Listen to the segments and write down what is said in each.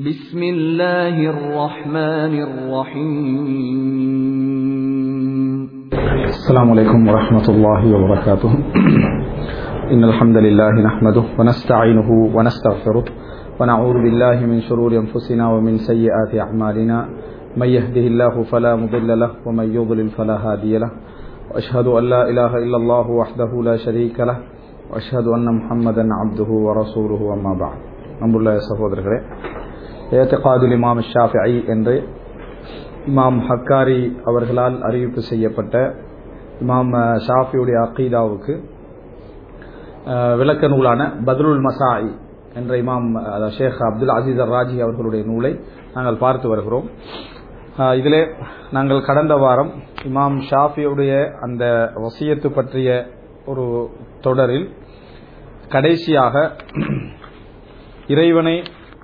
بسم الله الرحمن الرحيم السلام عليكم ورحمة الله وبركاته إن الحمد لله نحمده ونستعينه ونستغفره ونعوذ بالله من شرور أنفسنا ومن سيئات أعمالنا من يهده الله فلا مضل له ومن يضلل فلا هادي له وأشهد أن لا إله إلا الله وحده لا شريك له وأشهد أن محمدا عبده ورسوله أما بعد அன்புள்ள சகோதரர்களே ஏத்தகாதுல் இமாம் ஷாஃபிஐ என்று இமாம் ஹக்காரி அவர்களால் அறிவிப்பு செய்யப்பட்ட இமாம் ஷாஃபியுடைய அக்கீதாவுக்கு அஹ், விளக்க நூலான பத்ருல் மசாயி என்ற இமாம் அஹ், ஷேக் அப்துல் அசீஸ் அர் ராஜி அவர்களுடைய நூலை நாங்கள் பார்த்து வருகிறோம் அஹ், இதிலே நாங்கள் கடந்த வாரம் இமாம் ஷாஃபியுடைய அந்த வசியத்து பற்றிய ஒரு தொடரில் கடைசியாக இறைவனை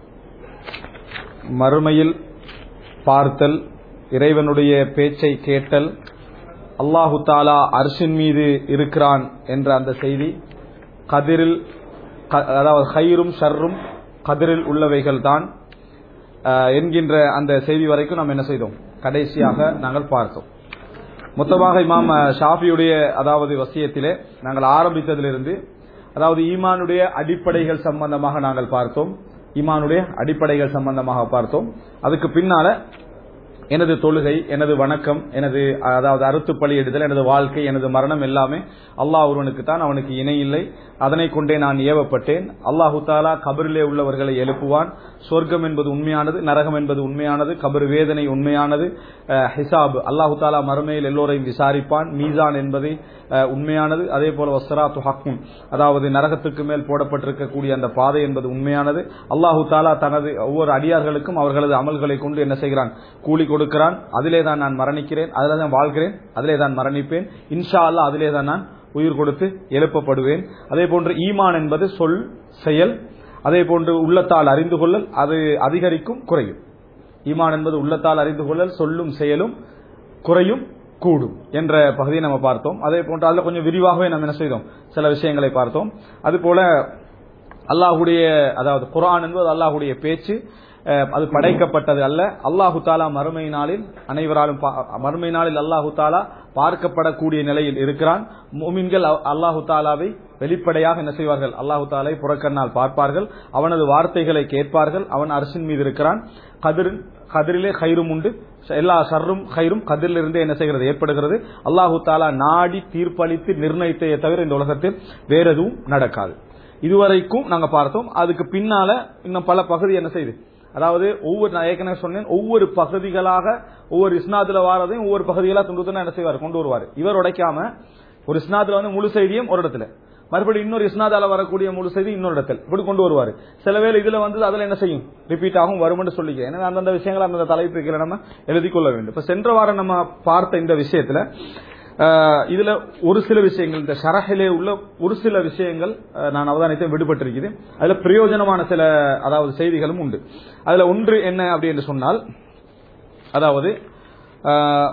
மறுமையில் பார்த்தல் இறைவனுடைய பேச்சை கேட்டல் அல்லாஹு தாலா அர்ஷின் மீது இருக்கிறான் என்ற அந்த செய்தி கதிரில் க- அதாவது ஹைரும் ஷர்ரும் கதிரில் உள்ளவைகள் தான் என்கின்ற அந்த செய்தி வரைக்கும் நாம் என்ன செய்தோம் கடைசியாக நாங்கள் பார்த்தோம் மொத்தமாக இமாம் அஹ், ஷாஃபியுடைய அதாவது வசியத்திலே நாங்கள் ஆரம்பித்ததிலிருந்து அதாவது ஈமானுடைய அடிப்படைகள் சம்பந்தமாக நாங்கள் பார்த்தோம் ஈமானுடைய அடிப்படைகள் சம்பந்தமாக பார்த்தோம் அதுக்கு பின்னால எனது தொழுகை எனது வணக்கம் எனது அதாவது அறுத்து பலி எடுத்தல் எனது வாழ்க்கை எனது மரணம் எல்லாமே அல்லாஹ் ஒருவனுக்கு தான் அவனுக்கு இணை இல்லை அதனை கொண்டே நான் ஏவப்பட்டேன் அல்லாஹு தாலா கபரிலே உள்ளவர்களை எழுப்புவான் சொர்க்கம் என்பது உண்மையானது நரகம் என்பது உண்மையானது கபர் வேதனை உண்மையானது அஹ், ஹிசாப் அல்லாஹு தாலா மறுமையில் எல்லோரையும் விசாரிப்பான் மீசான் என்பது அஹ், உண்மையானது அதே போல வஸ்ராத்து ஹக்கும் அதாவது நரகத்துக்கு மேல் போடப்பட்டிருக்கக்கூடிய அந்த பாதை என்பது உண்மையானது அல்லாஹு தாலா தனது ஒவ்வொரு அடியார்களுக்கும் அவர்களது அமல்களை கொண்டு என்ன செய்கிறான் கூலி கொடுக்கிறான் அதிலே தான் நான் மரணிக்கிறேன் அதிலே தான் வாழ்கிறேன் அதிலே தான் மரணிப்பேன் இன்ஷா அல்லாஹ் அதிலே தான் நான் உயிர் கொடுத்து எழுப்பப்படுவேன் அதே போன்று ஈமான் என்பது சொல் செயல் அதே போன்று உள்ளத்தால் அறிந்து கொள்ளல் அது அதிகரிக்கும் குறையும் ஈமான் என்பது உள்ளத்தால் அறிந்து கொள்ளல் சொல்லும் செயலும் குறையும் கூடும் என்ற பகுதியை நம்ம பார்த்தோம் அதே போன்று அதில் கொஞ்சம் விரிவாகவே நம்ம என்ன செய்தோம் சில விஷயங்களை பார்த்தோம் அதுபோல அல்லாஹுடைய அதாவது குர்ஆன் என்பது அல்லாஹுடைய பேச்சு அஹ், அது படைக்கப்பட்டது அல்ல அல்லாஹு தாலா மறுமை நாளில் அனைவராலும் பா- மறுமை நாளில் அல்லாஹு தாலா பார்க்கப்படக்கூடிய நிலையில் இருக்கிறான் மூமின்கள் அ- அல்லாஹு தாலாவை வெளிப்படையாக என்ன செய்வார்கள் அல்லாஹு தாலை புறக்கண்ணால் பார்ப்பார்கள் அவனது வார்த்தைகளை கேட்பார்கள் அவன் அரசின் மீது இருக்கிறான் கதிர் கதிரிலே கயிறும் உண்டு எல்லா ஷர்ரும் கயிறும் கதிரிலிருந்தே என்ன செய்கிறது ஏற்படுகிறது அல்லாஹு தாலா நாடி தீர்ப்பளித்து நிர்ணயித்தையே தவிர இந்த உலகத்தில் வேற எதுவும் நடக்காது இதுவரைக்கும் நாங்க பார்த்தோம் அதுக்கு பின்னால இன்னும் பல பகுதி என்ன செய்யுது அதாவது ஒவ்வொரு நான் ஏற்கனவே சொன்னேன் ஒவ்வொரு பகுதிகளாக ஒவ்வொரு இஸ்னாத்துல வாரதையும் ஒவ்வொரு பகுதிகளா துண்டு துண்டா என்ன செய்வார் கொண்டு வருவார் இவர் உடைக்காம ஒரு இஸ்னாத்துல வந்து முழு செய்தியும் ஒரு இடத்துல மறுபடியும் இன்னொரு இஸ்னாதால வரக்கூடிய முழு செய்தி இன்னொரு இடத்துல இப்படி கொண்டு வருவார் சில வேளை இதுல வந்து அதுல என்ன செய்யும் ரிப்பீட் ஆகும் வரும்னு சொல்லிக்கிறேன் எனவே அந்தந்த விஷயங்களை அந்தந்த தலைப்புகளை நம்ம எழுதி கொள்ள வேண்டும் இப்ப சென்ற வாரம் நம்ம பார்த்த இந்த விஷயத்துல அஹ், இதுல ஒரு சில விஷயங்கள் இந்த ஷரஹிலே உள்ள ஒரு சில விஷயங்கள் அஹ், நான் அவதானித்த விடுபட்டிருக்குது அதுல பிரயோஜனமான சில அதாவது செய்திகளும் உண்டு அதுல ஒன்று என்ன அப்படி என்று சொன்னால் அதாவது அஹ்,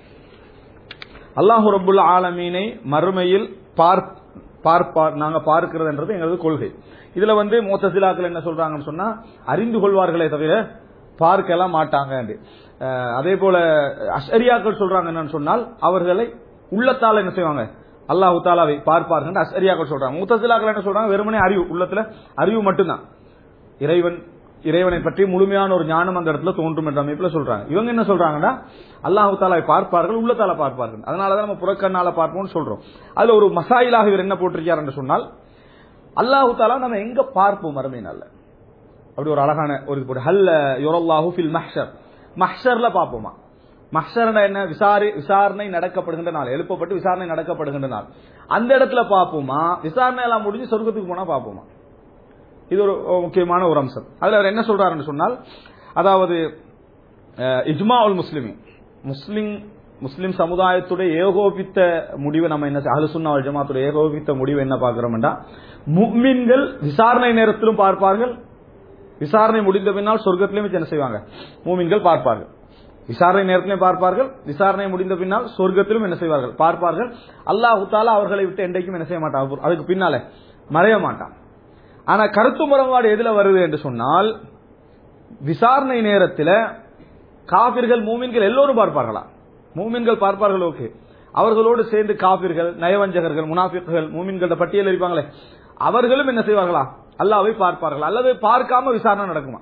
அல்லாஹு ரபுல் ஆலமீனை மறுமையில் பார்ப் பார்ப்பார் நாங்க பார்க்கிறதுன்றது எங்களது கொள்கை இதுல வந்து மூத்தசிலாக்கள் என்ன சொல்றாங்கன்னு சொன்னா அறிந்து கொள்வார்களே தவிர பார்க்கலாம் மாட்டாங்க அஹ், அதே போல அஷரியாக்கள் சொல்றாங்க என்னன்னு சொன்னால் அவர்களை உள்ளத்தால என்ன செய்வாங்க அல்லாஹு தாலாவை பார்ப்பார்கள் அஷரியாக்கள் சொல்றாங்க மூத்தசிலாக்கள் என்ன சொல்றாங்க வெறுமனே அறிவு உள்ளத்துல அறிவு மட்டும்தான் இறைவன் இறைவனை பற்றி முழுமையான ஒரு ஞானம் அந்த இடத்துல தோன்றும் என்ற அமைப்புல சொல்றாங்க இவங்க என்ன சொல்றாங்கன்னா அல்லாஹு தாலாவை பார்ப்பார்கள் உள்ளத்தால பார்ப்பார்கள் அதனாலதான் நம்ம புறக்கண்ணால பார்ப்போம்னு சொல்றோம் அதுல ஒரு மசாயிலாக இவர் என்ன போட்டிருக்கார் என்று சொன்னால் அல்லாஹு தாலா நம்ம எங்க பார்ப்போம் மறுமை நாள்ல அப்படி ஒரு அழகான ஒரு இது போட்டு ஹல்ல யுரல்லாஹு ஃபில் மஹ்ஷர் மஹ்ஷர்ல பார்ப்போமா மஹ்ஷர்னா என்ன விசாரி விசாரணை நடக்கப்படுகின்ற நாள் எழுப்பப்பட்டு விசாரணை நடக்கப்படுகின்ற நாள் அந்த இடத்துல பார்ப்போமா விசாரணை எல்லாம் முடிஞ்சு சொர்க்கத்துக்கு போனா பார்ப்போமா இது ஒரு முக்கியமான ஒரு அம்சம் அதுல அவர் என்ன சொல்றாருன்னு சொன்னால் அதாவது அஹ், இஜ்மா உல் முஸ்லிமின் முஸ்லிம் முஸ்லிம் சமுதாயத்துடைய ஏகோபித்த முடிவு நம்ம என்ன அஹ்லுசுன்னா வல் ஜமாத்துடைய ஏகோபித்த முடிவு என்ன பார்க்கிறோம்னா முக்மின்கள் விசாரணை நேரத்திலும் பார்ப்பார்கள் விசாரணை முடிந்த பின்னால் சொர்க்கத்திலும் வச்சு என்ன செய்வாங்க மூமின்கள் பார்ப்பார்கள் விசாரணை நேரத்திலும் பார்ப்பார்கள் விசாரணை முடிந்த பின்னால் சொர்க்கத்திலும் என்ன செய்வார்கள் பார்ப்பார்கள் அல்லாஹ் தாலா அவர்களை விட்டு என்றைக்கும் என்ன செய்ய மாட்டான் அதுக்கு பின்னால மறைய மாட்டான் ஆனா கருத்து முரண்பாடு எதுல வருது என்று சொன்னால் விசாரணை நேரத்தில் காபிர்கள் மூமின்கள் எல்லோரும் பார்ப்பார்களா மூமின்கள் பார்ப்பார்கள் ஓகே அவர்களோடு சேர்ந்து காபிர்கள் நயவஞ்சகர்கள் முனாஃபிக்குகள் மூமின்கள பட்டியல் இருப்பாங்களே அவர்களும் என்ன செய்வார்களா அல்லாவை பார்ப்பார்கள் அல்லது பார்க்காம விசாரணை நடக்குமா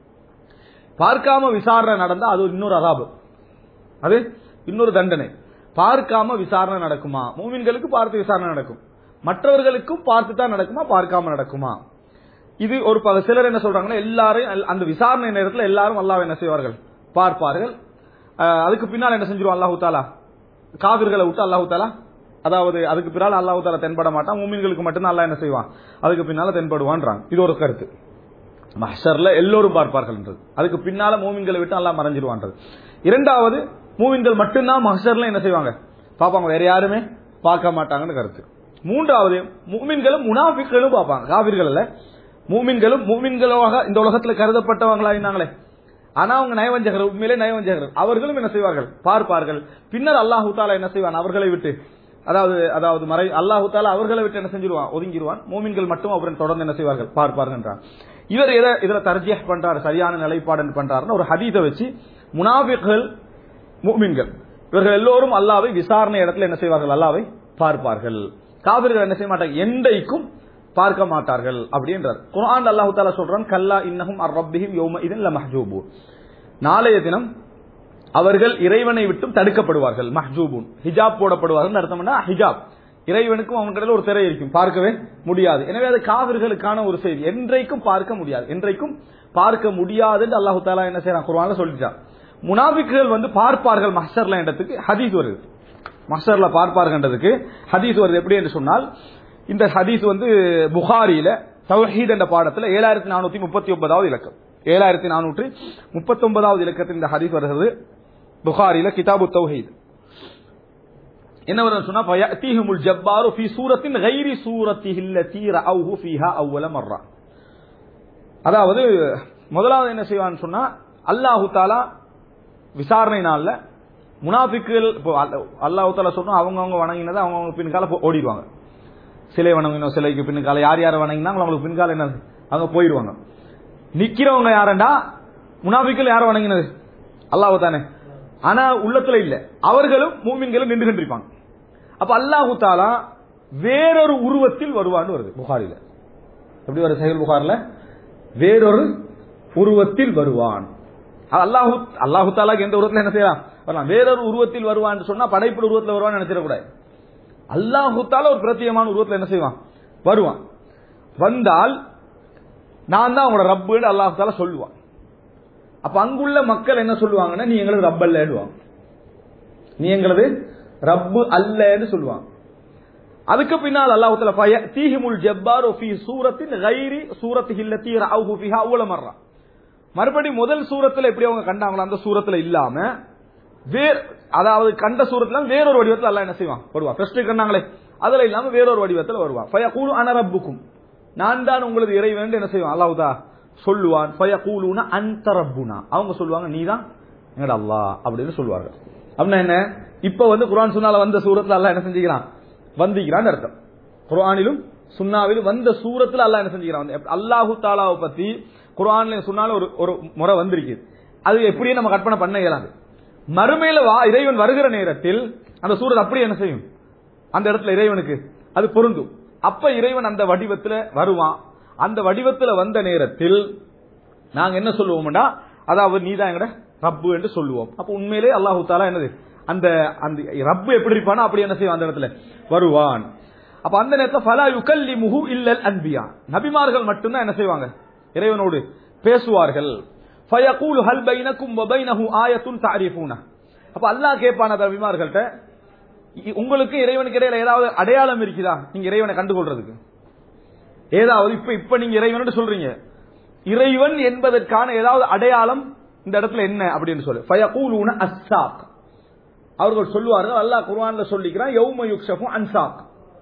பார்க்காம விசாரணை நடந்தா அது இன்னொரு அதாபு அது இன்னொரு தண்டனை பார்க்காம விசாரணை நடக்குமா மூமின்களுக்கு பார்த்து விசாரணை நடக்கும் மற்றவர்களுக்கும் பார்த்து தான் நடக்குமா பார்க்காம நடக்குமா இது ஒரு பல சிலர் என்ன சொல்றாங்கன்னா எல்லாரும் அல்- அந்த விசாரணை நேரத்தில் எல்லாரும் அல்லாஹ் என்ன செய்வார்கள் பார்ப்பார்கள் அஹ், அதுக்கு பின்னால் என்ன செஞ்சிருவான் அல்லாஹு தாலா காவிர்களை விட்டு அல்லாஹு தாலா அதாவது அதுக்கு பின்னால் அல்லாஹு தாலா தென்பட மாட்டான் மூமின்களுக்கு மட்டும்தான் அல்லாஹ் என்ன செய்வான் அதுக்கு பின்னால தென்படுவான்றாங்க இது ஒரு கருத்து மஹ்ஷர்ல எல்லோரும் பார்ப்பார்கள்ன்றது அதுக்கு பின்னால மூமின்களை விட்டு அல்லாஹ் மறைஞ்சிருவான்றது இரண்டாவது மூமின்கள் மட்டும்தான் மஹ்ஷர்ல என்ன செய்வாங்க பார்ப்பாங்க வேற யாருமே பார்க்க மாட்டாங்கன்னு கருத்து மூன்றாவது மூமின்களும் முனாஃபிக்களும் பார்ப்பாங்க காவிர்கள் அல்ல மூமின்களும் மூமின்களாக இந்த உலகத்துல கருதப்பட்டவங்களா இருந்தாங்களே ஆனா அவங்க நயவஞ்சகர் உண்மையிலே நயவஞ்சகர் அவர்களும் என்ன செய்வார்கள் பார்ப்பார்கள் பின்னர் அல்லாஹு தாலா என்ன செய்வான் அவர்களை விட்டு அதாவது அதாவது மறை அல்லாஹு தாலா அவர்களை விட்டு என்ன செஞ்சிருவான் ஒதுங்கிடுவான் மூமின்கள் மட்டும் அவரை தொடர்ந்து என்ன செய்வார்கள் பார்ப்பார்கள் என்றார் இவர் எதை இதுல தர்ஜியா பண்றாரு சரியான நிலைப்பாடு பண்றாருன்னு ஒரு ஹதீஸை வச்சு முனாஃபிக்கள் மூமின்கள் இவர்கள் எல்லோரும் அல்லாவை விசாரணை இடத்துல என்ன செய்வார்கள் அல்லாவை பார்ப்பார்கள் காவிர்கள் என்ன செய்ய மாட்டாங்க எந்தைக்கும் பார்க்க மாட்டார்கள் அப்படின்றார் குர்ஆன் அல்லாஹு தாலா சொல்றான் கல்லா இன்னஹும் அர் ரப்பிஹிம் யௌம இதன் லமஹ்ஜூபூன் நாளைய தினம் அவர்கள் இறைவனை விட்டும் தடுக்கப்படுவார்கள் மஹ்ஜூபூன் ஹிஜாப் போடப்படுவார்கள் அர்த்தம்னா ஹிஜாப் இறைவனுக்கும் அவங்க கடையில் ஒரு திரை இருக்கும் பார்க்கவே முடியாது எனவே அது காவிர்களுக்கான ஒரு செய்தி என்றைக்கும் பார்க்க முடியாது என்றைக்கும் பார்க்க முடியாது என்று அல்லாஹு தாலா என்ன செய்யறான் குர்ஆன்ல சொல்லிட்டான் முனாபிக்குகள் வந்து பார்ப்பார்கள் மஹ்ஷர்ல என்றதுக்கு ஹதீஸ் வருது மஹ்ஷர்ல பார்ப்பார்கள்ன்றதுக்கு ஹதீஸ் வருது எப்படி என்று சொன்னால் இந்த ஹதீஸ் வந்து புகாரியில தௌஹீத் என்ற பாடத்துல ஏழாயிரத்தி நானூத்தி முப்பத்தி ஒன்பதாவது இலக்கம் ஏழாயிரத்தி நானூற்றி முப்பத்தி ஒன்பதாவது இலக்கத்தில் இந்த ஹதீஸ் வருகிறது புகாரில கிதாபு தௌஹீத் என்ன வருது சொன்னா ஃபயஅதீஹுமுல் ஜப்பாரு ஃபீ சூரத்தின் கைரி சூரத்திஹி அல்லதி ரஅவுஹு ஃபீஹா அவ்வல மர்ரா அதாவது முதலாவது என்ன செய்வான்னு சொன்னா அல்லாஹு தாலா விசாரணை நாள்ல முனாஃபிக்குகள் இப்போ அல்லாஹு தாலா சொன்னா அவங்க அவங்க வணங்கினதை அவங்க அவங்க பின்கால போ- ஓடிடுவாங்க சிலை வணங்கினோம் சிலைக்கு பின்கால யார் யாரை வணங்கினாங்களோ அவங்களுக்கு பின்கால என்ன அவங்க போயிடுவாங்க நிக்கிறவங்க யாரண்டா முனாஃபிக்குகள் யாரை வணங்கினது அல்லாஹ் தானே ஆனா உள்ளத்துல இல்ல அவர்களும் மூமின்களும் நின்று கொண்டிருப்பாங்க அப்ப அல்லாஹு தாலா வேறொரு உருவத்தில் வருவான்னு வருது புகாரில எப்படி வருது சஹீல் புகார்ல வேறொரு உருவத்தில் வருவான் அல்லாஹு அல்லாஹு தாலாக்கு எந்த உருவத்தில் என்ன செய்யலாம் வரலாம் வேறொரு உருவத்தில் வருவான்னு சொன்னா படைப்பு உருவத்தில் வருவான்னு நினைச்சிடக்கூடாது அல்லாஹு தாலா ஒரு பிரத்யேகமான உருவத்தில் என்ன செய்வான் வருவான் வந்தால் நான் தான் உங்களோட ரப்புன்னு அல்லாஹு தாலா சொல்லுவான் அப்ப அங்குள்ள மக்கள் என்ன சொல்லுவாங்கன்னா நீ எங்களது ரப் அல்லேடுவாங்க நீ எங்களது ரப்பு அல்லன்னு சொல்லுவாங்க அதுக்கு பின்னால் அல்லாஹ் தஆலா ஃபய தீஹிமுல் ஜப்பாரு ஃபீ சூரத்தின் கைரி சூரத்திஹி அல்லதி ரஅவுஹு ஃபீஹா அவ்வல மர்ரா மறுபடி முதல் சூரத்துல எப்படி அவங்க கண்டாங்களோ அந்த சூரத்துல இல்லாம வேற அதாவது கண்ட சூரத்துல வேறொரு வடிவத்துல அல்லாஹ் என்ன செய்வான் வருவான் ஃபர்ஸ்ட் கண்டாங்களே அதுல இல்லாம வேறொரு வடிவத்துல வருவான் ஃபயகூலு அன ரப்புக்கும் நான் தான் உங்களது இறைவன் என்ன செய்வான் அல்லாஹ் தஆலா சொல்லுவான் ஃபயகூலுன அன்த ரப்புனா அவங்க சொல்லுவாங்க நீதான் எங்கட அல்லாஹ் அப்படின்னு சொல்லுவாங்க அப்படின்னா என்ன இப்ப வந்து குர்ஆன் சுன்னால வந்த சூரத்துல அல்லாஹ் என்ன செஞ்சுக்கிறான் வந்திக்கிறான்னு அர்த்தம் குர்ஆனிலும் சுன்னாவிலும் வந்த சூரத்துல அல்லாஹ் என்ன செஞ்சுக்கிறான் அல்லாஹு தாலாவை பத்தி குர்ஆன்ல சுன்னால ஒரு ஒரு முறை வந்திருக்கு அது எப்படியே நம்ம கற்பனை பண்ண இயலாது மறுமையில வா இறைவன் வருகிற நேரத்தில் அந்த சூரத் அப்படியே என்ன செய்யும் அந்த இடத்துல இறைவனுக்கு அது பொருந்தும் அப்ப இறைவன் அந்த வடிவத்துல வருவான் அந்த வடிவத்துல வந்த நேரத்தில் நாங்க என்ன சொல்லுவோம்னா அதாவது நீதான் எங்கட ரப்பு என்று சொல்லுவோம் அப்ப உண்மையிலே அல்லாஹு தாலா என்னது அந்த அந்த ரப்பு எப்படி இருப்பானோ அப்படி என்ன செய்வான் அந்த இடத்துல வருவான் அப்ப அந்த நேரத்துல ஃபலா யுகல்லிமுஹு இல்லல் அன்பியா நபிமார்கள் மட்டும்தான் என்ன செய்வாங்க இறைவனோடு பேசுவார்கள் ஃபயகூலு ஹல் பைனக்கும் வ பைனஹு ஆயத்துன் தஅரிஃபூன அப்ப அல்லாஹ் கேட்பான நபிமார்கள்ட்ட இ- உங்களுக்கு இறைவனுக்கு இடையில ஏதாவது அடையாளம் இருக்குதா நீங்க இறைவனை கண்டுகொள்றதுக்கு ஏதாவது இப்ப இப்ப நீங்க இறைவன் சொல்றீங்க இறைவன் என்பதற்கான ஏதாவது அடையாளம் இந்த இடத்துல என்ன அப்படின்னு சொல்லு ஃபயகூலுன அஸ்ஸாக் அவர்கள் சொல்லுவார்கள் அல்லாஹ் குர்ஆன்ல சொல்லிக்கிறான் யௌம யுக்ஷஃபு அன்சாக்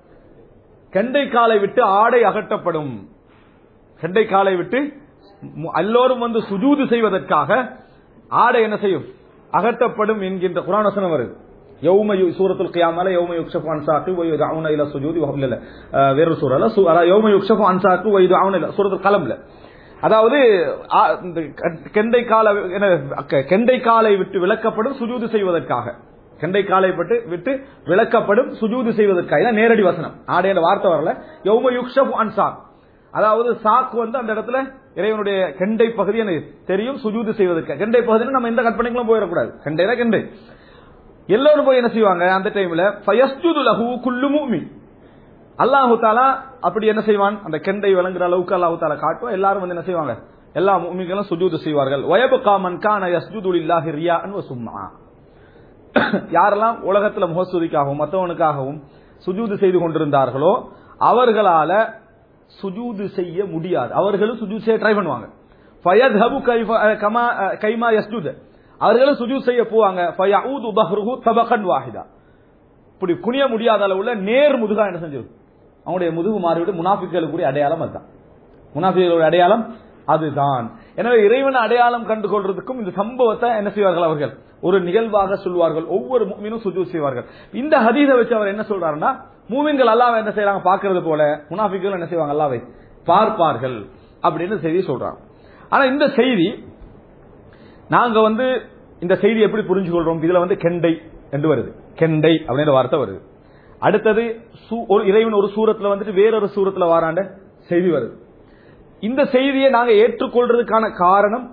கெண்டை காலை விட்டு ஆடை அகற்றப்படும் கெண்டை காலை விட்டு மு- எல்லோரும் வந்து சுஜூது செய்வதற்காக ஆடை என்ன செய்யும் அகற்றப்படும் என்கின்ற குர்ஆன் வசனம் வருது யௌம யு- சூரத்துல் கியாமல யௌம யுக்ஷஃபு அன்சாக்கு வ யுதஊன இலா சுஜூதி வஹும் இல்ல அஹ், வேற சூரல சூ- அதாவது யௌம யுக்ஷஃபு அன்சாக்கு வ யுதஊன இலா சூரத்துல் கலம்ல அதாவது ஆ, இந்த க- கெண்டை கால என்ன, க- கெண்டை காலை விட்டு விளக்கப்படும் சுஜூது செய்வதற்காக கெண்டை காலை விட்டு விட்டு விளக்கப்படும் சுஜூது செய்வதற்காக இதான் நேரடி வசனம் ஆடையில வார்த்தை வரல யௌம யுக்ஷப் அன்சாக் அதாவது சாக்கு வந்து அந்த இடத்துல இறைவனுடைய கெண்டை பகுதி எனக்கு தெரியும் சுஜூது செய்வதற்கு கெண்டை பகுதின்னு நம்ம எந்த கற்பனைகளும் போயிடக்கூடாது கெண்டைனா கெண்டை எல்லாரும் போய் என்ன செய்வாங்க அந்த டைம்ல ஃபயஸ்ஜுது லஹு குல்லு முஃமின் அல்லாஹு தாலா அப்படி என்ன செய்வான் அந்த கெண்டை விளங்குற அளவுக்கு அல்லாஹு தாலா காட்டும் எல்லாரும் வந்து என்ன செய்வாங்க எல்லா முமிகளும் சுஜூது செய்வார்கள் வயபுகா மன் கான யஸ்ஜுது லில்லாஹி ரியாஅன் வ சும்மா யாரெல்லாம் உலகத்துல முகஸ்துதிக்காகவும் மற்றவனுக்காகவும் சுஜூது செய்து கொண்டிருந்தார்களோ அவர்களால சுஜூது செய்ய முடியாது அவர்களும் சுஜூத் செய்ய ட்ரை பண்ணுவாங்க ஃபயத்ஹபு கைஃப அஹ், கமா அஹ், கைமா யஸ்ஜுத் அவர்களும் சுஜூத் செய்ய போவாங்க ஃபயஊது பஹ்ருஹு தபகன் வாஹிதா இப்படி குனிய முடியாத அளவுல நேர் முதுகா என்ன செஞ்சிடும் அவங்களுடைய முதுகு மாறிவிட்டு முனாஃபிக்களுக்குரிய அடையாளம் அதுதான் முனாஃபிகளுடைய அடையாளம் அதுதான் எனவே இறைவன் அடையாளம் கண்டு கொள்றதுக்கும் இந்த சம்பவத்தை என்ன செய்வார்கள் அவர்கள் ஒரு நிகழ்வாக சொல்வார்கள் ஒவ்வொரு மூமினும் சுஜூத் செய்வார்கள் இந்த ஹதீஸை வச்சு அவர் என்ன சொல்றாருன்னா மூமின்கள் அல்லாவை என்ன செய்யறாங்க பார்க்கிறது போல முனாஃபிக்கள் என்ன செய்வாங்க அல்லாவை பார்ப்பார்கள் அப்படின்னு செய்தி சொல்றாங்க ஆனா இந்த செய்தி நாங்க வந்து இந்த செய்தி எப்படி புரிஞ்சு கொள்றோம் இதுல வந்து கெண்டை என்று வருது கெண்டை அப்படின்ற வார்த்தை வருது அடுத்தது சூ- ஒரு இறைவன் ஒரு சூரத்துல வந்துட்டு வேறொரு சூரத்துல வாராண்ட செய்தி வருது இந்த செய்தியை நாங்க ஏற்றுக்கொள்றதுக்கான காரணம்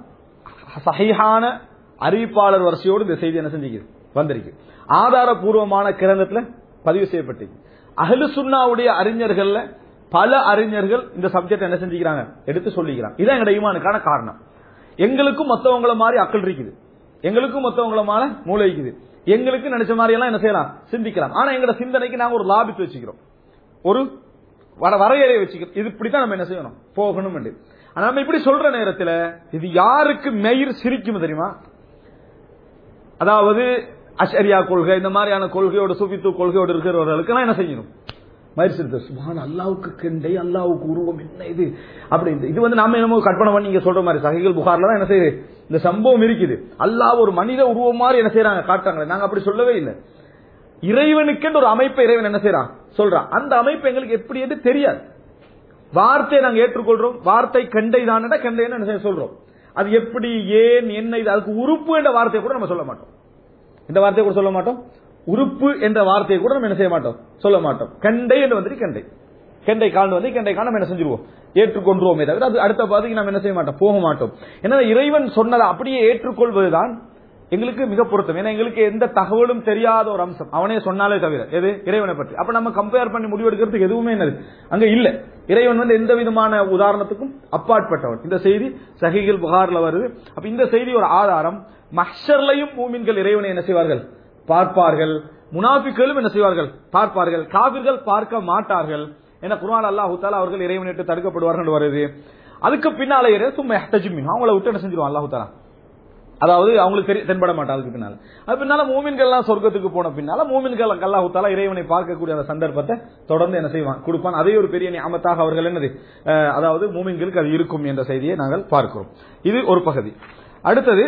சஹீஹான அறிவிப்பாளர் வரிசையோடு இந்த செய்தி என்ன செஞ்சிருக்கு வந்திருக்கு ஆதாரபூர்வமான கிரந்தத்துல பதிவு செய்யப்பட்டிருக்கு அஹ்லு சுன்னாவுடைய அறிஞர்கள்ல பல அறிஞர்கள் இந்த சப்ஜெக்ட் என்ன செஞ்சுக்கிறாங்க எடுத்து சொல்லிக்கிறாங்க இதான் எங்க ஈமானுக்கான காரணம் எங்களுக்கும் மத்தவங்கள மாதிரி அக்கல் இருக்குது எங்களுக்கும் மத்தவங்கள மாதிரி மூளை இருக்குது எங்களுக்கு நினைச்ச மாதிரி எல்லாம் என்ன செய்யலாம் சிந்திக்கலாம் ஆனா எங்களோட சிந்தனைக்கு நாங்க ஒரு லாபித்து வச்சுக்கிறோம் ஒரு வர வரையறை வச்சுக்கிறோம் இது இப்படித்தான் நம்ம என்ன செய்யணும் போகணும் என்று. ஆனா நம்ம இப்படி சொல்ற நேரத்துல இது யாருக்கு மெயிர் சிரிக்கும் தெரியுமா அதாவது அஷரியா கொள்கை இந்த மாதிரியான கொள்கையோட சுபித்து கொள்கையோடு இருக்கிறவர்களுக்கு என்ன செய்யணும் மயிர் சிரித்த சுபான் அல்லாவுக்கு கெண்டை அல்லாவுக்கு உருவம் என்ன இது அப்படி இது வந்து நாம என்னமோ கற்பனை பண்ணி நீங்க சொல்ற மாதிரி சகைகள் புகார்ல தான் என்ன செய்யுது இந்த சம்பவம் இருக்குது அல்லாஹ் ஒரு மனித உருவம் மாதிரி என்ன செய்யறாங்க காட்டுறாங்க நாங்க அப்படி சொல்லவே இல்லை இறைவனுக்கென்று ஒரு அமைப்பை இறைவன் என்ன செய்யறான் சொல்றான் அந்த அமைப்பு எங்களுக்கு எப்படி என்று தெரியாது வார்த்தையை நாங்க ஏற்றுக்கொள்றோம் வார்த்தை கெண்டை தானடா கெண்டைன்னு என்ன செய்ய சொல்றோம் அது எப்படி ஏன் என்ன இது அதுக்கு உறுப்பு என்ற வார்த்தையை கூட நம்ம சொல்ல மாட்டோம் இந்த வார்த்தையை கூட சொல்ல மாட்டோம் உறுப்பு என்ற வார்த்தையை கூட நம்ம என்ன செய்ய மாட்டோம் சொல்ல மாட்டோம் கெண்டை என்று வந்துட்டு கெண்டை கெண்டை காண்டு வந்து கெண்டை காண்டு நம்ம என்ன செஞ்சிருவோம் ஏற்றுக்கொண்டுருவோமே தவிர அது அடுத்த பாதைக்கு நம்ம என்ன செய்ய மாட்டோம் போக மாட்டோம் எனவே இறைவன் சொன்னதை அப்படியே ஏற்றுக்கொள்வதுதான் எங்களுக்கு மிக பொருத்தம் ஏன்னா எங்களுக்கு எந்த தகவலும் தெரியாத ஒரு அம்சம் அவனே சொன்னாலே தவிர எது இறைவனை பற்றி அப்ப நம்ம கம்பேர் பண்ணி முடிவெடுக்கிறதுக்கு எதுவுமே என்னது அங்க இல்ல இறைவன் வந்து எந்த விதமான உதாரணத்துக்கும் அப்பாற்பட்டவன் இந்த செய்தி சஹிகள் புகார்ல வருது அப்ப இந்த செய்தி ஒரு ஆதாரம் மஹ்ஷர்லையும் மூமின்கள் இறைவனை என்ன செய்வார்கள் பார்ப்பார்கள் முனாபிக்களும் என்ன செய்வார்கள் பார்ப்பார்கள் காவிர்கள் பார்க்க மாட்டார்கள் என குர்ஆன் அல்லாஹ் தாலா அவர்கள் இறைவனிட்டு தடுக்கப்படுவார்கள் என்று வருது அதுக்கு பின்னால இறை சும்மா எஹ்தஜிமின் அவங்கள விட்டு என்ன செஞ்சிருவான் அல்லாஹ் தாலா அதாவது அவங்களுக்கு தெரிய தென்பட மாட்டா அதுக்கு பின்னால அது பின்னால மூமின்கள் எல்லாம் சொர்க்கத்துக்கு போன பின்னால மூமின்கள் அல்லாஹ் தாலா இறைவனை பார்க்கக்கூடிய அந்த சந்தர்ப்பத்தை தொடர்ந்து என்ன செய்வான் கொடுப்பான் அதே ஒரு பெரிய நியமத்தாக அவர்கள் என்னது அஹ், அதாவது மூமின்களுக்கு அது இருக்கும் என்ற செய்தியை நாங்கள் பார்க்கிறோம் இது ஒரு பகுதி அடுத்தது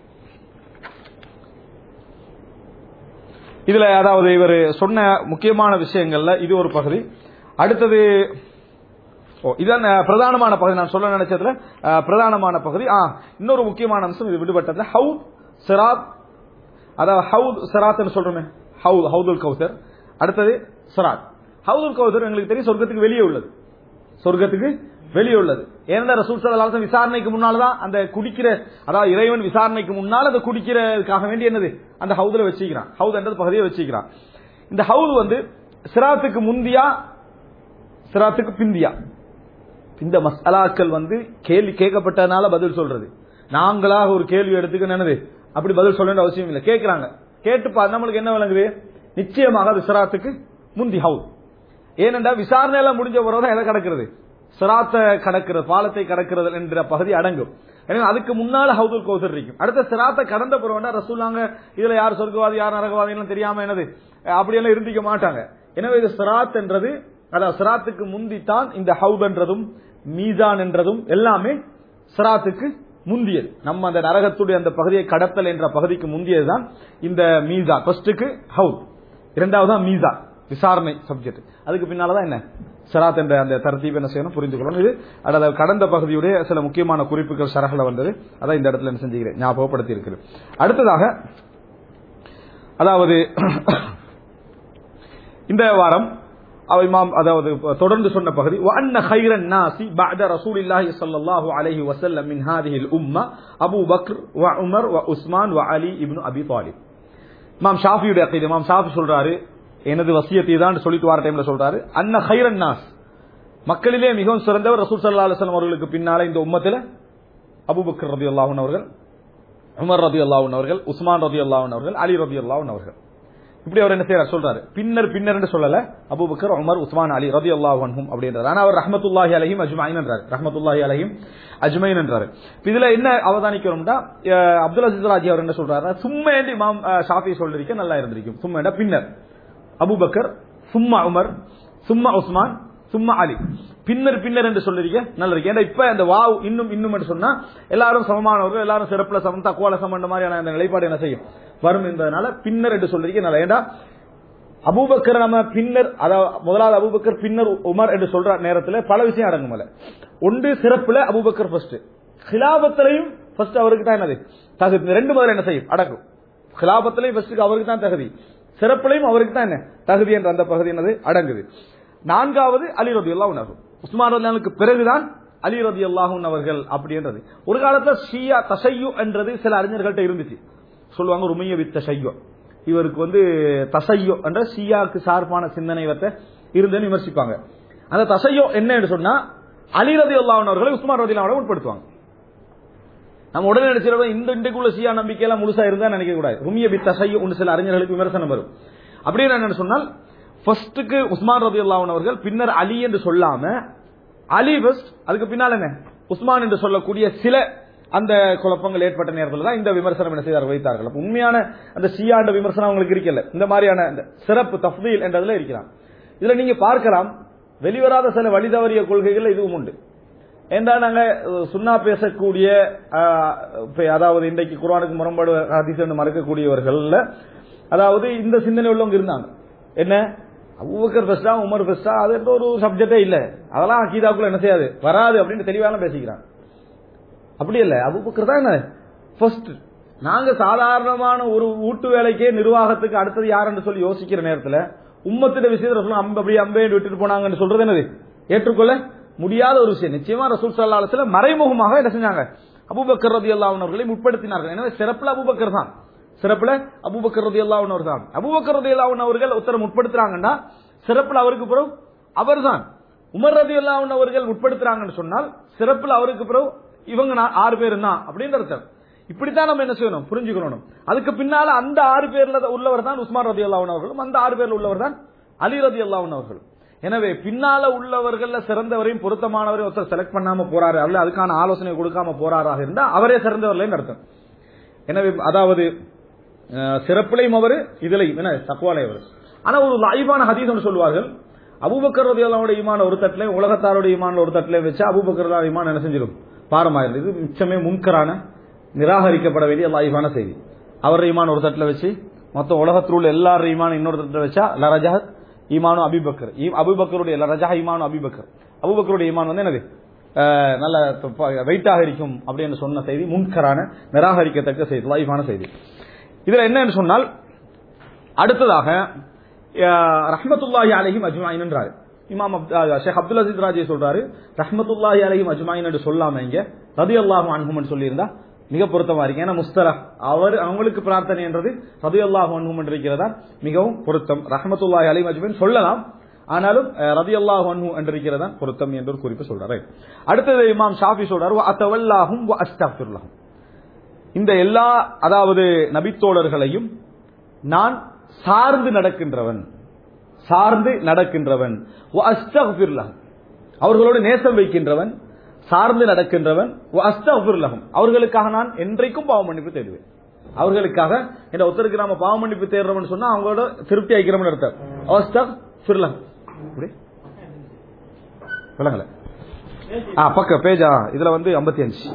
இதுல அதாவது இவர் சொன்ன முக்கியமான விஷயங்கள்ல இது ஒரு பகுதி அடுத்தது ஓ இதான் அஹ், பிரதானமான பகுதி நான் சொல்ல நினைச்சதுல அஹ், பிரதானமான பகுதி ஆ இன்னொரு முக்கியமான அம்சம் இது விடுபட்டதுல ஹவுத் சிராத் அதாவது ஹவுத் சிராத்னு சொல்றோமே ஹவுத் ஹவுதுல் கௌசர் அடுத்தது சிராத் ஹவுதுல் கௌசர் எங்களுக்கு தெரியும் சொர்க்கத்துக்கு வெளியே உள்ளது சொர்க்கத்துக்கு வெளியே உள்ளது ஏன்னா ரசூல் சல்லல்லாஹு விசாரணைக்கு முன்னால தான் அந்த குடிக்கிற அதாவது இறைவன் விசாரணைக்கு முன்னால் அந்த குடிக்கிறதுக்காக வேண்டி என்னது அந்த ஹவுதுல வச்சுக்கிறான் ஹவுத் என்றது பகுதியை வச்சுக்கிறான் இந்த ஹவுது வந்து சிராத்துக்கு முந்தியா சிராத்துக்கு பிந்தியா இந்த மசாலாக்கள் வந்து கேள்வி கேட்கப்பட்டதுனால பதில் சொல்றது நாங்களாக ஒரு கேள்வி எடுத்துக்க என்னது அப்படி பதில் சொல்ல வேண்டிய அவசியம் இல்லை கேட்கிறாங்க கேட்டு பா நம்மளுக்கு என்ன விளங்குது நிச்சயமாக அது சிராத்துக்கு முந்தி ஹவுத் ஏனென்றா விசாரணை எல்லாம் முடிஞ்ச பிறகு எதை கடக்கிறது சிராத்தை கடக்கிறது பாலத்தை கடக்கிறது என்ற பகுதி அடங்கும் எனவே அதுக்கு முன்னால ஹவுதுல் கௌசர் இருக்கும் அடுத்த சிராத்தை கடந்த பிறகு ரசூலாங்க இதுல யார் சொர்க்கவாதி யார் நரகவாதி எல்லாம் தெரியாம என்னது அப்படியெல்லாம் இருந்திக்க மாட்டாங்க எனவே இது சிராத் என்றது அதாவது சிராத்துக்கு முந்தித்தான் இந்த ஹவுத் என்றதும் மீசான் என்றதும் எல்லாமே சிராத்துக்கு முந்தியது நம்ம அந்த நரகத்துடைய அந்த பகுதியை கடத்தல் என்ற பகுதிக்கு முந்தியதுதான் இந்த மீசான் ஃபர்ஸ்டுக்கு ஹவுத் இரண்டாவது மீசான் விசாரணை சப்ஜெக்ட் அதுக்கு பின்னாலதான் என்ன சிராத் என்ற அந்த தரத்தீப் என்ன செய்யணும் புரிந்து கொள்ளணும் இது அதாவது கடந்த பகுதியுடைய சில முக்கியமான குறிப்புகள் சரகல வந்தது அதான் இந்த இடத்துல என்ன செஞ்சுக்கிறேன் ஞாபகப்படுத்தி இருக்கிறேன் அடுத்ததாக அதாவது இந்த வாரம் அவ இமாம் அதாவது தொடர்ந்து சொன்ன பகுதி وأن خير الناس بعد رسول الله صلى الله عليه وسلم من هذه الأمة أبو بكر وعمر وعثمان وعلي ابن أبي طالب இமாம் ஷாஃபியுடைய அக்கீது இமாம் ஷாஃபி சொல்றாரு எனது வசியத்தை தான் சொல்லிட்டு வர டைம்ல சொல்றாரு அன்ன ஹைரன் நாஸ் மக்களிலே மிகவும் சிறந்தவர் ரசூல் சல்லா அலுவலம் அவர்களுக்கு பின்னால இந்த உம்மத்தில் அபுபக்கர் ரதி அல்லாஹன் அவர்கள் உமர் ரதி அல்லாஹன் அவர்கள் உஸ்மான் ரதி அல்லாஹன் அவர்கள் அலி ரதி அல்லாஹன் அவர்கள் இப்படி அவர் என்ன செய்யறார் சொல்றாரு பின்னர் பின்னர் சொல்லல அபுபக்கர் உமர் உஸ்மான் அலி ரதி அல்லாஹ் அன்ஹும் அப்படின்றார் ஆனா அவர் ரஹமத்துல்லாஹி அலைஹிம் அஜ்மாயின் என்றார் ரஹமத்துல்லாஹி அலைஹிம் அஜ்மைன் என்றார் இதுல என்ன அவதானிக்கிறோம்னா அஹ், அப்துல் அசீஸ் ராஜி அவர் என்ன சொல்றாரு சும்மா என்று இமாம் அஹ், ஷாஃபி சொல்லிருக்க நல்லா இருந்திருக்கும் சும்மா என்றா பின்னர் அபுபக்கர் சும்மா உமர் சும்மா உஸ்மான் சும்மா அலி பின்னர் பின்னர் என்று சொல்லிருக்க நல்லா இருக்கு ஏன்னா இப்ப இந்த வாவ் இன்னும் இன்னும் என்று சொன்னா எல்லாரும் சமமானவர்கள் எல்லாரும் சிறப்புல சமம் தக்குவால சமம் இந்த மாதிரியான அந்த நிலைப்பாடு என்ன செய்யும் வரும் என்பதனால பின்னர் என்று சொல்லிருக்க நல்லா ஏண்டா அபூபக்கர் நம்ம பின்னர் அதாவது முதலாவது அபூபக்கர் பின்னர் உமர் என்று சொல்ற நேரத்துல பல விஷயம் அடங்கும் அதுல. ஒன்று சிறப்புல அபூபக்கர் ஃபர்ஸ்ட் ஹிலாபத்திலையும் ஃபர்ஸ்ட் அவருக்கு தான் என்னது தகுதி இந்த ரெண்டு முதல்ல என்ன செய்யும் அடக்கும் ஹிலாபத்திலையும் ஃபர்ஸ்ட் அவருக்கு தான் தகுதி சிறப்புலையும் அவருக்கு தான் என்ன தகுதி என்ற அந்த பகுதி என்னது அடங்குது நான்காவது அலி ரதி அல்லாஹ் உஸ்மான் ரதியானுக்கு பிறகுதான் அலி ரதி அல்லாஹூன் அவர்கள் அப்படின்றது ஒரு காலத்துல ஷியா தசையு என்றது சில அறிஞர்கள்ட்ட இருந்துச்சு சொல்லுவாங்க ருமைய வித் தசையோ இவருக்கு வந்து தசையோ என்ற ஷியாவுக்கு சார்பான சிந்தனை வத்த இருந்துன்னு விமர்சிப்பாங்க அந்த தசையோ என்ன என்று சொன்னா அலி ரதி அல்லாஹன் அவர்களை உஸ்மான் ரதி அல்லாஹ் உட்படுத்துவாங்க நம்ம உடனே நினைச்சிருவோம் இந்த இன்றைக்குள்ள ஷியா நம்பிக்கையெல்லாம் முழுசா இருந்தா நினைக்க கூடாது ருமிய பித் தசையோ ஒன்று சில அறிஞர்களுக்கு விமர்சனம் வரும் அப்படின்னு என்ன சொன்னால் ஃபர்ஸ்ட்டுக்கு உஸ்மான் ரதி அல்லாஹன் அவர்கள் பின்னர் அலி என்று சொல்லாம அலி ஃபர்ஸ்ட் அதுக்கு பின்னால் என்ன உஸ்மான் என்று சொல்லக்கூடிய சில அந்த குழப்பங்கள் ஏற்பட்ட நேரத்தில் தான் இந்த விமர்சனம் என்ன செய்தார் வைத்தார்கள் அப்ப உண்மையான அந்த ஷியாண்ட விமர்சனம் அவங்களுக்கு இருக்கல இந்த மாதிரியான இந்த சிறப்பு தஃதீல் என்றதுல இருக்கிறான் இதுல நீங்க பார்க்கலாம் வெளிவராத சில வழி தவறிய கொள்கைகள் இதுவும் உண்டு ஏண்டா நாங்க அஹ், சுன்னா பேசக்கூடிய அஹ், இப்ப அதாவது இன்றைக்கு குர்ஆனுக்கு முரண்பாடு ஹதீஸ் என்று மறுக்கக்கூடியவர்கள்ல அதாவது இந்த சிந்தனை உள்ளவங்க இருந்தாங்க என்ன அபூபக்கர் பெஸ்டா உமர் பெஸ்டா அது எந்த ஒரு சப்ஜெக்டே இல்ல அதெல்லாம் அகீதாக்குள்ள என்ன செய்யாது வராது அப்படின்னு தெளிவான பேசிக்கிறாங்க அப்படி இல்ல அபூபக்கர் தான் என்ன ஃபர்ஸ்ட் நாங்க சாதாரணமான ஒரு வீட்டு வேலைக்கே நிர்வாகத்துக்கு அடுத்தது யாருன்னு சொல்லி யோசிக்கிற நேரத்துல உம்மத்திட விஷயத்துல ரசூல் அம்ப அப்படி அம்பே விட்டுட்டு போனாங்கன்னு சொல்றது என்னது ஏற்றுக்கொள்ள முடியாத ஒரு விஷயம் நிச்சயமா ரசூல் சல்லா அலுவலம் மறைமுகமாக என்ன செஞ்சாங்க அபூபக்கர் ரதி அவர்களை முற்படுத்தினார்கள் எனவே சிறப்புல அபூபக்கர் தான் சிறப்புல அபூபக்கர் ரதி அவர் தான் அபூபக்கர் ரதி அவர்கள் உத்தரம் முற்படுத்துறாங்கன்னா சிறப்புல அவருக்கு பிறகு அவர்தான் உமர் ரதி அவர்கள் உட்படுத்துறாங்கன்னு சொன்னால் சிறப்புல அவருக்கு பிறகு இவங்க நா- ஆறு பேர் தான் அப்படின்னு அர்த்தம் இப்படித்தான் நம்ம என்ன செய்யணும் புரிஞ்சுக்கணும் அதுக்கு பின்னால அந்த ஆறு பேர்ல உள்ளவர் தான் உஸ்மான் ரதி அவர்களும் அந்த ஆறு பேர்ல உள்ளவர் தான் அலி ரதி அவர்களும் எனவே பின்னால உள்ளவர்கள்ல சிறந்தவரையும் பொருத்தமானவரையும் ஒருத்தர் செலக்ட் பண்ணாம போறாரு அல்ல அதுக்கான ஆலோசனை கொடுக்காம போறாராக இருந்தா அவரே சிறந்தவர்லன்னு அர்த்தம் எனவே அதாவது அஹ், சிறப்பிலையும் அவர் இதுலையும் என்ன தக்குவாலை அவர் ஆனா ஒரு லைவான ஹதீஸ் ஒன்று சொல்வார்கள் அபூபக்கர் ரதியல்லாவோட ஈமான ஒரு தட்டிலே உலகத்தாரோட ஈமான ஒரு தட்டிலே வச்சா அபூபக்கர் ரலியல்லாஹு ஈமான் என்ன செஞ்சிடும் பாரமாயிருது இது மிச்சமே முன்கரான நிராகரிக்கப்பட வேண்டிய லைவான செய்தி அவர் ஈமான் ஒரு தட்டில் வச்சு மொத்த உலகத்தில் உள்ள எல்லாரும் ஈமான் இன்னொரு தட்டில் வச்சா லரஜஹத் ஈமானு அபிபக்கர் ஈ- அபூபக்கருடைய லரஜஹ ஈமானு அபிபக்கர் அபூபக்கருடைய ஈமான் வந்து என்னது அஹ், நல்ல வெயிட்டாக இருக்கும் அப்படின்னு சொன்ன செய்தி முன்கரான நிராகரிக்கத்தக்க செய்தி லைவான செய்தி இதுல என்னன்னு சொன்னால் அடுத்ததாக அஹ், ரஹ்மத்துல்லாஹி அலைஹிம் அஜ்மாயின் என்றார் இமாம் அப்து- அஹ், ஷேக் அப்துல் அசீஸ் ராஜி சொல்றாரு ரஹ்மத்துல்லாஹி அலைஹிம் அஜ்மாயின் என்று சொல்லாம இங்க ரதி அல்லாஹு அன்ஹும் சொல்லியிருந்தா மிக பொருத்தமா இருக்கு ஏன்னா முஸ்தரா அவர் அவங்களுக்கு பிரார்த்தனை என்றது ரதி அல்லாஹு அன்ஹும் என்று இருக்கிறதா மிகவும் பொருத்தம் ரஹ்மத்துல்லாஹி அலைஹிம் அஜ்மாயின் சொல்லலாம் ஆனாலும் ரதி அல்லாஹு அன்ஹு என்று இருக்கிறதா பொருத்தம் என்று ஒரு குறிப்பு சொல்றாரு அடுத்தது இமாம் ஷாஃபி சொல்றாரு அத்தவல்லாஹும் அஸ்தக்ஃபிருல்லாஹும் இந்த எல்லா அதாவது நபித்தோழர்களையும் நான் சார்ந்து நடக்கின்றவன் சார்ந்து நடக்கின்றவன் வ அஸ்தக்ஃபிர் லஹும். அவர்களோடு நேசம் வைக்கின்றவன் சார்ந்து நடக்கின்றவன் வ அஸ்தக்ஃபிர் லஹும். அவர்களுக்காக நான் என்றைக்கும் பாவ மன்னிப்பு தேடுவேன் அவர்களுக்காக இந்த ஒருத்தருக்கு நாம பாவ மன்னிப்பு தேடுறோம்னு சொன்னா அவங்களோட திருப்தி ஆகிக்கிறோம்னு அர்த்தம் அஸ்தக்ஃபிர் லஹும். இப்படி விளங்கல ஆ பக்க பேஜா இதுல வந்து 55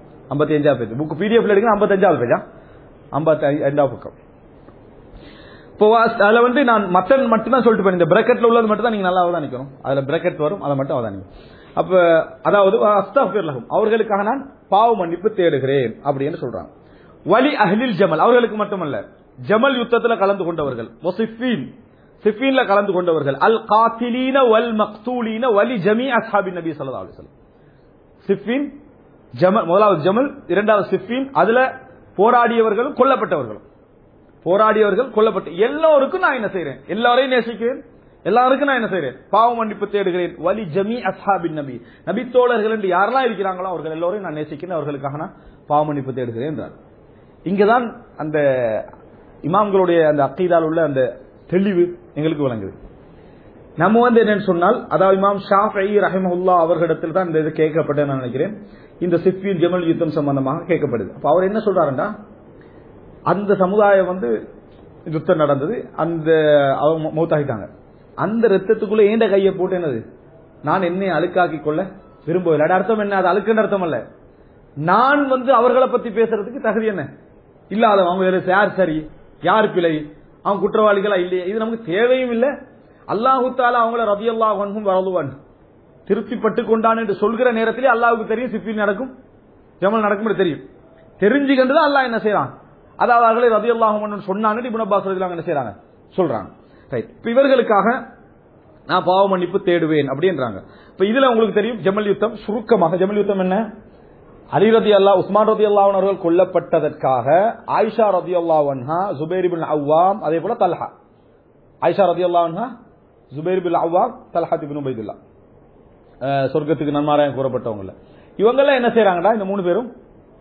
55 பேஜ் புக் பிடிஎஃப்ல எடுங்க 55 பேஜா 55 பக்கம் இப்போ அதுல வந்து நான் மட்டன் மட்டும் தான் சொல்லிட்டு போறேன் இந்த பிரக்கெட்ல உள்ளது மட்டும் தான் நீங்க நல்லா அவதானிக்கணும் அதுல பிரக்கெட் வரும் அதை மட்டும் அவதானிக்கணும் அப்ப அதாவது அஸ்தாஃபிர் லஹும் அவர்களுக்காக நான் பாவ மன்னிப்பு தேடுகிறேன் அப்படின்னு சொல்றாங்க வலி அஹ்லில் ஜமல் அவர்களுக்கு மட்டுமல்ல ஜமல் யுத்தத்துல கலந்து கொண்டவர்கள் வசிஃபீன் சிஃபீன்ல கலந்து கொண்டவர்கள் அல் காத்திலீன வல் மக்தூலீன வலி ஜமீ அஸ்ஹாபி நபி ஸல்லல்லாஹு அலைஹி வஸல்லம் சிஃபின் ஜமல் முதலாவது ஜமல் இரண்டாவது சிஃபின் அதுல போராடியவர்களும் கொல்லப்பட்டவர்களும் போராடியவர்கள் கொல்லப்பட்டு எல்லோருக்கும் நான் என்ன செய்றேன் எல்லாரையும் நேசிக்கிறேன் எல்லாருக்கும் நான் என்ன செய்றேன் பாவ மன்னிப்பு தேடுகிறேன் வலி ஜமி அஸ்ஹாபின் நபி நபி தோழர்கள் என்று யாரெல்லாம் இருக்கிறாங்களோ அவர்கள் எல்லோரையும் நான் நேசிக்கிறேன் அவர்களுக்காக நான் பாவ மன்னிப்பு தேடுகிறேன் என்றார் இங்கதான் அந்த இமாம்களுடைய அந்த அக்கீதால் உள்ள அந்த தெளிவு எங்களுக்கு விளங்குது நம்ம வந்து என்னன்னு சொன்னால் அதாவது இமாம் ஷாஃபி ரஹிமஹுல்லா அவர்களிடத்தில் தான் இந்த இது கேட்கப்பட்டு நான் நினைக்கிறேன் இந்த சிஃபின் ஜமல் யுத்தம் சம்பந்தமாக கேட்கப்படுது அப்ப அவர் என்ன சொல்றாருன்னா அந்த சமுதாயம் வந்து யுத்தம் நடந்தது அந்த அவங்க மௌத்தாகிட்டாங்க அந்த ரத்தத்துக்குள்ள ஏண்ட கையை போட்டு என்னது நான் என்னை அழுக்காக்கி கொள்ள விரும்பவில்லை அது அர்த்தம் என்ன அது அழுக்குன்ற அர்த்தம் அல்ல நான் வந்து அவர்களை பத்தி பேசுறதுக்கு தகுதி என்ன இல்லாத அவங்க வேற யார் சரி யார் பிழை அவங்க குற்றவாளிகளா இல்லையே இது நமக்கு தேவையும் இல்லை அல்லாஹு தாலா அவங்கள ரதி அல்லாஹ் வரதுவான் திருப்திப்பட்டு கொண்டான் என்று சொல்கிற நேரத்திலே அல்லாஹுக்கு தெரியும் சிப்பில் நடக்கும் ஜமல் நடக்கும் தெரியும் தெரிஞ்சுக்கிட்டு தான் அல்லாஹ் என்ன செய்யறான் அதாவது அவர்களை ரதி அல்லாஹ் சொன்னான்னு இபுன் அப்பாஸ் ரதிலாங்க என்ன செய்யறாங்க சொல்றாங்க ரைட் இப்ப இவர்களுக்காக நான் பாவ மன்னிப்பு தேடுவேன் அப்படின்றாங்க இப்ப இதுல உங்களுக்கு தெரியும் ஜமல் யுத்தம் சுருக்கமாக ஜமல் யுத்தம் என்ன அலி ரதி அல்லா உஸ்மான் ரதி அல்லாஹன் அவர்கள் கொல்லப்பட்டதற்காக ஆயிஷா ரதி அல்லாஹா ஜுபேர் பின் அவ்வாம் அதே போல தல்ஹா ஆயிஷா ரதி அல்லாஹா ஜுபேர் பின் அவ்வாம் தல்ஹாத் பின் உபைதுல்லா சொர்க்கத்துக்கு நன்மாராயம் கூறப்பட்டவங்கள இவங்கெல்லாம் என்ன செய்யறாங்கடா இந்த மூணு பேரும்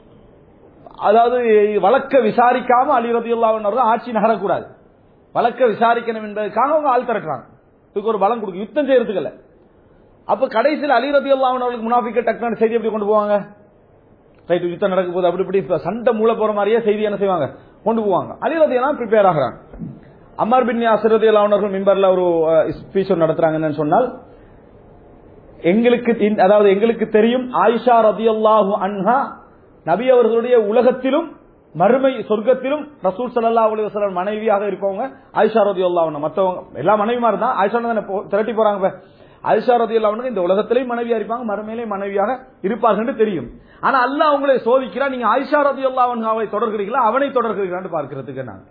அதாவது வழக்க விசாரிக்காம அலி ரதி அல்லாஹன் ஆட்சி நகரக்கூடாது வழக்க விசாரிக்கணும் என்பதற்காக அவங்க ஆள் திரட்டுறாங்க இதுக்கு ஒரு பலம் கொடுக்கும் யுத்தம் செய்யறதுக்கு இல்ல அப்ப கடைசியில் அலி ரதி அல்லாஹன் அவர்களுக்கு முனாஃபிக்க டக்குனு செய்தி எப்படி கொண்டு போவாங்க ரைட் யுத்தம் நடக்கும் போது அப்படி இப்படி சண்டை மூல போற மாதிரியே செய்தி என்ன செய்வாங்க கொண்டு போவாங்க அலி ரதி எல்லாம் ப்ரிப்பேர் ஆகிறாங்க அம்மார் பின் யாசர் ரதி அல்லாஹர்கள் மிம்பர்ல ஒரு ஸ்பீச் நடத்துறாங்கன்னு சொன்னால் எங்களுக்கு அதாவது எங்களுக்கு தெரியும் ஆயிஷா ரதி அல்லாஹு அன்ஹா நபி அவர்களுடைய உலகத்திலும் மறுமை சொர்க்கத்திலும் ரசூல் சல்லா அலி வசலம் மனைவியாக இருப்பவங்க ஆயிஷா ரதி அல்லா மத்தவங்க எல்லா மனைவிமார் தான் ஆயிஷா தானே திரட்டி போறாங்க ஆயிஷா ரதி அல்லா இந்த உலகத்திலேயும் மனைவியா இருப்பாங்க மறுமையிலேயும் மனைவியாக இருப்பார்கள் தெரியும் ஆனா அல்ல அவங்களை சோதிக்கிறா நீங்க ஆயிஷா ரதி அல்லா அவனை தொடர்கிறீங்களா அவனை தொடர்கிறீங்களான்னு பார்க்கறதுக்கு நான்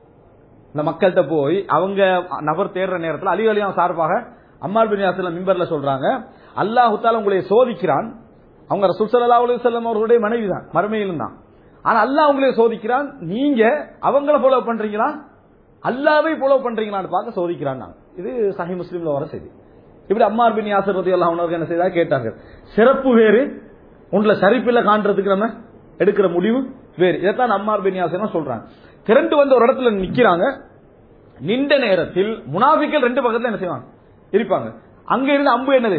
இந்த மக்கள்கிட்ட போய் அவங்க நபர் தேடுற நேரத்தில் அலி அலியான் சார்பாக அம்மார் பின் யாசில மிம்பர்ல சொல்றாங்க அல்லாஹுத்தால உங்களை சோதிக்கிறான் அவங்க ரசூல் சல்லா அலி வல்லம் அவர்களுடைய மனைவி தான் மறுமையிலும் தான் ஆனா அல்லாஹ் உங்களே சோதிக்கிறான் நீங்க அவங்கள ஃபாலோ பண்றீங்களா அல்லாவே ஃபாலோ பண்றீங்களான்னு பார்க்க சோதிக்கிறான் இது சஹி முஸ்லீம்ல வர செய்தி இப்படி அம்மார் பின் யாசர் ரதி அல்லாஹ் உணர்வு என்ன செய்தா கேட்டாங்க சிறப்பு வேறு உங்களை சரிப்பில்ல காண்றதுக்கு நம்ம எடுக்கிற முடிவு வேறு இதைத்தான் அம்மார் பின் யாசர் சொல்றாங்க திரண்டு வந்து ஒரு இடத்துல நிக்கிறாங்க நின்ற நேரத்தில் முனாஃபிக்கள் ரெண்டு பக்கத்துல என்ன செய்வாங்க இருப்பாங்க அங்க இருந்து அம்பு என்னது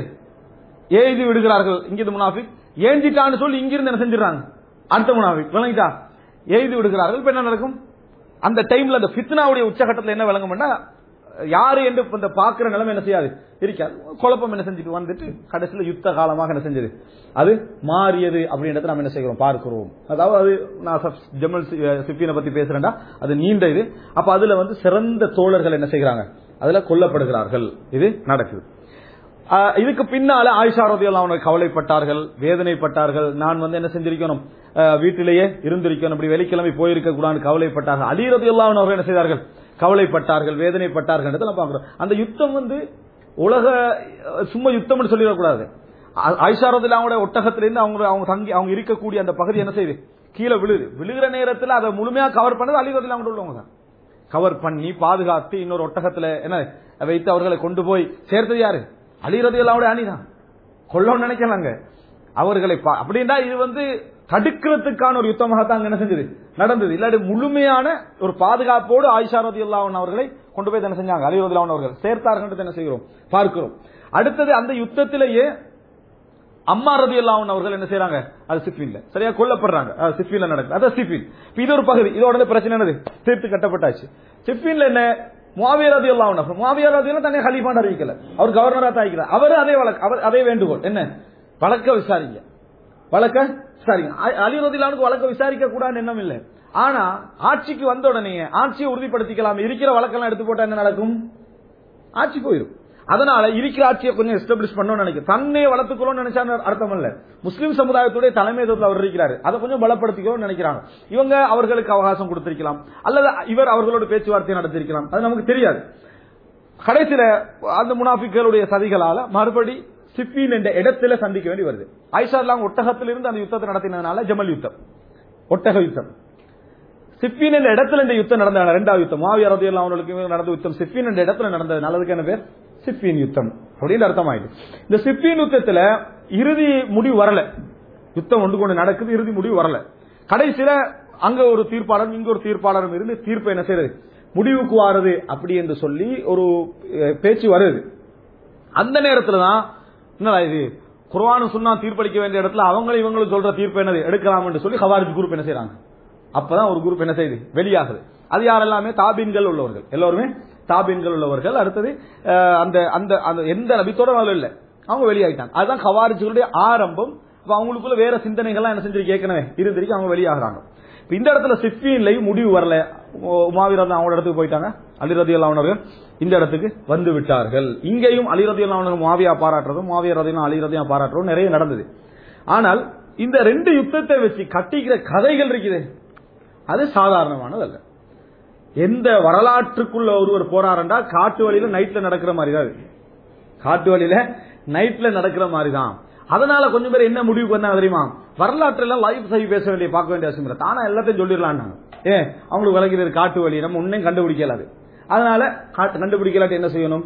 எழுதி விடுகிறார்கள் இங்கிருந்து முனாஃபிக் ஏஞ்சிட்டான்னு சொல்லி இங்கிருந்து என்ன செஞ்சிடறாங்க அடுத்த முனாஃபிக் விளங்கிட்டா எழுதி விடுகிறார்கள் இப்ப என்ன நடக்கும் அந்த டைம்ல அந்த ஃபித்னாவுடைய உச்சகட்டத்தில் என்ன விளங்கும்னா யாரு என்று இந்த பாக்குற நிலைமை என்ன செய்யாது இருக்காது குழப்பம் என்ன செஞ்சுட்டு வந்துட்டு கடைசியில் யுத்த காலமாக என்ன செஞ்சது அது மாறியது அப்படின்றத நம்ம என்ன செய்கிறோம் பார்க்கிறோம் அதாவது அது நான் ஜமல் சிப்பினை பத்தி பேசுறேன்டா அது நீண்ட இது அப்ப அதுல வந்து சிறந்த தோழர்கள் என்ன செய்கிறாங்க அதுல கொல்லப்படுகிறார்கள் இது நடக்குது இதுக்கு பின்னால ஆயிஷா ரதியெல்லாம் அவனுக்கு கவலைப்பட்டார்கள் வேதனைப்பட்டார்கள் நான் வந்து என்ன செஞ்சிருக்கணும் வீட்டிலேயே இருந்திருக்கணும் இப்படி வெள்ளிக்கிழமை போயிருக்க கூடாது கவலைப்பட்டார்கள் அலி ரதியெல்லாம் அவர்கள் என்ன செய்தார்கள் கவலைப்பட்டார்கள் வேதனைப்பட்டார்கள் நம்ம பார்க்கிறோம் அந்த யுத்தம் வந்து உலக சும்மா யுத்தம்னு சொல்லிடக்கூடாது ஆயிஷா ரதில் அவங்களோட ஒட்டகத்திலிருந்து அவங்க அவங்க தங்கி அவங்க இருக்கக்கூடிய அந்த பகுதி என்ன செய்யுது கீழே விழுது விழுகிற நேரத்தில் அதை முழுமையா கவர் பண்ணது அலி ரதில் அவங்க உள்ளவங்க தான் கவர் பண்ணி பாதுகாத்து இன்னொரு ஒட்டகத்துல என்ன வைத்து அவர்களை கொண்டு போய் சேர்த்தது யாரு அலிரது எல்லாவுடைய அணிதான் கொல்லணும்னு நினைக்கலாங்க அவர்களை அப்படின்னா இது வந்து தடுக்கிறதுக்கான ஒரு யுத்தமாக தான் என்ன செஞ்சது நடந்தது இல்லாட்டி முழுமையான ஒரு பாதுகாப்போடு ஆயிஷா ரதி அல்லாவன் அவர்களை கொண்டு போய் என்ன செஞ்சாங்க அலி ரதி அவர்கள் சேர்த்தார்கள் என்ன செய்கிறோம் பார்க்கிறோம் அடுத்தது அந்த யுத்தத்திலேயே அம்மா ரதி அல்லாவன் அவர்கள் என்ன செய்யறாங்க அது சிஃபின்ல சரியா கொல்லப்படுறாங்க சிஃபின்ல நடக்குது அதான் சிஃபின் இது ஒரு பகுதி இதோட பிரச்சனை என்னது தீர்த்து கட்டப்பட்டாச்சு சிஃபின்ல என்ன முவாவியா ரதி அல்லாஹ் முவாவியா ரதி தன்னை ஹலீஃபான் அறிவிக்கல அவர் கவர்னரா தாய்க்கிறார் அவர் அதே வழக்கு அவர் அதே வேண்டுகோள் என்ன வழக்க விசாரிங்க வழக்க விசாரிங்க அலி ரதிலானுக்கு வழக்க விசாரிக்க கூடாதுன்னு எண்ணம் இல்லை ஆனா ஆட்சிக்கு வந்த உடனே ஆட்சியை உறுதிப்படுத்திக்கலாம் இருக்கிற வழக்கெல்லாம் எடுத்து போட்டா என்ன நடக்கும் ஆட்சி போயிடும் அதனால இருக்கிற ஆட்சியை கொஞ்சம் எஸ்டாப்ளிஷ் பண்ணணும்னு நினைக்கிறேன் தன்னை வளர்த்துக்கணும்னு நினைச்சா அர்த்தம் இல்ல முஸ்லீம் சமுதாயத்துடைய தலைமைத்துவத்தில் அவர் இருக்கிறாரு அதை கொஞ்சம் பலப்படுத்திக்கணும்னு நினைக்கிறாங்க இவங்க அவர்களுக்கு அவகாசம் கொடுத்திருக்கலாம் அல்லது இவர் அவர்களோட பேச்சுவார்த்தை நடத்திருக்கலாம் அது நமக்கு தெரியாது கடைசியில அந்த முனாஃபிக்களுடைய சதிகளால மறுபடி சிப்பின் என்ற இடத்துல சந்திக்க வேண்டி வருது ஐஷா ஒட்டகத்திலிருந்து அந்த யுத்தத்தை நடத்தினதுனால ஜமல் யுத்தம் ஒட்டக யுத்தம் சிப்பின் என்ற இடத்துல இந்த யுத்தம் நடந்த இரண்டாவது யுத்தம் மாவிய ரதியெல்லாம் அவர்களுக்கு நடந்த யுத்தம் சிப்பின் என்ற இடத்துல நடந்தது நல்லதுக்கு என்ன பேர் சிப்பின் யுத்தம் அப்படின்னு அர்த்தம் ஆயிடுது இந்த சிப்பின் யுத்தத்துல இறுதி முடிவு வரல யுத்தம் ஒன்று கொண்டு நடக்குது இறுதி முடிவு வரல கடைசியில அங்க ஒரு தீர்ப்பாளரும் இங்க ஒரு தீர்ப்பாளரும் இருந்து தீர்ப்பு என்ன செய்யறது முடிவுக்கு வாருது அப்படி என்று சொல்லி ஒரு அஹ், பேச்சு வருது அந்த நேரத்துல தான் என்னடா இது குர்ஆனு சுன்னா தீர்ப்பளிக்க வேண்டிய இடத்துல அவங்களும் இவங்களும் சொல்ற தீர்ப்பு என்னது எடுக்கலாம் என்று சொல்லி ஹவாரிஜ் குரூப் என்ன செய்றாங்க அப்பதான் ஒரு குரூப் என்ன செய்யுது வெளியாகுது அது யாரெல்லாமே தாபீன்கள் உள்ளவர்கள் எல்லாருமே தாபீன்கள் உள்ளவர்கள் அடுத்தது அஹ், அந்த அந்த அந்த எந்த நபித்தோட இல்ல அவங்க வெளியாகிட்டாங்க அதுதான் ஹவாரிஜுடைய ஆரம்பம் அப்ப அவங்களுக்குள்ள வேற சிந்தனைகள்லாம் என்ன செஞ்சிருக்கு ஏற்கனவே இருந்திருக்கு அவங்க வெளியாகிறாங்க இப்ப இந்த இடத்துல சிஃபின்லையும் முடிவு வரல உமாவிரதம் அவங்களோட இடத்துக்கு போயிட்டாங்க அலிரதி அல்லாவனர்கள் இந்த இடத்துக்கு வந்து விட்டார்கள் இங்கேயும் அலிரதி அல்லாவனர்கள் மாவியா பாராட்டுறதும் மாவியா ரதியும் அலிரதியா பாராட்டுறதும் நிறைய நடந்தது ஆனால் இந்த ரெண்டு யுத்தத்தை வச்சு கட்டிக்கிற கதைகள் இருக்குது அது சாதாரணமானது அல்ல எந்த வரலாற்றுக்குள்ள ஒருவர் போறாருண்டா காட்டு வழியில நைட்ல நடக்கிற மாதிரி தான் இது. காட்டு வழியில நைட்ல நடக்கிற மாதிரி தான் அதனால கொஞ்சம் பேர் என்ன முடிவுக்கு வந்தாங்க தெரியுமா வரலாற்று எல்லாம் லைவ் சைவ் பேச வேண்டிய பார்க்க வேண்டிய அவசியம் இல்லை தானே எல்லாத்தையும் சொல்லிடலாம் ஏன் அவங்களுக்கு விளக்கிறது காட்டு வழி நம்ம ஒன்னையும் கண்டுபிடிக்கலாது அதனால காட்டு- கண்டுபிடிக்கலாட்டி என்ன செய்யணும்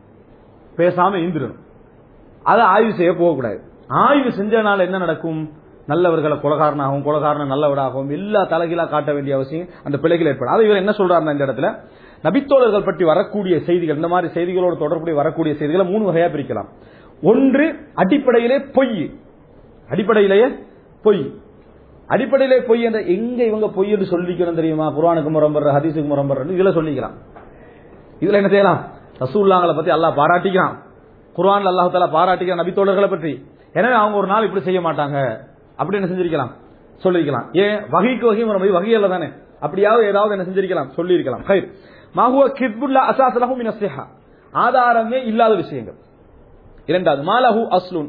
பேசாம இருந்துடணும் அதை ஆய்வு செய்ய போகக்கூடாது ஆய்வு செஞ்சனால என்ன நடக்கும் நல்லவர்களை கொலகாரனாகவும் கொலகாரனை நல்லவராகவும் எல்லா தலைகீழா காட்ட வேண்டிய அவசியம் அந்த பிழைகள் ஏற்படும் அதை இவர் என்ன சொல்றாருன்னா இந்த இடத்துல நபித்தோழர்கள் பற்றி வரக்கூடிய செய்திகள் இந்த மாதிரி செய்திகளோடு தொடர்புடைய வரக்கூடிய செய்திகளை மூணு வகையா பிரிக்கலாம் ஒன்று அடிப்படையிலே பொய் அடிப்படையிலேயே பொய் அடிப்படையிலே பொய் என்ற எங்க இவங்க பொய் என்று சொல்லிக்கணும் தெரியுமா குர்ஆனுக்கு முரம்பர் ஹதீஸுக்கு முரம்பர் இதுல சொல்லிக்கலாம் இதுல என்ன செய்யலாம் ரசூல்லாங்களை பத்தி அல்லாஹ் பாராட்டிக்கிறான் குர்ஆன்ல அல்லாஹ் தஆலா பாராட்டிக்கிறான் நபித்தோழர்களை பற்றி எனவே அவங்க ஒரு நாள் இப்படி செய்ய மாட்டாங்க அப்படி என்ன செஞ்சிருக்கலாம் சொல்லிருக்கலாம் ஏன் வகைக்கு வகை முறை வகையல்ல தானே அப்படியாவது ஏதாவது என்ன செஞ்சிருக்கலாம் சொல்லியிருக்கலாம் ஹைர் மாஹுவ கித்புல்லா அசாசலஹு மின் அஸ்ஸிஹா ஆதாரமே இல்லாத விஷயங்கள் இரண்டாவது மாலஹு அஸ்லுன்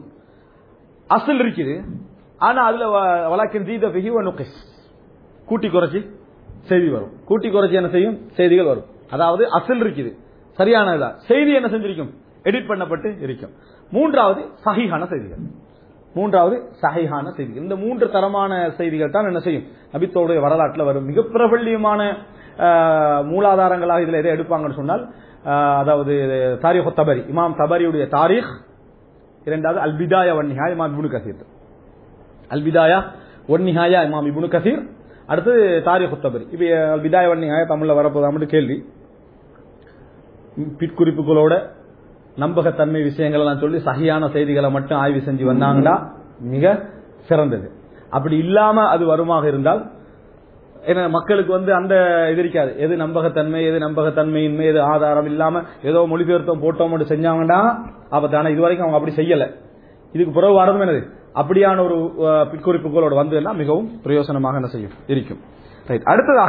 அஸ்ல் இருக்குது ஆனா அதுல வ- வலாக்கின் ஜீத பிஹி வ நுகிஸ் கூட்டி குறைச்சி செய்தி வரும் கூட்டி குறைச்சி என்ன செய்யும் செய்திகள் வரும் அதாவது அசல் இருக்குது சரியானதா செய்தி என்ன செஞ்சிருக்கும் எடிட் பண்ணப்பட்டு இருக்கும் மூன்றாவது சஹிஹான செய்திகள் மூன்றாவது சஹிஹான செய்திகள் இந்த மூன்று தரமான செய்திகள் தான் என்ன செய்யும் நபித்தோடைய வரலாற்றில் வரும் மிக பிரபல்யமான ஆஹ், மூலாதாரங்களாக இதுல எதை எடுப்பாங்கன்னு சொன்னால் ஆஹ், அதாவது தாரிக் தபரி இமாம் தபரியுடைய தாரீக் இரண்டாவது அல் பிதாயா வன்னிஹா இமாம் இப்னு கசீர் அல் பிதாயா ஒன்னிஹாயா இமாம் இப்னு கசீர் அடுத்து தாரிக் தபரி இப்ப அல் பிதாயா வன்னிஹாயா தமிழ்ல வரப்போதாமட்டு கேள்வி பிற்குறிப்புகளோட நம்பகத்தன்மை விஷயங்கள் எல்லாம் சொல்லி சகியான செய்திகளை மட்டும் ஆய்வு செஞ்சு வந்தாங்கன்னா மிக சிறந்தது அப்படி இல்லாம அது வருமாக இருந்தால் ஏன்னா மக்களுக்கு வந்து அந்த இது இருக்காது எது நம்பகத்தன்மை எது நம்பகத்தன்மையின்மை எது ஆதாரம் இல்லாம ஏதோ மொழிபெயர்த்தம் போட்டோம் மட்டும் செஞ்சாங்கன்னா ஆபத்தான இது வரைக்கும் அவங்க அப்படி செய்யல இதுக்கு பிறகு வரதும் என்னது அப்படியான ஒரு அஹ், பிற்குறிப்புகளோட வந்ததுன்னா மிகவும் பிரயோசனமாக என்ன செய்யும் இருக்கும் ரைட் அடுத்ததாக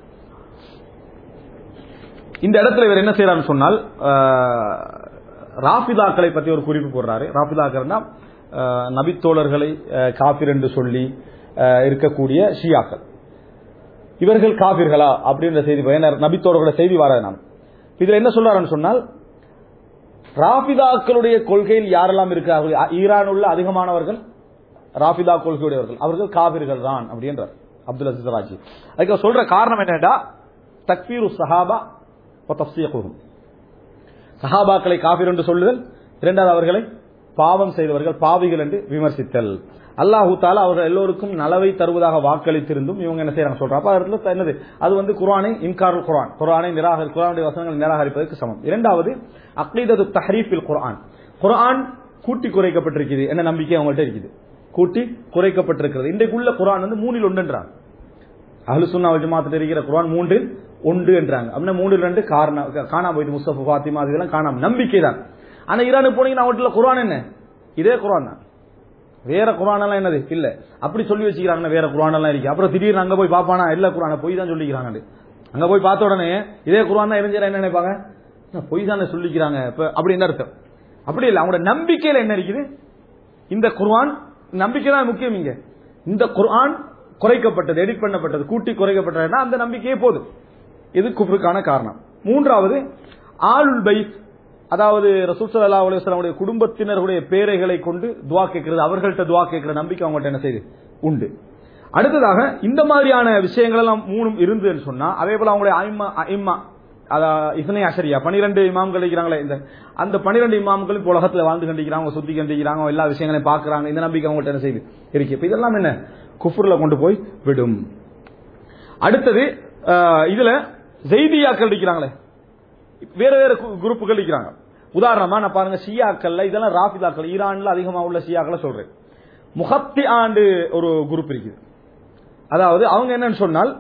இந்த இடத்துல இவர் என்ன செய்யறாருன்னு சொன்னால் அஹ், ராஃபிதாக்களை பத்தி ஒரு குறிப்பு போடுறாரு ராஃபிதாக்கள்னா அஹ், நபித்தோழர்களை அஹ், காபிர் என்று சொல்லி அஹ், இருக்கக்கூடிய ஷியாக்கள் இவர்கள் காபிர்களா அப்படின்ற செய்தி பயனர் நபித்தோழர்கள செய்தி வராது நான் இதுல என்ன சொல்றாருன்னு சொன்னால் ராபிதாக்களுடைய கொள்கையில் யாரெல்லாம் இருக்கிறார்கள் ஈரான் உள்ள அதிகமானவர்கள் ராபிதா கொள்கையுடையவர்கள் அவர்கள் காபிர்கள் தான் அப்படின்றார் அப்துல் அசீஸ் ராஜி அதுக்கு அவர் சொல்ற காரணம் என்னடா தக்பீரு சஹாபா தப்சியகுகும் சஹாபாக்களை காபிர் என்று சொல்லுதல் இரண்டாவது அவர்களை பாவம் செய்தவர்கள் பாவிகள் என்று விமர்சித்தல் அல்லாஹு தாலா அவர்கள் எல்லோருக்கும் நலவை தருவதாக வாக்களித்திருந்தும் இவங்க என்ன செய்யறாங்க சொல்றாங்க அப்ப அதுல த- என்னது அது வந்து குர்ஆனை இன்காருல் குர்ஆன் குர்ஆனை நிராகரி குர்ஆனுடைய வசனங்களை நிராகரிப்பதற்கு சமம் இரண்டாவது அக்லீதது தஹரீஃபில் குர்ஆன் குர்ஆன் கூட்டி குறைக்கப்பட்டிருக்குது என்ன நம்பிக்கை அவங்கள்ட்ட இருக்குது கூட்டி குறைக்கப்பட்டிருக்கிறது இன்றைக்குள்ள குர்ஆன் வந்து மூணில் ஒன்றுன்றாங்க அஹ்லு சுன்னா வல் ஜமாத்தில் இருக்கிற குர்ஆன் மூன்றில் ஒன்று என்றாங்க அப்படின்னா மூன்றில் ரெண்டு காரணம் காணாம போயிட்டு முஸ்தபா ஃபாத்திமா இதெல்லாம் காணாம நம்பிக்கை தான் ஆனா ஈரானுக்கு போனீங்கன்னா அவற்றில் குர்ஆன் என்ன இதே குர்ஆன் தான் வேற குரான் எல்லாம் என்னது இல்ல அப்படி சொல்லி வச்சுக்கிறாங்க வேற குரான் எல்லாம் இருக்கு அப்புறம் திடீர்னு அங்க போய் பாப்பானா இல்ல குரான பொய் தான் சொல்லிக்கிறாங்க அங்க போய் பார்த்த உடனே இதே குரான் தான் இருந்துச்சா என்ன நினைப்பாங்க என்ன பொய் தானே சொல்லிக்கிறாங்க இப்ப அப்படின்னு அர்த்தம் அப்படி இல்ல அவங்களோட நம்பிக்கையில என்ன இருக்குது இந்த குர்ஆன் நம்பிக்கை தான் முக்கியம் இங்க இந்த குர்ஆன் குறைக்கப்பட்டது எடிட் பண்ணப்பட்டது கூட்டி குறைக்கப்பட்டதுன்னா அந்த நம்பிக்கையே போதும் இது குஃப்ருக்கான காரணம் மூன்றாவது ஆளுல் பைத் அதாவது ரசூல் ஸல்லல்லாஹு அலைஹி வஸல்லமுடைய குடும்பத்தினருடைய பேரைகளை கொண்டு துவா கேட்கிறது அவர்கள்ட்ட துவா கேட்கிற நம்பிக்கை அவங்கள்ட்ட என்ன செய்யுது உண்டு அடுத்ததாக இந்த மாதிரியான விஷயங்கள் எல்லாம் மூணும் இருந்துன்னு சொன்னா அதே போல அவங்களுடைய ஐம்மா ஐம்மா அதா இசனை அஷரியா பனிரெண்டு இமாம்கள் இருக்கிறாங்களே இந்த அந்த பனிரெண்டு இமாம்கள் இப்போ உலகத்துல வாழ்ந்து கண்டிக்கிறாங்க சுத்தி கண்டிக்கிறாங்க எல்லா விஷயங்களையும் பாக்குறாங்க இந்த நம்பிக்கை அவங்கள்ட்ட என்ன செய்யுது இருக்கு இப்ப இதெல்லாம் என்ன குஃபுர்ல கொண்டு போய் விடும் அடுத்தது அஹ், இதுல ஜெய்தியாக்கள் இருக்கிறாங்களே வேற வேற கு- குரூப்புகள் இருக்கிறாங்க உதாரணமா நான் பாருங்க ஷியாக்கள்ல இதெல்லாம் ராஃபிதாக்கள் ஈரான்ல அதிகமா உள்ள ஷியாக்களை சொல்றேன் முகத்தி ஆண்டு ஒரு குரூப் இருக்குது அதாவது அவங்க என்னன்னு சொன்னால்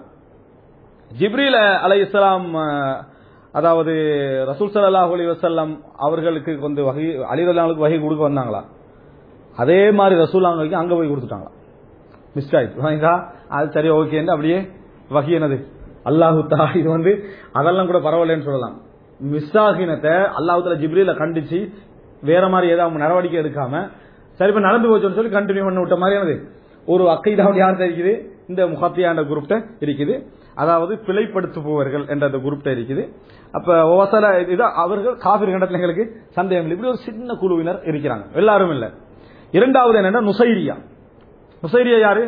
ஜிப்ரீல் அலை இஸ்லாம் அதாவது ரசூல் ஸல்லல்லாஹு அலைஹி வஸல்லம் அவர்களுக்கு வந்து வகை அலிரல்லாவுக்கு வகை கொடுக்க வந்தாங்களா அதே மாதிரி ரசூல் அவங்களுக்கு அங்க போய் கொடுத்துட்டாங்களா மிஸ் ஆயிடுச்சு வாங்கிக்கா அது சரி ஓகேன்னு அப்படியே வகை என்னது அல்லாஹு தா இது வந்து அதெல்லாம் கூட பரவாயில்லன்னு சொல்லலாம் மிஸ் ஆகினத்தை அல்லாஹுல ஜிப்ரீல கண்டிச்சு வேற மாதிரி ஏதாவது நடவடிக்கை எடுக்காம சரி இப்ப நடந்து போச்சுன்னு சொல்லி கண்டினியூ பண்ண விட்ட மாதிரி என்னது ஒரு அக்கைதான் யார் இருக்குது இந்த முகத்தியாண்ட குரூப்ட இருக்குது அதாவது பிழைப்படுத்துபவர்கள் என்ற அந்த குரூப்ட இருக்குது அப்ப ஒவசல இது அவர்கள் காபிர் கண்டத்துல எங்களுக்கு சந்தேகம் இல்லை இப்படி ஒரு சின்ன குழுவினர் இருக்கிறாங்க எல்லாரும் இல்ல இரண்டாவது என்னன்னா நுசைரியா நுசைரியா யாரு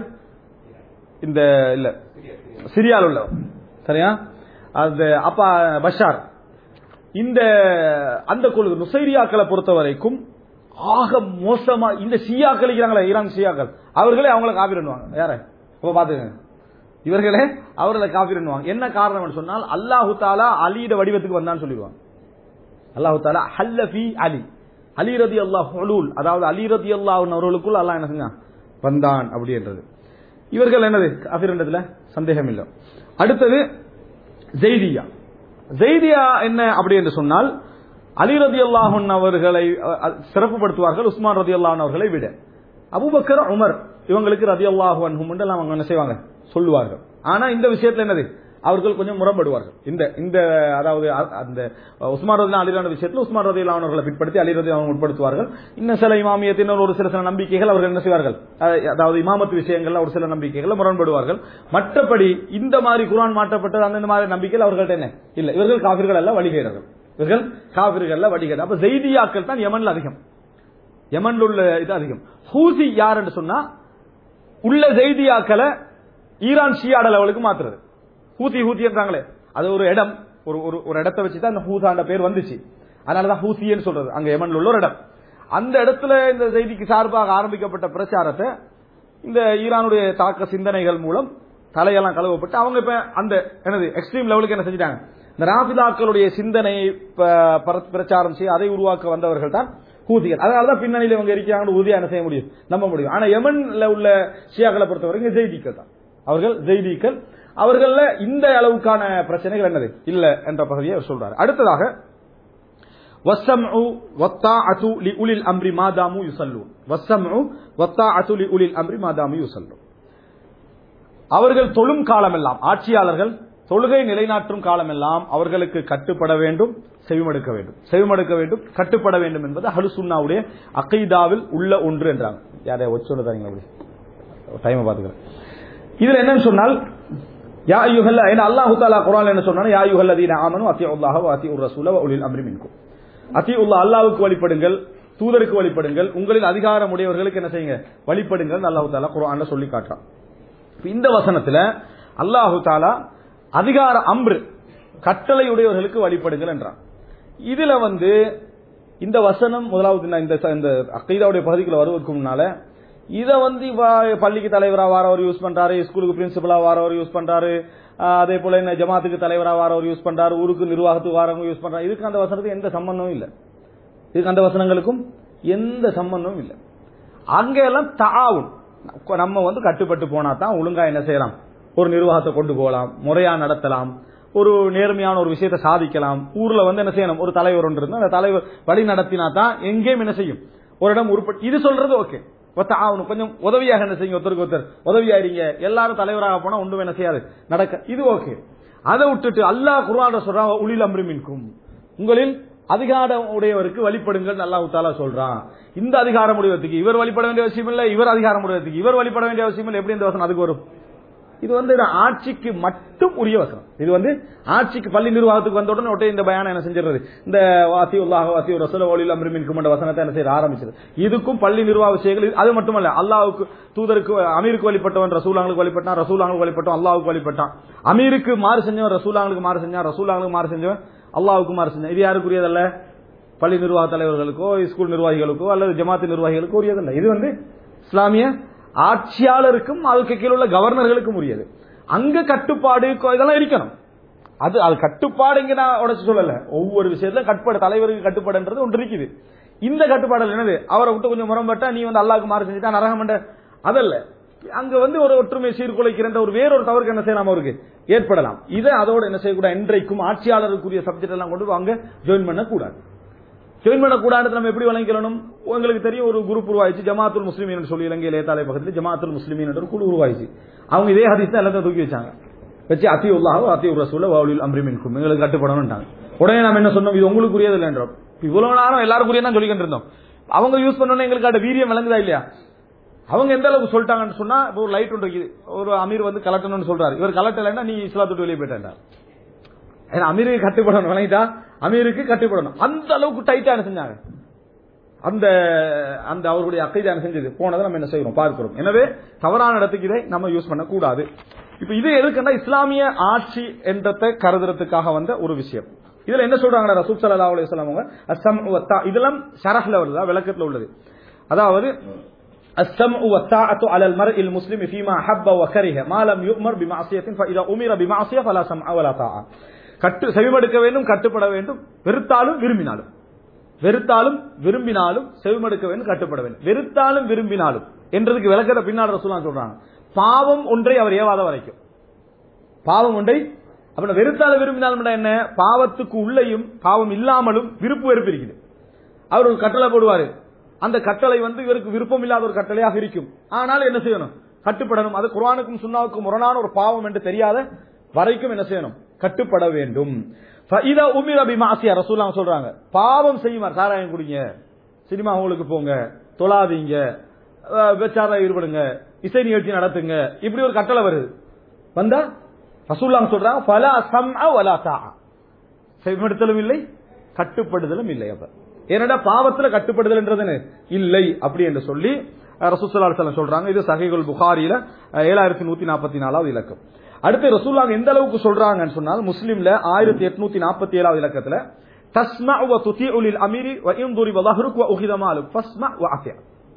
இந்த இல்ல சிரியால உள்ளவர் சரியா அது அப்பா பஷார் இந்த அந்த குழு நுசைரியாக்களை பொறுத்த வரைக்கும் ஆக மோசமா இந்த ஷியாக்கள் இருக்கிறாங்களே ஈரான் ஷியாக்கள் அவர்களே அவங்கள காப்பி பண்ணுவாங்க யார இப்ப பாத்துக்கங்க இவர்களே அவர்களை காப்பி பண்ணுவாங்க என்ன காரணம்னு சொன்னால் அல்லாஹு தாலா அலியோட வடிவத்துக்கு வந்தான்னு சொல்லிடுவாங்க அல்லாஹு தாலா ஹல்லஃபி அலி அலி ரதி அல்லாஹ் அதாவது அலி ரதி அல்லாஹ் அவர்களுக்குள் அல்லாஹ் என்ன செஞ்சான் வந்தான் அப்படின்றது இவர்கள் என்னது காபிரண்டதுல சந்தேகம் இல்லை அடுத்தது ஜெய்தியா ஜெய்தியா என்ன அப்படி என்று சொன்னால் அலி ரதி அல்லாஹன் அவர்களை அஹ், அஹ், சிறப்புப்படுத்துவார்கள் உஸ்மான் ரதி அல்லாஹன் அவர்களை விட அபூபக்கர் உமர் இவங்களுக்கு ரதி அல்லாஹு அன்ஹும் என்று அவங்க என்ன செய்வாங்க சொல்லுவார்கள் ஆனா இந்த விஷயத்துல என்னது அவர்கள் கொஞ்சம் முரண்படுவார்கள் இந்த இந்த அதாவது அ- அந்த உஸ்மான் ரதி அலிரான விஷயத்தில் உஸ்மான் ரதி அவர்களை பிற்படுத்தி அலி ரதி அவங்க உட்படுத்துவார்கள் இன்னும் சில இமாமியத்தினர் ஒரு சில சில நம்பிக்கைகள் அவர்கள் என்ன செய்வார்கள் அஹ், அதாவது இமாமத்து விஷயங்கள்ல ஒரு சில நம்பிக்கைகள் முரண்படுவார்கள் மற்றபடி இந்த மாதிரி குரான் மாற்றப்பட்டது அந்த மாதிரி நம்பிக்கைகள் அவர்கள்ட்ட என்ன இல்ல இவர்கள் காபிர்கள் அல்ல வழிகேடர்கள் இவர்கள் காபிர்கள் அல்ல வழிகேடர் அப்ப ஜெய்தியாக்கள் தான் யமன்ல அதிகம் யமன்ல உள்ள இது அதிகம் ஹூசி யார் என்று சொன்னா உள்ள ஜெய்தியாக்களை ஈரான் ஷியாட லெவலுக்கு மாத்துறது ஹூசி ஹூசி என்றாங்களே அது ஒரு இடம் ஒரு ஒரு ஒரு இடத்தை வச்சு தான் அந்த ஹூசாண்ட பேர் வந்துச்சு அதனாலதான் ஹூசின்னு சொல்றது அங்க யமன்ல உள்ள ஒரு இடம் அந்த இடத்துல இந்த செய்திக்கு சார்பாக ஆரம்பிக்கப்பட்ட பிரச்சாரத்தை இந்த ஈரானுடைய தாக்க சிந்தனைகள் மூலம் தலையெல்லாம் கழுவப்பட்டு அவங்க இப்ப அந்த என்னது எக்ஸ்ட்ரீம் லெவலுக்கு என்ன செஞ்சிட்டாங்க இந்த ராபிதாக்களுடைய சிந்தனையை ப- பர- பிரச்சாரம் செய்ய அதை உருவாக்க வந்தவர்கள் தான் ஹூதிகள் அதனாலதான் பின்னணியில இவங்க இருக்கிறாங்க உறுதியா என்ன செய்ய முடியும் நம்ப முடியும் ஆனா யமன்ல உள்ள ஷியாக்களை பொறுத்தவரைக்கும் ஜெய்திக்கள் தான் அவர்கள் ஜெய்திக்கள் அவர்கள இந்த அளவுக்கான பிரச்சனைகள் என்னது இல்ல என்ற பகுதியை அவர் சொல்றாரு அடுத்ததாக والسمع والطاعة لأولي الأمر ما داموا يصلون والسمع والطاعة لأولي الأمر ما داموا يصلون அவர்கள் தொழும் காலமெல்லாம் ஆட்சியாளர்கள் தொழுகை நிலைநாட்டும் காலமெல்லாம் அவர்களுக்கு கட்டுப்பட வேண்டும் செவிமடுக்க வேண்டும் செவிமடுக்க வேண்டும் கட்டுப்பட வேண்டும் என்பது ஹலுசுன்னாவுடைய அகைதாவில் உள்ள ஒன்று என்றாங்க யாரையா வச்சு தரீங்க அப்படி டைமை பாத்துக்கிறேன் இதுல என்னன்னு சொன்னால் யா ஐயுஹல்ல ஏன்னா அல்லாஹு தாலா குரான் என்ன சொன்னா யா ஐயுஹல்லதீன ஆமனு அத்தியுல்லாஹ வ அத்தியுர் ரசூல வ உலில் அம்ரி மின்கும் அத்தியுல்லா அல்லாஹ்வுக்கு வழிபடுங்கள் தூதருக்கு வழிபடுங்கள் உங்களில் அதிகாரம் உடையவர்களுக்கு என்ன செய்யுங்க வழிபடுங்கள் அல்லாஹு தாலா குரான்ல சொல்லி காட்டுறான் இப்ப இந்த வசனத்துல அல்லாஹு தாலா அதிகார அம்ரு கட்டளை உடையவர்களுக்கு வழிபடுங்கள் என்றான் இதுல வந்து இந்த வசனம் முதலாவது நான் இந்த இந்த அக்கைதாவுடைய பகுதிக்குள்ள வருவதற்கு முன்னால இத வந்து இவ- பள்ளிக்கு தலைவரா வாரவர் யூஸ் பண்றாரு ஸ்கூலுக்கு பிரின்சிபலா வாரவர் யூஸ் பண்றாரு ஆஹ் அதே போல என்ன ஜமாத்துக்கு தலைவரா வாரவர் யூஸ் பண்றாரு ஊருக்கு நிர்வாகத்துக்கு வாரவங்க யூஸ் பண்றாரு இதுக்கு அந்த வசனத்துக்கு எந்த சம்பந்தமும் இல்ல இதுக்கு அந்த வசனங்களுக்கும் எந்த சம்பந்தமும் இல்ல அங்க எல்லாம் தாவும் நம்ம வந்து கட்டுப்பட்டு போனா தான் ஒழுங்கா என்ன செய்யலாம் ஒரு நிர்வாகத்தை கொண்டு போகலாம் முறையா நடத்தலாம் ஒரு நேர்மையான ஒரு விஷயத்தை சாதிக்கலாம் ஊர்ல வந்து என்ன செய்யணும் ஒரு தலைவர் ஒன்று இருந்தா அந்த தலைவர் வழி நடத்தினா தான் எங்கேயும் என்ன செய்யும் ஒரு இடம் உருப்பட்டு இது சொல்றது ஓகே ஆகணும் கொஞ்சம் உதவியாக என்ன செய்யுங்க ஒருத்தருக்கு ஒருத்தர் உதவியாயிருங்க எல்லாரும் தலைவராக போனா ஒன்றும் என்ன செய்யாது நடக்க இது ஓகே அதை விட்டுட்டு அல்லாஹ் குர்ஆன்ல சொல்றான் உளில் அம்ரி மின்கும் உங்களில் அதிகாரம் உடையவருக்கு வழிபடுங்கள் அல்லாஹ் தாலா சொல்றான் இந்த அதிகாரம் உடையவருக்கு இவர் வழிபட வேண்டிய அவசியம் இல்லை இவர் அதிகாரம் உடையவருக்கு இவர் வழிபட வேண்டிய அவசியம் இல்லை எப்படி இந்த வசனம் அதுக்கு வரும் இது வந்து இது ஆட்சிக்கு மட்டும் உரிய வசனம் இது வந்து ஆட்சிக்கு பள்ளி நிர்வாகத்துக்கு வந்த உடனே உடனே இந்த பயானம் என்ன செஞ்சிருது இந்த வாசி உல்லாஹ் வாசி ரசூல ஒளியில் அம்ரிமின் குமண்ட வசனத்தை என்ன செய்ய ஆரம்பிச்சது இதுக்கும் பள்ளி நிர்வாக விஷயங்கள் இது- அது மட்டுமல்ல அல்லாஹ்வுக்கு தூதருக்கு அமீருக்கு வழிபட்டவன் ரசூலாங்களுக்கு வழிபட்டான் ரசூலாங்களுக்கு வழிபட்டான் அல்லாஹ்வுக்கு வழிபட்டான் அமீருக்கு மாறு செஞ்சவன் ரசூலாங்களுக்கு மாறு செஞ்சான் ரசூலாங்களுக்கு மாறு செஞ்சவன் அல்லாஹ்வுக்கு மாறு செஞ்சான் இது யாருக்குரியதல்ல பள்ளி நிர்வாக தலைவர்களுக்கோ ஸ்கூல் நிர்வாகிகளுக்கோ அல்லது ஜமாத்து நிர்வாகிகளுக்கோ உரியதல்ல இது வந்து இஸ்லாமிய ஆட்சியாளருக்கும் அதுக்கு கீழே உள்ள கவர்னர்களுக்கும் உரியது அங்க கட்டுப்பாடு கொ- இதெல்லாம் இருக்கணும் அது அது கட்டுப்பாடு இங்க நான் உடச்சு சொல்லல ஒவ்வொரு விஷயத்துல கட்டுப்பாடு தலைவருக்கு கட்டுப்பாடுன்றது ஒன்று இருக்குது இந்த கட்டுப்பாடு என்னது அவரை விட்டு கொஞ்சம் முரம்பட்டா நீ வந்து அல்லாஹ்க்கு மாறு செஞ்சுட்டா நரகம் பண்ண அதல்ல அங்க வந்து ஒரு ஒற்றுமை சீர்குலைக்கிற ஒரு வேறொரு தவறுக்கு என்ன செய்யலாம் அவருக்கு ஏற்படலாம் இதை அதோட என்ன செய்யக்கூடாது இன்றைக்கும் ஆட்சியாளருக்குரிய சப்ஜெக்ட் எல்லாம் கொண்டு அங்க ஜாயின் பண்ணக்கூடாது ஜாயின் பண்ணக்கூடாது நம்ம எப்படி வழங்கிக்கணும் உங்களுக்கு தெரியும் ஒரு குரூப் உருவாயிச்சு ஜமாத்துல் முஸ்லிமீன் சொல்லி இலங்கை லேத்தாலை பக்கத்தில் ஜமாத்துல் முஸ்லிமீன் ஒரு குழு உருவாயிச்சு அவங்க இதே ஹதீஸ் தான் எல்லாத்தையும் தூக்கி வச்சாங்க வச்சு அத்தி உல்லாஹோ அத்தி ரசூல வாவுலில் அம்ரிமின்கும் எங்களுக்கு கட்டுப்படணும்ட்டாங்க உடனே நம்ம என்ன சொன்னோம் இது உங்களுக்கு உரியது இல்லைன்றோம் இவ்வளவு நேரம் எல்லாருக்குரிய தான் சொல்லிக்கிட்டு இருந்தோம் அவங்க யூஸ் பண்ணோன்னே எங்களுக்கு அந்த வீரியம் விளங்குதா இல்லையா அவங்க எந்த அளவுக்கு சொல்லிட்டாங்கன்னு சொன்னா இப்போ ஒரு லைட் ஒன்று இருக்குது ஒரு அமீர் வந்து கலட்டணும்னு சொல்றாரு இவர் கலட்டலைன்னா நீ இஸ்லாத்துட்டு வெளியே போயிட்டேன்டா ஏன்னா அமீருக்கு கட்டுப்படணும் விளங்கிட்டா அமீருக்கு கட்டுப்படணும் அந்த அளவுக்கு டைட்டா என்ன செஞ்சாங்க அந்த அந்த அவர்களுடைய அக்கைதா என்ன செஞ்சது போனதை நம்ம என்ன செய்கிறோம் பார்க்கிறோம் எனவே தவறான இடத்துக்கு இதை நம்ம யூஸ் பண்ணக்கூடாது இப்ப இது எதுக்குன்னா இஸ்லாமிய ஆட்சி என்றதை கருதுறதுக்காக வந்த ஒரு விஷயம் இதுல என்ன சொல்றாங்க ரசூல் ஸல்லல்லாஹு அலைஹி வஸல்லம் அவங்க அஸ்ஸம் வத்தா இதெல்லாம் ஷரஹ்ல வருதா விளக்கத்துல உள்ளது அதாவது السمع والطاعة على المرء المسلم فيما أحب وكره ما لم يؤمر بمعصية فإذا أمر بمعصية فلا سمع ولا طاعة கட்டு செவிமடுக்க வேண்டும் கட்டுப்பட வேண்டும் வெறுத்தாலும் விரும்பினாலும் வெறுத்தாலும் விரும்பினாலும் செவிமடுக்க வேண்டும் கட்டுப்பட வேண்டும் வெறுத்தாலும் விரும்பினாலும் என்றதுக்கு விளக்கத்தை பின்னால் ரசூலாம் சொல்றாங்க பாவம் ஒன்றை அவர் ஏவாத வரைக்கும் பாவம் ஒன்றை அப்ப வெறுத்தாலும் விரும்பினாலும் என்ன பாவத்துக்கு உள்ளேயும் பாவம் இல்லாமலும் விருப்பு வெறுப்பு இருக்குது அவர் ஒரு கட்டளை போடுவாரு அந்த கட்டளை வந்து இவருக்கு விருப்பம் இல்லாத ஒரு கட்டளையாக இருக்கும் ஆனால் என்ன செய்யணும் கட்டுப்படணும் அது குர்ஆனுக்கும் சுன்னாவுக்கும் முரணான ஒரு பாவம் என்று தெரியாத வரைக்கும் என்ன செய்யணும் கட்டுப்பட வேண்டும் ஃபஇதா உமிர பிமாசியா ரசூலுல்லாஹ் சொல்றாங்க பாவம் செய்யுமார் சாராயம் குடிங்க சினிமா ஹாலுக்கு போங்க தொழாதீங்க அஹ், விபச்சாரம் ஈடுபடுங்க இசை நிகழ்ச்சி நடத்துங்க இப்படி ஒரு கட்டளை வருது வந்தா ரசூலுல்லாஹ் சொல்றாங்க ஃபலா சம்அ வலா தாஅ செவிமடுத்தலும் இல்லை கட்டுப்படுதலும் இல்லை அப்ப ஏனடா பாவத்துல கட்டுப்படுதல்ன்றது என்ன? இல்லை அப்படி என்று சொல்லி ரசூசல்லா செல்லம் சொல்றாங்க இது சஹீகுல் புகாரியில ஏழாயிரத்தி நூத்தி நாற்பத்தி நாலாவது இலக்கம் அடுத்து ரசூல்லாங்க எந்த அளவுக்கு சொல்றாங்கன்னு சொன்னால் முஸ்லிம்ல ஆயிரத்தி எட்நூத்தி நாற்பத்தி ஏழாவது இலக்கத்துல தஸ்மா வ துதிஉ அமீரி வ இன் துரிப ظهرك وأخذ مالك فاسمع وأطع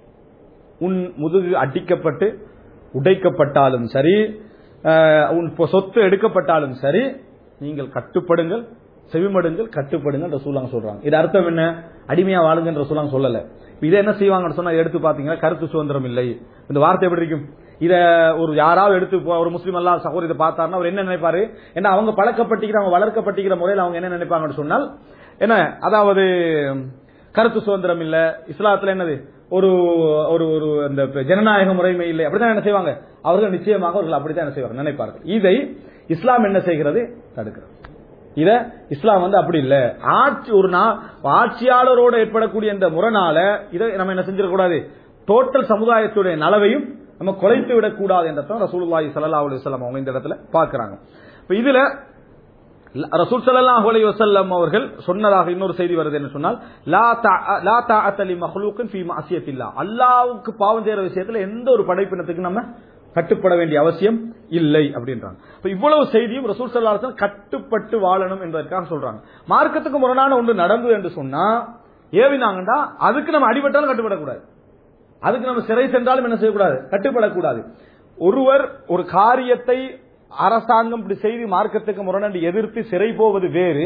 உன் முதுகு அடிக்கப்பட்டு உடைக்கப்பட்டாலும் சரி அஹ், உன் பொ- சொத்து எடுக்கப்பட்டாலும் சரி நீங்கள் கட்டுப்படுங்கள் செவிமடுங்கள் கட்டுப்படுங்கள் ரசூலாங்க சொல்றாங்க இது அர்த்தம் என்ன அடிமையா வாழுங்கன்ற ரசூலாங்க சொல்லல இப்ப இதை என்ன செய்வாங்கன்னு சொன்னா எடுத்து பாத்தீங்கன்னா கருத்து சுதந்திரம் இல்லை இந்த வார்த்தை எப்படி இருக்கும் இத ஒரு யாராவது எடுத்து போ- ஒரு முஸ்லீம் அல்லா சகோதரி இதை பார்த்தாருன்னா அவர் என்ன நினைப்பாரு ஏன்னா அவங்க பழக்கப்பட்டிக்கிற அவங்க வளர்க்கப்பட்டிக்கிற முறையில் அவங்க என்ன நினைப்பாங்கன்னு சொன்னால் என்ன அதாவது கருத்து சுதந்திரம் இல்ல இஸ்லாத்துல என்னது ஒரு ஒரு ஒரு அந்த ஜனநாயக முறைமை இல்லை அப்படித்தான் என்ன செய்வாங்க அவர்கள் நிச்சயமாக அவர்கள் அப்படித்தான் என்ன செய்வாங்க நினைப்பார்கள் இதை இஸ்லாம் என்ன செய்கிறது தடுக்கிறது இத இஸ்லாம் வந்து அப்படி இல்ல ஆட்சி ஒரு நா- ஆட்சியாளரோடு ஏற்படக்கூடிய இந்த முரணால இதை நம்ம என்ன செஞ்சிடக்கூடாது டோட்டல் சமுதாயத்துடைய நலவையும் நம்ம குறைத்து விடக்கூடாது என்றதான் ரசூலுல்லாஹி ஸல்லல்லாஹு அலைஹி வஸல்லம் அவங்க இந்த இடத்துல பார்க்கறாங்க இப்ப இதுல ரசூல் ஸல்லல்லாஹு அலைஹி வஸல்லம் அவர்கள் சொன்னதாக இன்னொரு செய்தி வருது என்ன சொன்னால் லா தா- லா தாஅத்த லி மக்லூக்கின் ஃபீ மஅசியத்தில்லா அல்லாஹ்வுக்கு பாவம் செய்யற விஷயத்துல எந்த ஒரு படைப்பினத்துக்கு நம்ம கட்டுப்பட வேண்டிய அவசியம் இல்லை அப்படின்றாங்க இப்ப இவ்வளவு செய்தியும் ரசூல் ஸல்லல்லாஹு அலைஹி வஸல்லம் கட்டுப்பட்டு வாழணும் என்பதற்காக சொல்றாங்க மார்க்கத்துக்கு முரணான ஒன்று நடந்தது என்று சொன்னா ஏவினாங்கடா அதுக்கு நம்ம அடிபட்டாலும் கட்டுப்படக்கூடாது அதுக்கு நம்ம சிறை சென்றாலும் என்ன செய்யக்கூடாது கட்டுப்படக்கூடாது ஒருவர் ஒரு காரியத்தை அரசாங்கம் இப்படி செய்து மார்க்கத்துக்கு முரணாண்டு எதிர்த்து சிறை போவது வேறு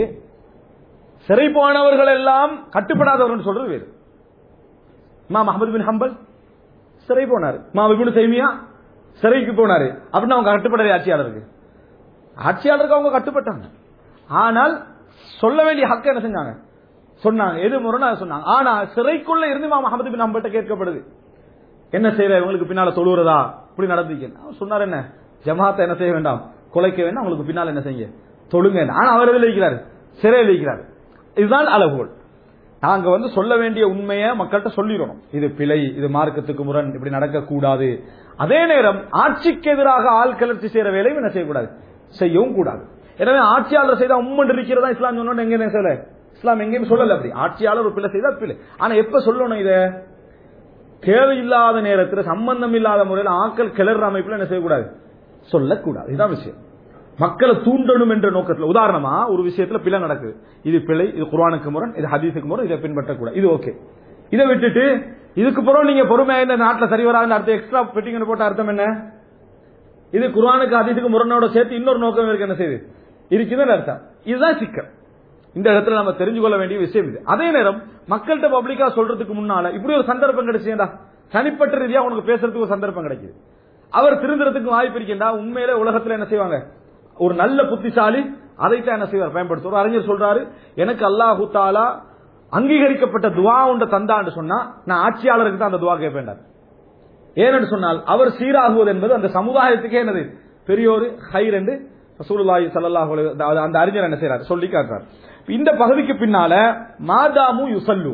சிறை போனவர்கள் எல்லாம் கட்டுப்படாதவர்கள் சொல்றது வேறு மா அஹமது பின் ஹம்பல் சிறை போனாரு மா இப்னு தைமியா சிறைக்கு போனாரு அப்படின்னு அவங்க கட்டுப்படலை ஆட்சியாளருக்கு ஆட்சியாளருக்கு அவங்க கட்டுப்பட்டாங்க ஆனால் சொல்ல வேண்டிய ஹக்க என்ன செஞ்சாங்க சொன்னாங்க எது முரணா சொன்னாங்க ஆனா சிறைக்குள்ள இருந்து மா அஹமது பின் ஹம்பல்ட்ட கேட்கப்படுது என்ன செய்யற இவங்களுக்கு பின்னால தொழுறதா இப்படி நடந்துக்க அவர் சொன்னார் என்ன ஜமாத்தை என்ன செய்ய வேண்டாம் குலைக்க வேண்டாம் அவங்களுக்கு பின்னால் என்ன செய்ய தொழுங்க ஆனா அவர் எதில் இருக்கிறார் சிறையில் இருக்கிறார் இதுதான் அளவுகோல் நாங்க வந்து சொல்ல வேண்டிய உண்மையை மக்கள்கிட்ட சொல்லிடணும் இது பிழை இது மார்க்கத்துக்கு முரண் இப்படி நடக்கக்கூடாது அதே நேரம் ஆட்சிக்கு எதிராக ஆள் கிளர்ச்சி செய்யற வேலையும் என்ன செய்யக்கூடாது செய்யவும் கூடாது எனவே ஆட்சியாளர் செய்தா உம்மன் இருக்கிறதா இஸ்லாம் சொன்னோன்னு எங்க என்ன சொல்ல இஸ்லாம் எங்கேயும் சொல்லல அப்படி ஆட்சியாளர் ஒரு பிள்ளை செய்தா பிள்ளை ஆனா எப்ப சொல்லணும் இத தேவையில்லாத நேரத்தில் சம்பந்தம் இல்லாத முறையில் ஆக்கள் கிளற அமைப்புல என்ன செய்யக்கூடாது சொல்லக்கூடாது இதுதான் விஷயம் மக்களை தூண்டணும் என்ற நோக்கத்தில் உதாரணமா ஒரு விஷயத்துல பிழை நடக்குது இது பிழை இது குர்ஆனுக்கு முரண் இது ஹதீஸுக்கு முரண் இதை பின்பற்றக்கூடாது இது ஓகே இதை விட்டுட்டு இதுக்கு பிறகு நீங்க பொறுமையா இந்த நாட்டில் சரி வராது அர்த்தம் எக்ஸ்ட்ரா பெட்டிங்கன்னு போட்ட அர்த்தம் என்ன இது குர்ஆனுக்கு ஹதீஸுக்கு முரணோட சேர்த்து இன்னொரு நோக்கம் இருக்கு என்ன செய்யுது இருக்குதுன்னு அர்த்தம் இதுதான் சிக்கல் இந்த இடத்துல நம்ம தெரிஞ்சு கொள்ள வேண்டிய விஷயம் இது அதே நேரம் மக்கள்கிட்ட பப்ளிக்கா சொல்றதுக்கு முன்னால இப்படி ஒரு சந்தர்ப்பம் கிடைச்சேடா தனிப்பட்ட ரீதியா உனக்கு பேசுறதுக்கு ஒரு சந்தர்ப்பம் கிடைக்குது அவர் திருந்துறதுக்கு வாய்ப்பு இருக்கேண்டா உண்மையிலே உலகத்துல என்ன செய்வாங்க ஒரு நல்ல புத்திசாலி அதைத்தான் என்ன செய்வார் பயன்படுத்துவார் அறிஞர் சொல்றாரு எனக்கு அல்லாஹு தாலா அங்கீகரிக்கப்பட்ட துவா உண்ட தந்தான்னு சொன்னா நான் ஆட்சியாளருக்கு தான் அந்த துவா கேட்பேன் ஏனென்று சொன்னால் அவர் சீராகுவது என்பது அந்த சமுதாயத்துக்கே என்னது பெரிய ஒரு ஹைர் என்று ரசூலுல்லாஹி ஸல்லல்லாஹு அலைஹி வஸல்லம் அந்த அறிஞர் என்ன செய்றார் சொல்லி காட்டுறார் இந்த பகுதிக்கு பின்னால மாதாமு யுசல்லு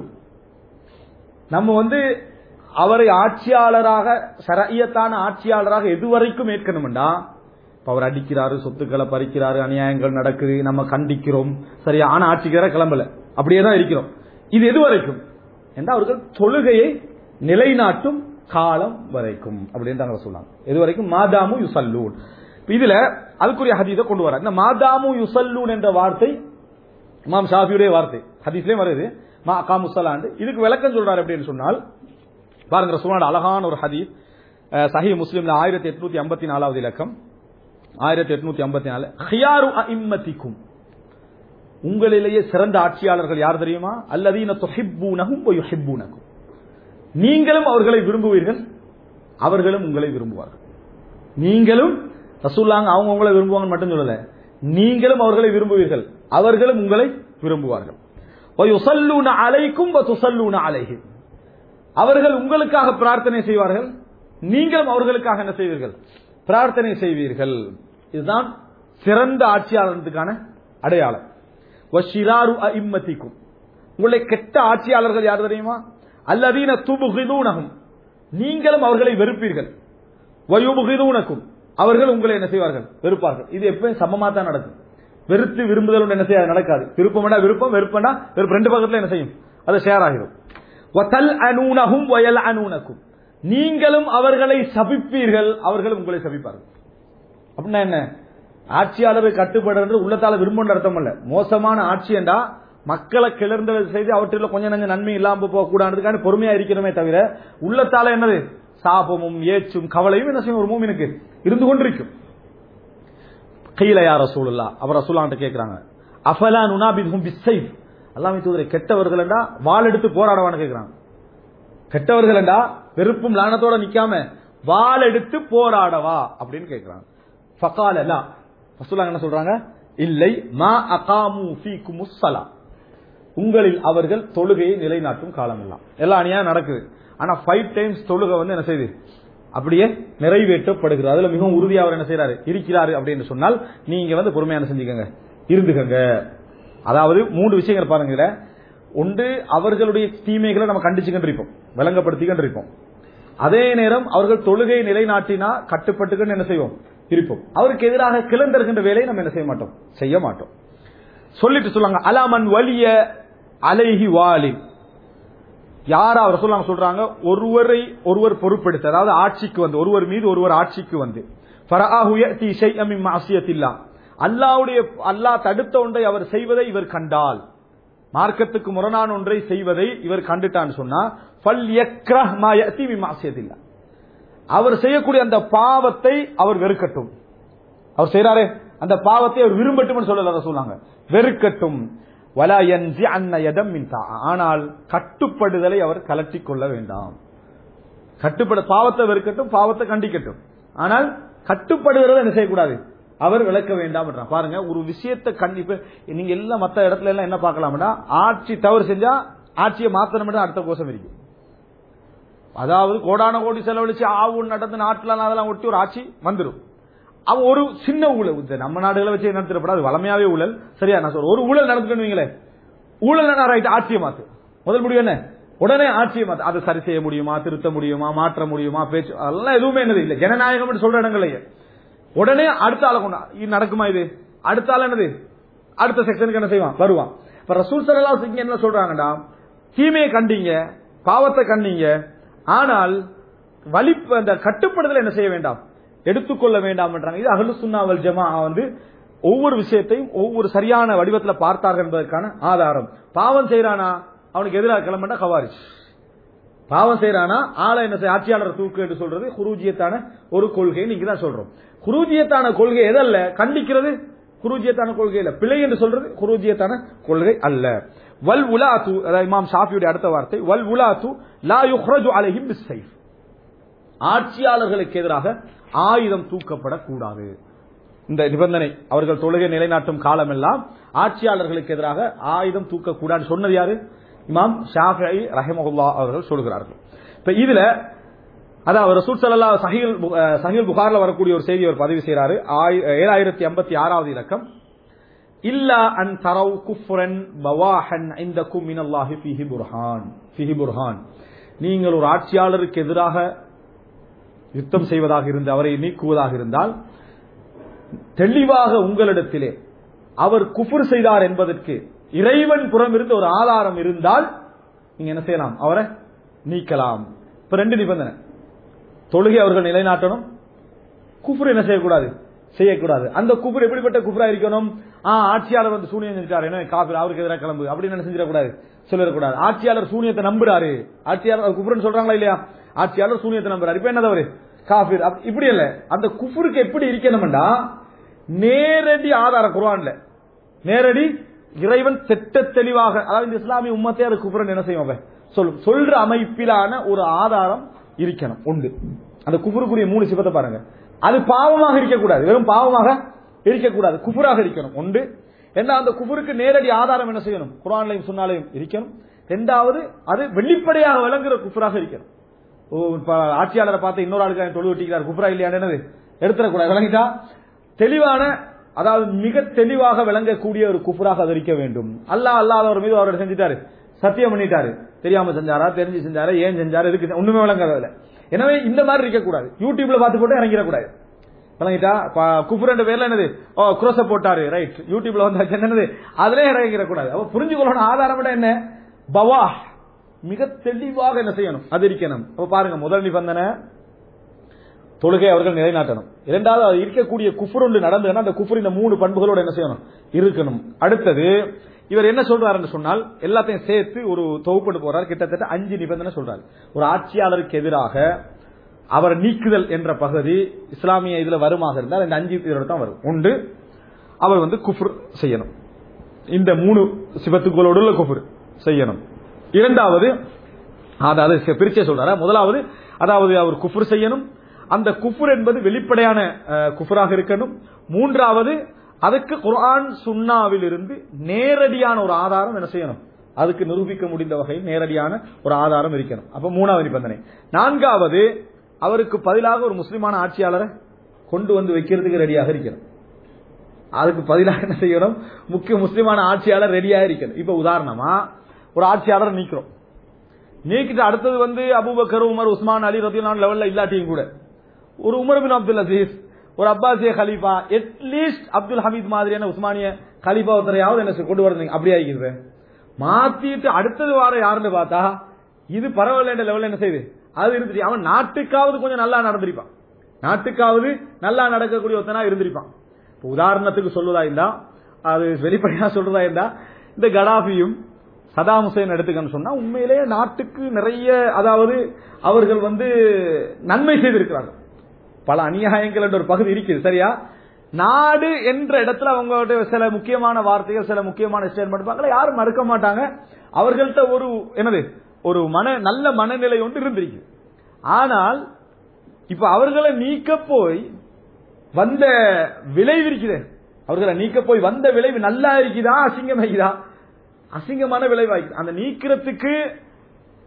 நம்ம வந்து அவரை ஆட்சியாளராக சரையத்தான ஆட்சியாளராக எதுவரைக்கும் ஏற்கணும்டா இப்ப அவர் அடிக்கிறாரு சொத்துக்களை பறிக்கிறாரு அநியாயங்கள் நடக்குது நம்ம கண்டிக்கிறோம் சரியா ஆனா ஆட்சிக்கார கிளம்பல அப்படியே தான் இருக்கிறோம் இது எது வரைக்கும் என்றால் அவர்கள் தொழுகையை நிலைநாட்டும் காலம் வரைக்கும் அப்படின்னு சொன்னாங்க எது வரைக்கும் மாதாமு யுசல்லூன் இதுல அதுக்குரிய ஹதீஸை கொண்டு வர இந்த மாதாமு யுசல்லூன் என்ற வார்த்தை இமாம் ஷாஃபியுடைய வார்த்தை ஹதீஸ்லயும் வருது மா காமுசலாண்டு இதுக்கு விளக்கம் சொல்றாரு அப்படின்னு சொன்னால் பாருங்க ரசூலோட அழகான ஒரு ஹதீஸ் சஹி முஸ்லிம்ல ஆயிரத்தி எட்நூத்தி ஐம்பத்தி நாலாவது இலக்கம் ஆயிரத்தி எட்நூத்தி ஐம்பத்தி நாலு ஹியாரு அஇம்மத்திக்கும் உங்களிலேயே சிறந்த ஆட்சியாளர்கள் யார் தெரியுமா அல்லதீன தொஹிப்பூனகும் யுஹிப்பூனகும் நீங்களும் அவர்களை விரும்புவீர்கள் அவர்களும் உங்களை விரும்புவார்கள் நீங்களும் ரசூல்லாங்க அவங்க உங்களை விரும்புவாங்கன்னு மட்டும் சொல்லல நீங்களும் அவர்களை விரும்புவீர்கள் அவர்களும் உங்களை விரும்புவார்கள் وَيُصَلُّونَ عَلَيْكُمْ وَتُصَلُّونَ عَلَيْهِمْ அவர்கள் உங்களுக்காக பிரார்த்தனை செய்வார்கள் நீங்களும் அவர்களுக்காக என்ன செய்வீர்கள் பிரார்த்தனை செய்வீர்கள் இதுதான் சிறந்த ஆட்சியாளர்களுக்கான அடையாளம் வஷிராரு அஇம்மத்திக்கும் உங்களை கெட்ட ஆட்சியாளர்கள் யார் தெரியுமா அல்லதீன துபுகிதூனகும் நீங்களும் அவர்களை வெறுப்பீர்கள் வயுபுகிதூனக்கும் அவர்கள் உங்களை என்ன செய்வார்கள் வெறுப்பார்கள் இது எப்பவும் சமமா தான் நடக்கும் வெறுத்து விரும்புதல் என்ன செய்ய நடக்காது விருப்பம்னா விருப்பம் வெறுப்பம்னா வெறுப்பு ரெண்டு பக்கத்துல என்ன செய்யும் அது ஷேர் ஆகிடும் வத்தல் அனூனகும் வயல் அனூனக்கும் நீங்களும் அவர்களை சபிப்பீர்கள் அவர்களும் உங்களை சபிப்பார்கள் அப்படின்னா என்ன ஆட்சியாளரை கட்டுப்படுறது உள்ளத்தால விரும்புன்ற அர்த்தம் அல்ல மோசமான ஆட்சி என்றா மக்களை கிளர்ந்த செய்து அவற்றில் கொஞ்சம் நஞ்சம் நன்மை இல்லாம போக கூடாதுக்கான பொறுமையா இருக்கிறோமே தவிர உள்ளத்தால என்னது சாபமும் ஏச்சும் கவலையும் என்ன செய்யும் ஒரு மூமினுக்கு இருந்து கொண்டிருக்கும் கையில யார் ரசூலுல்லா அவர் ரசூலான்ட்ட கேட்கிறாங்க அஃபலா நுனாபிதும் பிஸ்ஸைஃப் அல்லாமே தூதரை கெட்டவர்கள் என்றா வாள் எடுத்து போராடவான்னு கேட்கிறாங்க கெட்டவர்கள் என்றா வெறுப்பும் லானத்தோட நிக்காம வாள் எடுத்து போராடவா அப்படின்னு கேட்கிறாங்க ஃபகால லா ரசூலுல்லாஹ் என்ன சொல்றாங்க இல்லை மா அகாமு ஃபீக்கும் ஸலா உங்களில் அவர்கள் தொழுகையை நிலைநாட்டும் காலம் எல்லாம் எல்லா அநியாயம் நடக்குது ஆனா ஃபைவ் டைம்ஸ் தொழுகை வந்து என்ன செய்யுது அப்படியே நிறைவேற்றப்படுகிறது அதுல மிகவும் உறுதியா அவர் என்ன செய்யறாரு இருக்கிறாரு அப்படின்னு சொன்னால் நீங்க வந்து பொறுமையான செஞ்சுக்கங்க இருந்துக்கங்க அதாவது மூன்று விஷயங்கள் பாருங்க இதுல ஒன்று அவர்களுடைய தீமைகளை நம்ம கண்டிச்சுக்கிட்டு இருப்போம் விளங்கப்படுத்திக்கிட்டு இருப்போம் அதே நேரம் அவர்கள் தொழுகை நிலைநாட்டினா கட்டுப்பட்டுக்கிட்டு என்ன செய்வோம் இருப்போம் அவருக்கு எதிராக கிளர்ந்திருக்கின்ற வேலையை நம்ம என்ன செய்ய மாட்டோம் செய்ய மாட்டோம் சொல்லிட்டு சொல்லுவாங்க அலாமன் வலிய அலைஹி வாலி யாரா அவர் சொல்லாங்க சொல்றாங்க ஒருவரை ஒருவர் பொறுப்பெடுத்து அதாவது ஆட்சிக்கு வந்து ஒருவர் மீது ஒருவர் ஆட்சிக்கு வந்து அல்லாவுடைய அல்லாஹ் தடுத்த ஒன்றை அவர் செய்வதை இவர் கண்டால் மார்க்கத்துக்கு முரணான ஒன்றை செய்வதை இவர் கண்டுட்டான்னு சொன்னா அவர் செய்யக்கூடிய அந்த பாவத்தை அவர் வெறுக்கட்டும் அவர் செய்யறாரே அந்த பாவத்தை அவர் விரும்பட்டும் சொல்லல சொன்னாங்க வெறுக்கட்டும் ஆனால் கட்டுப்படுதலை அவர் கலட்டி கொள்ள வேண்டாம் கட்டுப்பட பாவத்தை வெறுக்கட்டும் பாவத்தை கண்டிக்கட்டும் ஆனால் கட்டுப்படுகிறத என்ன செய்யக்கூடாது அவர் விளக்க வேண்டாம் பாருங்க ஒரு விஷயத்தை கண்டிப்பா நீங்க எல்லாம் மத்த இடத்துல எல்லாம் என்ன பார்க்கலாம்னா ஆட்சி தவறு செஞ்சா ஆட்சியை மாத்தணும் அடுத்த கோஷம் இருக்கு அதாவது கோடான கோடி செலவழிச்சு ஆவு நடந்து நாட்டுல அதெல்லாம் ஒட்டி ஒரு ஆட்சி வந்துடும் அவன் ஒரு சின்ன ஊழல் இந்த நம்ம நாடுகளை வச்சு நடத்திடப்படாது வளமையாவே ஊழல் சரியா நான் சொல்றேன் ஒரு ஊழல் நடந்துக்கணும் வைங்களேன் ஊழல் என்ன ரைட் ஆட்சியை மாத்து முதல் முடிவு என்ன உடனே ஆட்சியை மாத்து அதை சரி செய்ய முடியுமா திருத்த முடியுமா மாற்ற முடியுமா பேச்சு அதெல்லாம் எதுவுமே என்னது இல்ல ஜனநாயகம் சொல்ற இடங்களையே உடனே அடுத்த ஆளை கொண்டா இது நடக்குமா இது அடுத்த ஆள் என்னது அடுத்த செக்ஷனுக்கு என்ன செய்வான் வருவான் இப்ப ரசூல் சல்லா சிங்க என்ன சொல்றாங்கடா தீமையை கண்டீங்க பாவத்தை கண்டீங்க ஆனால் வலி அந்த கட்டுப்படுதல் என்ன செய்ய வேண்டாம் எடுத்துக்கொள்ள வேண்டாம் என்றாங்க இது அகலு சுன்னாவல் ஜமா வந்து ஒவ்வொரு விஷயத்தையும் ஒவ்வொரு சரியான வடிவத்தில் பார்த்தார்கள் என்பதற்கான ஆதாரம் பாவம் செய்யறானா அவனுக்கு எதிராக கிளம்பண்டா கவாரிச் பாவம் செய்யறானா ஆளை என்ன செய்ய ஆட்சியாளர் தூக்கு என்று சொல்றது குரூஜியத்தான ஒரு கொள்கை நீங்க தான் சொல்றோம் குரூஜியத்தான கொள்கை எதல்ல கண்டிக்கிறது குரூஜியத்தான கொள்கை இல்ல பிழை என்று சொல்றது குரூஜியத்தான கொள்கை அல்ல வல் உலாத்து அதாவது இமாம் ஷாஃபியுடைய அடுத்த வார்த்தை வல் உலாத்து லா யுஹ்ரஜு அலைஹிம் பிஸ்ஸைஃப் ஆட்சியாளர்களுக்கு எதிராக ஆயுதம் தூக்கப்படக்கூடாது இந்த நிபந்தனை அவர்கள் தொழுகை நிலைநாட்டும் காலமெல்லாம் ஆட்சியாளர்களுக்கு எதிராக ஆயுதம் தூக்கக்கூடாது சொன்னது யாரு இமாம் ஷாஃபி ரஹமகுல்லா அவர்கள் சொல்கிறார்கள் இப்ப இதுல அதாவது ரசூல் சல்லா சஹில் சஹில் புகார்ல வரக்கூடிய ஒரு செய்தி அவர் பதிவு செய்யறாரு ஏழாயிரத்தி ஐம்பத்தி ஆறாவது இலக்கம் இல்லா அன் தரவு குஃப்ரன் பவாஹன் ஐந்தக்கும் மினல்லாஹி ஃபிஹி புர்ஹான் ஃபிஹி புர்ஹான் நீங்கள் ஒரு ஆட்சியாளருக்கு எதிராக யுத்தம் செய்வதாக இருந்து அவரை நீக்குவதாக இருந்தால் தெளிவாக உங்களிடத்திலே அவர் குஃபுர் செய்தார் என்பதற்கு இறைவன் புறம் இருந்து ஒரு ஆதாரம் இருந்தால் நீங்க என்ன செய்யலாம் அவரை நீக்கலாம் இப்ப ரெண்டு நிபந்தனை தொழுகை அவர்கள் நிலைநாட்டணும் குஃபுர் என்ன செய்யக்கூடாது செய்யக்கூடாது அந்த குஃபுர் எப்படிப்பட்ட குஃபுரா இருக்கணும் ஆ ஆட்சியாளர் வந்து சூனியம் செஞ்சுட்டாரு என்ன காபி அவருக்கு எதிராக கிளம்பு அப்படின்னு என்ன செஞ்சிடக்கூடாது சொல்லிடக்கூடாது ஆட்சியாளர் சூனியத்தை நம்புறாரு ஆட்சியாளர் குஃபுர்னு சொல்றாங்களா இல்லையா ஆட்சியாளர் சூனியத்தை நம்புறாரு இப்ப என்ன தவறு காபிர் இப்படி இல்ல அந்த குஃபுருக்கு எப்படி இருக்கணும்டா நேரடி ஆதாரம் குர்ஆன்ல நேரடி இறைவன் திட்ட தெளிவாக அதாவது இந்த இஸ்லாமிய உம்மத்தை அது குஃபுரன் என்ன செய்யும் அவன் சொல்லும் சொல்ற அமைப்பிலான ஒரு ஆதாரம் இருக்கணும் உண்டு அந்த குஃபுருக்குரிய மூணு சிவத்தை பாருங்க அது பாவமாக இருக்கக்கூடாது வெறும் பாவமாக இருக்கக்கூடாது குஃபுராக இருக்கணும் உண்டு என்ன அந்த குஃபுருக்கு நேரடி ஆதாரம் என்ன செய்யணும் குரான்லையும் சொன்னாலையும் இருக்கணும் ரெண்டாவது அது வெளிப்படையாக விளங்குற குஃபுராக இருக்கணும் ஓ இப்ப ஆட்சியாளரை பார்த்து இன்னொரு ஆளுக்கு தொழு வெட்டிக்கிறார் குஃபுரா இல்லையா என்னது எடுத்துடக்கூடாது விளங்கிட்டா தெளிவான அதாவது மிக தெளிவாக விளங்கக்கூடிய ஒரு குஃபுராக அது இருக்க வேண்டும் அல்லாஹ் அல்லாதவர் மீது அவர் செஞ்சிட்டாரு சத்தியம் பண்ணிட்டாரு தெரியாம செஞ்சாரா தெரிஞ்சு செஞ்சாரா ஏன் செஞ்சாரா இதுக்கு ஒண்ணுமே விளங்காததுல எனவே இந்த மாதிரி இருக்கக்கூடாது யூடியூப்ல பார்த்து போட்டு இறங்கிடக்கூடாது விளங்கிட்டா குஃபுரன்ற பேர்ல என்னது ஓ குரோச போட்டாரு ரைட் யூடியூப்ல வந்தாச்சு என்னது அதுலயே இறங்கிடக்கூடாது அப்ப புரிஞ்சு கொள்ளணும் ஆதாரம் விட என்ன பவா மிக தெளிவாக என்ன செய்யணும் அது இருக்கணும் அப்ப பாருங்க முதல் நிபந்தனை தொழுகை அவர்கள் நிலைநாட்டணும் இரண்டாவது அது இருக்கக்கூடிய குஃபுர் ஒன்று நடந்ததுன்னா அந்த குஃபுர் இந்த மூணு பண்புகளோட என்ன செய்யணும் இருக்கணும் அடுத்தது இவர் என்ன சொல்றாருன்னு சொன்னால் எல்லாத்தையும் சேர்த்து ஒரு தொகுப்பட்டு போறார் கிட்டத்தட்ட அஞ்சு நிபந்தனை சொல்றாரு ஒரு ஆட்சியாளருக்கு எதிராக அவர் நீக்குதல் என்ற பகுதி இஸ்லாமிய இதுல வருமாக இருந்தால் இந்த அஞ்சு இதோட தான் வரும் ஒன்று அவர் வந்து குஃபுர் செய்யணும் இந்த மூணு சிவத்துக்களோடு உள்ள குஃபுர் செய்யணும் இரண்டாவது அதாவது பிரிச்சே சொல்றாரு முதலாவது அதாவது அவர் குஃபுர் செய்யணும் அந்த குஃபுர் என்பது வெளிப்படையான குஃபுராக இருக்கணும் மூன்றாவது அதுக்கு குர்ஆன் சுன்னாவில் இருந்து நேரடியான ஒரு ஆதாரம் என்ன செய்யணும் அதுக்கு நிரூபிக்க முடிந்த வகையில் நேரடியான ஒரு ஆதாரம் இருக்கணும் அப்ப மூணாவது நிபந்தனை நான்காவது அவருக்கு பதிலாக ஒரு முஸ்லிமான ஆட்சியாளரை கொண்டு வந்து வைக்கிறதுக்கு ரெடியாக இருக்கணும் அதுக்கு பதிலாக என்ன செய்யணும் முக்கிய முஸ்லிமான ஆட்சியாளர் ரெடியாக இருக்கணும் இப்ப உதாரணமா ஒரு ஆட்சியாளரை நீக்கிறோம் நீக்கிட்டு அடுத்தது வந்து அபுபக்கர் உமர் உஸ்மான் அலி ரத்தியான லெவல்ல இல்லாட்டியும் கூட ஒரு உமர் பின் அப்துல் அசீஸ் ஒரு அப்பாசிய கலீஃபா அட்லீஸ்ட் அப்துல் ஹமீத் மாதிரியான உஸ்மானிய கலீஃபா ஒருத்தரையாவது என்ன கொண்டு வரணும் அப்படியே ஆகிக்கிறது மாத்திட்டு அடுத்தது வார யாருன்னு பார்த்தா இது பரவாயில்ல லெவல்ல என்ன செய்யுது அது இருந்துச்சு அவன் நாட்டுக்காவது கொஞ்சம் நல்லா நடந்திருப்பான் நாட்டுக்காவது நல்லா நடக்கக்கூடிய ஒருத்தனா இருந்திருப்பான் உதாரணத்துக்கு சொல்வதா இருந்தா அது வெளிப்படையா சொல்றதா இருந்தா இந்த கடாபியும் சதாம் ஹுசைன் எடுத்துக்கன்னு சொன்னா உண்மையிலேயே நாட்டுக்கு நிறைய அதாவது அவர்கள் வந்து நன்மை செய்திருக்கிறார்கள் பல அநியாயங்கள் என்ற ஒரு பகுதி இருக்குது சரியா நாடு என்ற இடத்துல அவங்களோட சில முக்கியமான வார்த்தைகள் சில முக்கியமான ஸ்டேட்மெண்ட் யாரும் மறுக்க மாட்டாங்க அவர்கள்ட்ட ஒரு என்னது ஒரு மன நல்ல மனநிலை ஒன்று இருந்திருக்கு ஆனால் இப்ப அவர்களை நீக்க போய் வந்த விளைவு இருக்குது அவர்களை நீக்க போய் வந்த விளைவு நல்லா இருக்குதா அசிங்கமாக்குதா அசிங்கமான விளைவாகி அந்த நீக்கிறதுக்கு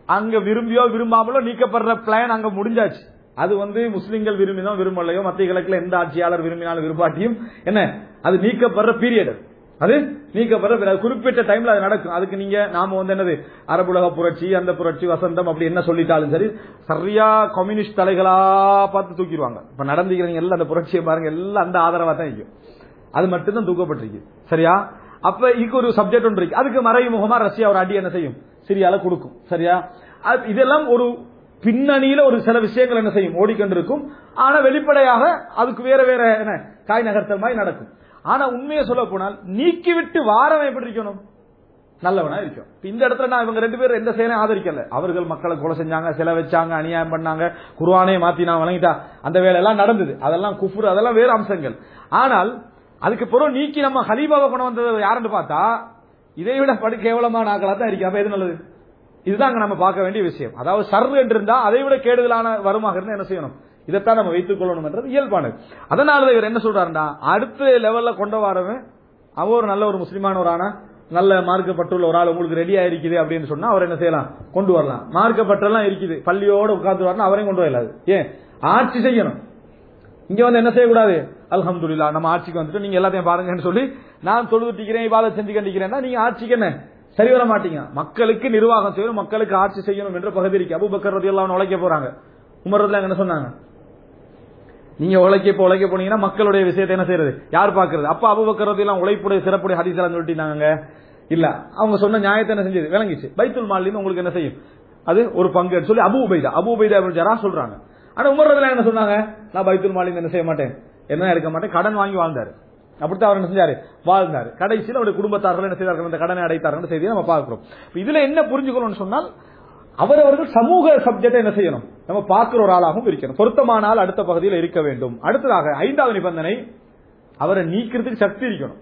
அங்க விரும்பியோ விரும்பாமலோ நீக்கப்படுற பிளான் அங்க முடிஞ்சாச்சு அது வந்து முஸ்லிம்கள் விரும்பினோ விரும்பலையோ மத்திய கிழக்குல எந்த ஆட்சியாளர் விரும்பினாலும் விரும்பாட்டியும் என்ன அது நீக்கப்படுற பீரியட் அது நீக்கப்படுற பிறகு குறிப்பிட்ட டைம்ல அது நடக்கும் அதுக்கு நீங்க நாம வந்து என்னது அரபுலக புரட்சி அந்த புரட்சி வசந்தம் அப்படி என்ன சொல்லிட்டாலும் சரி சரியா கம்யூனிஸ்ட் தலைகளா பார்த்து தூக்கிடுவாங்க இப்ப நடந்துக்கிறீங்க எல்லாம் அந்த புரட்சியை பாருங்க எல்லாம் அந்த ஆதரவா தான் இருக்கும் அது மட்டும்தான் தூக்கப்பட்டிருக்கு சரியா அப்ப இதுக்கு ஒரு சப்ஜெக்ட் ஒன்று இருக்கு அதுக்கு மறைமுகமா ரஷ்யா ஒரு அடி என்ன செய்யும் சிரியால கொடுக்கும் சரியா அது- இதெல்லாம் ஒரு பின்னணியில ஒரு சில விஷயங்கள் என்ன செய்யும் ஓடிக்கொண்டிருக்கும் ஆனா வெளிப்படையாக அதுக்கு வேற வேற என்ன காய் நகர்த்தல் மாதிரி நடக்கும் ஆனா உண்மையை சொல்ல போனால் நீக்கிவிட்டு வாரம் எப்படி இருக்கணும் நல்லவனா இருக்கும் இப்ப இந்த இடத்துல நான் இவங்க ரெண்டு பேரும் எந்த செயலையும் ஆதரிக்கல அவர்கள் மக்களை கொலை செஞ்சாங்க சில வச்சாங்க அநியாயம் பண்ணாங்க குர்ஆனே மாத்தி நான் வழங்கிட்டா அந்த வேலையெல்லாம் நடந்தது அதெல்லாம் குஃபுர் அதெல்லாம் வேறு அம்சங்கள் ஆனால் அதுக்கு பிறகு நீக்கி நம்ம ஹலீபாவை கொண்டு வந்தது யாருன்னு பார்த்தா இதை விட படு கேவலமான ஆக்களா தான் இருக்கு அப்ப எது நல்லது இதுதான் அங்க நம்ம பார்க்க வேண்டிய விஷயம் அதாவது சர் என்று இருந்தா அதை விட கேடுதலான வருமாக இருந்தா என்ன செய்யணும் இதைத்தான் நம்ம வைத்துக் கொள்ளணும் என்றது இயல்பானது அதனால இவர் என்ன சொல்றாருன்னா அடுத்த லெவல்ல கொண்டு வரவன் அவன் ஒரு நல்ல ஒரு முஸ்லிமானவரான நல்ல மார்க்கப்பட்டுள்ள ஒரு ஆள் உங்களுக்கு ரெடியா இருக்குது அப்படின்னு சொன்னா அவர் என்ன செய்யலாம் கொண்டு வரலாம் மார்க்கப்பட்டெல்லாம் இருக்குது பள்ளியோட உட்கார்ந்து வரணும் அவரையும் கொண்டு வரலாது ஏன் ஆட்சி செய்யணும் இங்க வந்து என்ன செய்யக்கூடாது அல்ஹம்துலில்லாஹ் நம்ம ஆட்சிக்கு வந்துட்டு நீங்க எல்லாத்தையும் பாருங்கன்னு சொல்லி நான் தொழுதுட்டிக்கிறேன் இவாத செஞ்சு கண்டிக்கிறேன்னா நீங்க ஆட்சிக்கு என்ன சரி வர மாட்டீங்க மக்களுக்கு நிர்வாகம் செய்யணும் மக்களுக்கு ஆட்சி செய்யணும் என்ற பகுதி இருக்கு அபுபக்கர் ரதியல்லாஹு அன்ஹு உழைக்க போறாங்க உமர் ரதியல்லாஹு என்ன சொன்னாங்க நீங்க உழைக்க இப்ப உழைக்க போனீங்கன்னா மக்களுடைய விஷயத்தை என்ன செய்யறது யார் பாக்குறது அப்ப அபுபக்கர் எல்லாம் உழைப்புடைய சிறப்புடைய ஹதீஸ் எல்லாம் சொல்லிட்டாங்க இல்ல அவங்க சொன்ன நியாயத்தை என்ன செஞ்சது விளங்கிச்சு பைத்துல் மாலின்னு உங்களுக்கு என்ன செய்யும் அது ஒரு பங்கு சொல்லி அபு உபைதா அபு உபைதா அப்படின்னு ஜரா சொல்றாங்க ஆனா உமர் ரதியல்லாஹு என்ன சொன்னாங்க நான் பைத்துல் மாலின் என்ன செய்ய மாட்டேன் என்ன எடுக்க மாட்டேன் கடன் வாங்கி வாழ்ந்தாரு அப்படித்தான் அவர் என்ன செஞ்சாரு வாழ்ந்தாரு கடைசியில் அவருடைய குடும்பத்தார்கள் என்ன செய்தார்கள் இந்த கடனை அடைத்தார்கள் செய்தியை நம்ம பார்க்கிறோம் இப்ப இதுல என்ன புரிஞ்சுக்கணும்னு சொன்னால் அவரவர்கள் சமூக சப்ஜெக்டை என்ன செய்யணும் நம்ம பார்க்கிற ஒரு ஆளாகவும் இருக்கணும் பொருத்தமான ஆள் அடுத்த பகுதியில் இருக்க வேண்டும் அடுத்ததாக ஐந்தாவது நிபந்தனை அவரை நீக்கிறதுக்கு சக்தி இருக்கணும்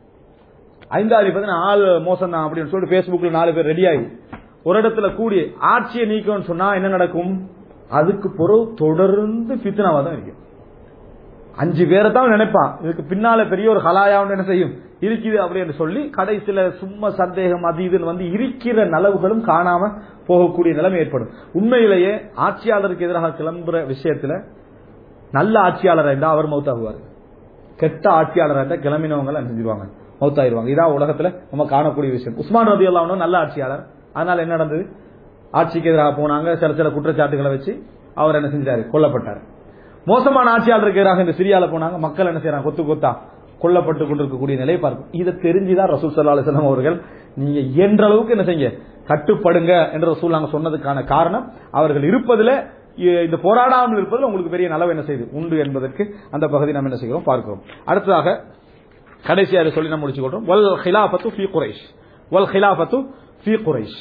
ஐந்தாவது நிபந்தனை ஆள் மோசம் தான் அப்படின்னு சொல்லிட்டு பேஸ்புக்ல நாலு பேர் ரெடி ஆகி ஒரு இடத்துல கூடி ஆட்சியை நீக்கணும்னு சொன்னா என்ன நடக்கும் அதுக்கு பிறகு தொடர்ந்து பித்தனாவா தான் இருக்கும் அஞ்சு பேரை தான் நினைப்பான் இதுக்கு பின்னால பெரிய ஒரு ஹலாயா ஒன்று என்ன செய்யும் இருக்குது அப்படின்னு சொல்லி கடைசியில சும்மா சந்தேகம் அது இதுன்னு வந்து இருக்கிற நலவுகளும் காணாம போகக்கூடிய நிலைமை ஏற்படும் உண்மையிலேயே ஆட்சியாளருக்கு எதிராக கிளம்புற விஷயத்துல நல்ல ஆட்சியாளராக இருந்தா அவர் மௌத்தாகுவார் கெட்ட ஆட்சியாளராக இருந்தா கிளம்பினவங்க எல்லாம் செஞ்சிருவாங்க மௌத்தாயிருவாங்க இதான் உலகத்துல நம்ம காணக்கூடிய விஷயம் உஸ்மான் ரதி அல்லாவும் நல்ல ஆட்சியாளர் அதனால என்ன நடந்தது ஆட்சிக்கு எதிராக போனாங்க சில சில குற்றச்சாட்டுகளை வச்சு அவர் என்ன செஞ்சாரு கொல்லப்பட்டார் மோசமான ஆட்சியாளருக்கு எதிராக இந்த சிரியால போனாங்க மக்கள் என்ன செய்யறாங்க கொத்து கொத்தா கொல்லப்பட்டு கொண்டிருக்கக்கூடிய நிலையை பார்க்கும் இதை தெரிஞ்சுதான் ரசூல் சல்லா அலிஸ்லாம் அவர்கள் நீங்க இயன்ற அளவுக்கு என்ன செய்யுங்க கட்டுப்படுங்க என்று ரசூல் நாங்க சொன்னதுக்கான காரணம் அவர்கள் இருப்பதுல இ- இந்த போராடாமல் இருப்பதில் உங்களுக்கு பெரிய நலவு என்ன செய்யுது உண்டு என்பதற்கு அந்த பகுதி நாம் என்ன செய்கிறோம் பார்க்கிறோம் அடுத்ததாக கடைசியாக அதை சொல்லி நம்ம முடிச்சுக்கொள்றோம் வல் ஹிலாபத்து ஃபி குரைஷ் வல் ஹிலாபத்து ஃபி குரைஷ்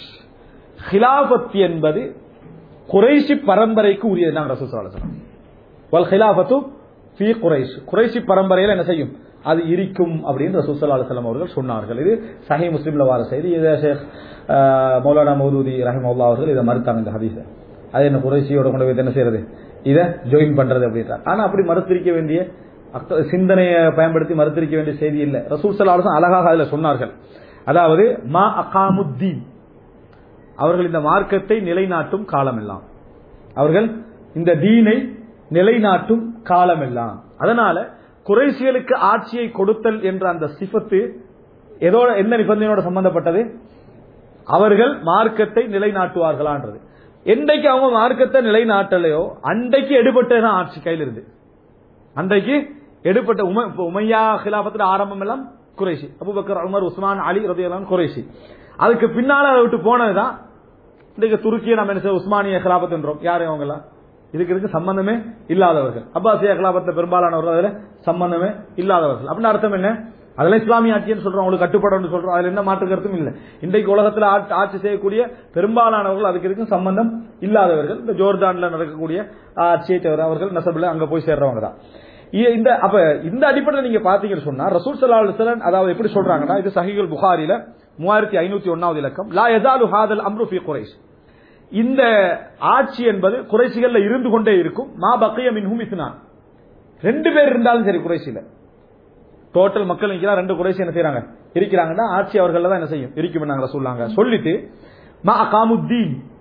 ஹிலாபத் என்பது குறைஷி பரம்பரைக்கு உரியது தான் ரசூல் சல்லா அலிஸ்லாம் வல் ஹிலாபத்து ஃபி குறைஷ் குறைஷி பரம்பரையில் என்ன செய்யும் அது இருக்கும் அப்படின்னு ரசூல் ஸல்லல்லாஹு அலைஹி வஸல்லம் அவர்கள் சொன்னார்கள் இது சஹீஹ் முஸ்லிம்ல வர செய்தி இதை ஷேக் அஹ், மௌலானா மௌதூதி ரஹிமவுல்லா அவர்கள் இதை மறுத்தாங்க இந்த ஹதீஸை அது என்ன குறைஷியோட கொண்டு போய் என்ன செய்யறது இதை ஜாயின் பண்றது அப்படின்றார் ஆனா அப்படி மறுத்திருக்க வேண்டிய அர்த்த- சிந்தனையை பயன்படுத்தி மறுத்திருக்க வேண்டிய செய்தி இல்லை ரசூல் ஸல்லல்லாஹு அலைஹி வஸல்லம் அழகாக அதுல சொன்னார்கள் அதாவது மா அகாமுத்தீன் அவர்கள் இந்த மார்க்கத்தை நிலைநாட்டும் காலமெல்லாம் அவர்கள் இந்த தீனை நிலைநாட்டும் காலமெல்லாம் அதனால குறைசியலுக்கு ஆட்சியை கொடுத்தல் என்ற அந்த சிஃபத்து எதோட எந்த நிபந்தனையோட சம்பந்தப்பட்டது அவர்கள் மார்க்கத்தை நிலைநாட்டுவார்களான்றது என்றைக்கு அவங்க மார்க்கத்தை நிலைநாட்டலையோ அன்றைக்கு எடுபட்டதான் ஆட்சி கையில் இருந்து அன்றைக்கு எடுப்பட்ட உம- இப்ப உமையா ஹிலாபத்துல ஆரம்பம் எல்லாம் Quraishi Abu Bakr Umar Usman Ali ரதியெல்லாம் குறைசி அதுக்கு பின்னால அதை விட்டு போனதுதான் இன்றைக்கு துருக்கியை நம்ம என்ன செய்ய உஸ்மானிய ஹிலாபத் என்றோம் யாரு அவங்க எல்லாம் இதுக்கு இதுக்கு சம்பந்தமே இல்லாதவர்கள் அப்பாசிய ஹிலாபத்துல பெரும்பாலானவர்கள் அதுல சம்பந்தமே இல்லாதவர்கள் அப்படின்னு அர்த்தம் என்ன அதெல்லாம் இஸ்லாமிய ஆட்சின்னு சொல்றோம் அவங்களுக்கு கட்டுப்படணும்னு சொல்றோம் அதுல என்ன மாற்று கருத்தும் இல்லை இன்றைக்கு உலகத்துல ஆட்சி- ஆட்சி செய்யக்கூடிய பெரும்பாலானவர்கள் அதுக்கு இதுக்கும் சம்பந்தம் இல்லாதவர்கள் இந்த ஜோர்டான்ல நடக்கக்கூடிய ஆட்சியை தவிர அவர்கள் நசபில் அங்க போய் சேர்றவங்க தான் இ- இந்த அப்ப இந்த அடிப்படையில் நீங்க பாத்தீங்கன்னு சொன்னா ரசூல் சல்லா அலுவலன் அதாவது எப்படி சொல்றாங்கன்னா இது சஹிகுல் புகாரில மூவாயிரத்தி ஐநூத்தி ஒன்னாவது இலக்கம் லா எசாலு ஹாதல் அம்ரு ஃபி குறைஷ் இந்த ஆட்சி என்பது குறைசிகள்ல இருந்து கொண்டே இருக்கும் மா பக்கிய மின்ஹும் இஸ்னான் ரெண்டு பேர் இருந்தாலும் சரி குறைசில டோட்டல் மக்கள் நிக்கிறா ரெண்டு குறைசி என்ன செய்றாங்க இருக்கிறாங்கன்னா ஆட்சி அவர்கள் தான் என்ன செய்யும் இருக்கும் நாங்க சொல்லாங்க சொல்லிட்டு மா காமுத்தீன்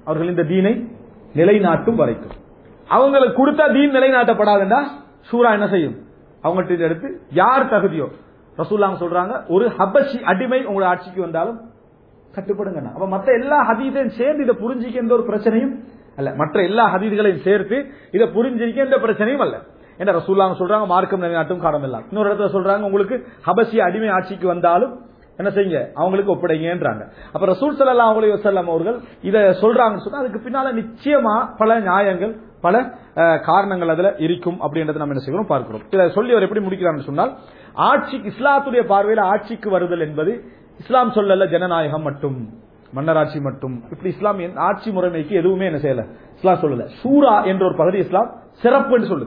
அவர்கள் இந்த தீனை நிலைநாட்டும் வரைக்கும் அவங்களுக்கு கொடுத்தா தீன் நிலைநாட்டப்படாதுன்னா சூரா என்ன செய்யும் அவங்கள்ட்ட எடுத்து யார் தகுதியோ ரசூல்லாங்க சொல்றாங்க ஒரு ஹபஷி அடிமை உங்களோட ஆட்சிக்கு வந்தாலும் கட்டுப்படுங்க அப்ப மற்ற எல்லா ஹதீதையும் சேர்ந்து இதை புரிஞ்சிக்க எந்த ஒரு பிரச்சனையும் அல்ல மற்ற எல்லா ஹதீதுகளையும் சேர்த்து இதை புரிஞ்சிருக்க எந்த பிரச்சனையும் அல்ல என்ன ரசூல்லாங்க சொல்றாங்க மார்க்கம் நிலைநாட்டும் காரணம் எல்லாம் இன்னொரு இடத்துல சொல்றாங்க உங்களுக்கு ஹபசி அடிமை ஆட்சிக்கு வந்தாலும் என்ன செய்யுங்க அவங்களுக்கு ஒப்படைங்கன்றாங்க அப்ப ரசூல் சல்லா அலி வசல்லாம் அவர்கள் இதை சொல்றாங்கன்னு சொன்னா அதுக்கு பின்னால நிச்சயமா பல நியாயங்கள் பல அஹ், காரணங்கள் அதுல இருக்கும் அப்படின்றத நம்ம என்ன செய்கிறோம் பார்க்கிறோம் இதை சொல்லி அவர் எப்படி முடிக்கிறான்னு சொன்னால் ஆட்சி இஸ்லாத்துடைய பார்வையில் ஆட்சிக்கு வருதல் என்பது இஸ்லாம் சொல்லல ஜனநாயகம் மட்டும் மன்னராட்சி மட்டும் இப்படி இஸ்லாம் எந்த- ஆட்சி முறைமைக்கு எதுவுமே என்ன செய்யல இஸ்லாம் சொல்லல சூரா என்ற ஒரு பகுதி இஸ்லாம் சிறப்புன்னு சொல்லுது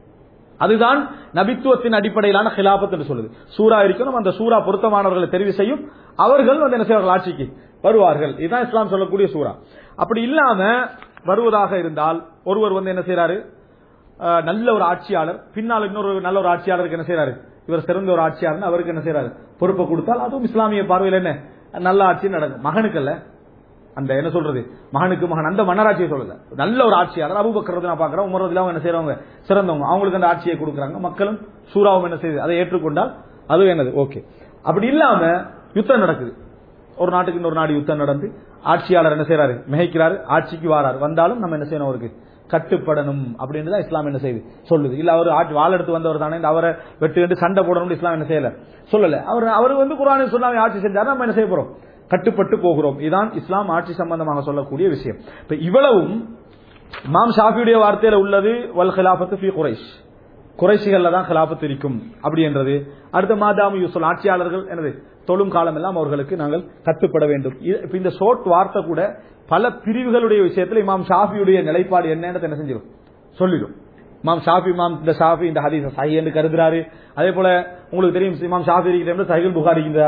அதுதான் நபித்துவத்தின் அடிப்படையிலான ஹிலாபத் என்று சொல்லுது சூரா இருக்கணும் அந்த சூரா பொருத்தமானவர்களை தெரிவு செய்யும் அவர்கள் வந்து என்ன செய்வார்கள் ஆட்சிக்கு வருவார்கள் இதுதான் இஸ்லாம் சொல்லக்கூடிய சூரா அப்படி இல்லாம வருவதாக இருந்தால் ஒருவர் வந்து என்ன செய்யறாரு அஹ், நல்ல ஒரு ஆட்சியாளர் பின்னால் இன்னொரு நல்ல ஒரு ஆட்சியாளருக்கு என்ன செய்யறாரு இவர் சிறந்த ஒரு ஆட்சியாளர் அவருக்கு என்ன செய்யறாரு பொறுப்பை கொடுத்தால் அதுவும் இஸ்லாமிய பார்வையில் என்ன நல்ல ஆட்சி நடக்கும் மகனுக்கு அல்ல அந்த என்ன சொல்றது மகனுக்கு மகன் அந்த மன்னராட்சியை சொல்லல நல்ல ஒரு ஆட்சியாளர் அபுபக்கர் நான் பாக்குறேன் உமர் ரலியல்லாஹு அவங்க என்ன செய்றவங்க சிறந்தவங்க அவங்களுக்கு அந்த ஆட்சியை கொடுக்குறாங்க மக்களும் சூறாவும் என்ன செய்யுது அதை ஏற்றுக்கொண்டால் அது என்னது ஓகே அப்படி இல்லாம யுத்தம் நடக்குது ஒரு நாட்டுக்கு இன்னொரு நாடு யுத்தம் நடந்து ஆட்சியாளர் என்ன செய்யறாரு மிகைக்கிறாரு ஆட்சிக்கு வாராரு வந்தாலும் நம்ம என்ன செய்யணும் அவருக்கு கட்டுப்படணும் அப்படின்னு தான் இஸ்லாம் என்ன செய்யுது சொல்லுது இல்ல அவர் ஆட்சி வாள் எடுத்து வந்தவர் தானே இந்த அவரை வெட்டு வெட்டு சண்டை போடணும்னு இஸ்லாம் என்ன செய்யல சொல்லல அவர் அவர் வந்து குரானை சொல்லாம ஆட்சி செஞ்சாரு நம்ம என்ன செய்ய போறோம் கட்டுப்பட்டு போகிறோம் இதான் இஸ்லாம் ஆட்சி சம்பந்தமாக சொல்லக்கூடிய விஷயம் இப்ப இவ்வளவும் இமாம் ஷாஃபியுடைய வார்த்தையில உள்ளது வல் ஹிலாபத்து ஃபி குறைஷ் குறைஷிகள்ல தான் ஹிலாபத் இருக்கும் அப்படின்றது அடுத்த மாதாமு யூசுல் ஆட்சியாளர்கள் எனது தொழும் காலம் எல்லாம் அவர்களுக்கு நாங்கள் கட்டுப்பட வேண்டும் இது- இப்ப இந்த ஷோட் வார்த்தை கூட பல பிரிவுகளுடைய விஷயத்தில் இமாம் ஷாஃபியுடைய நிலைப்பாடு என்னன்னு என்ன செஞ்சிடும் சொல்லிடும் இமாம் ஷாஃபி இமாம் இந்த ஷாஃபி இந்த ஹதீஸ் சஹி என்று கருதுறாரு அதே போல உங்களுக்கு தெரியும் இமாம் ஷாஃபி இருக்கிற சஹில் புகார் இருக்கிறா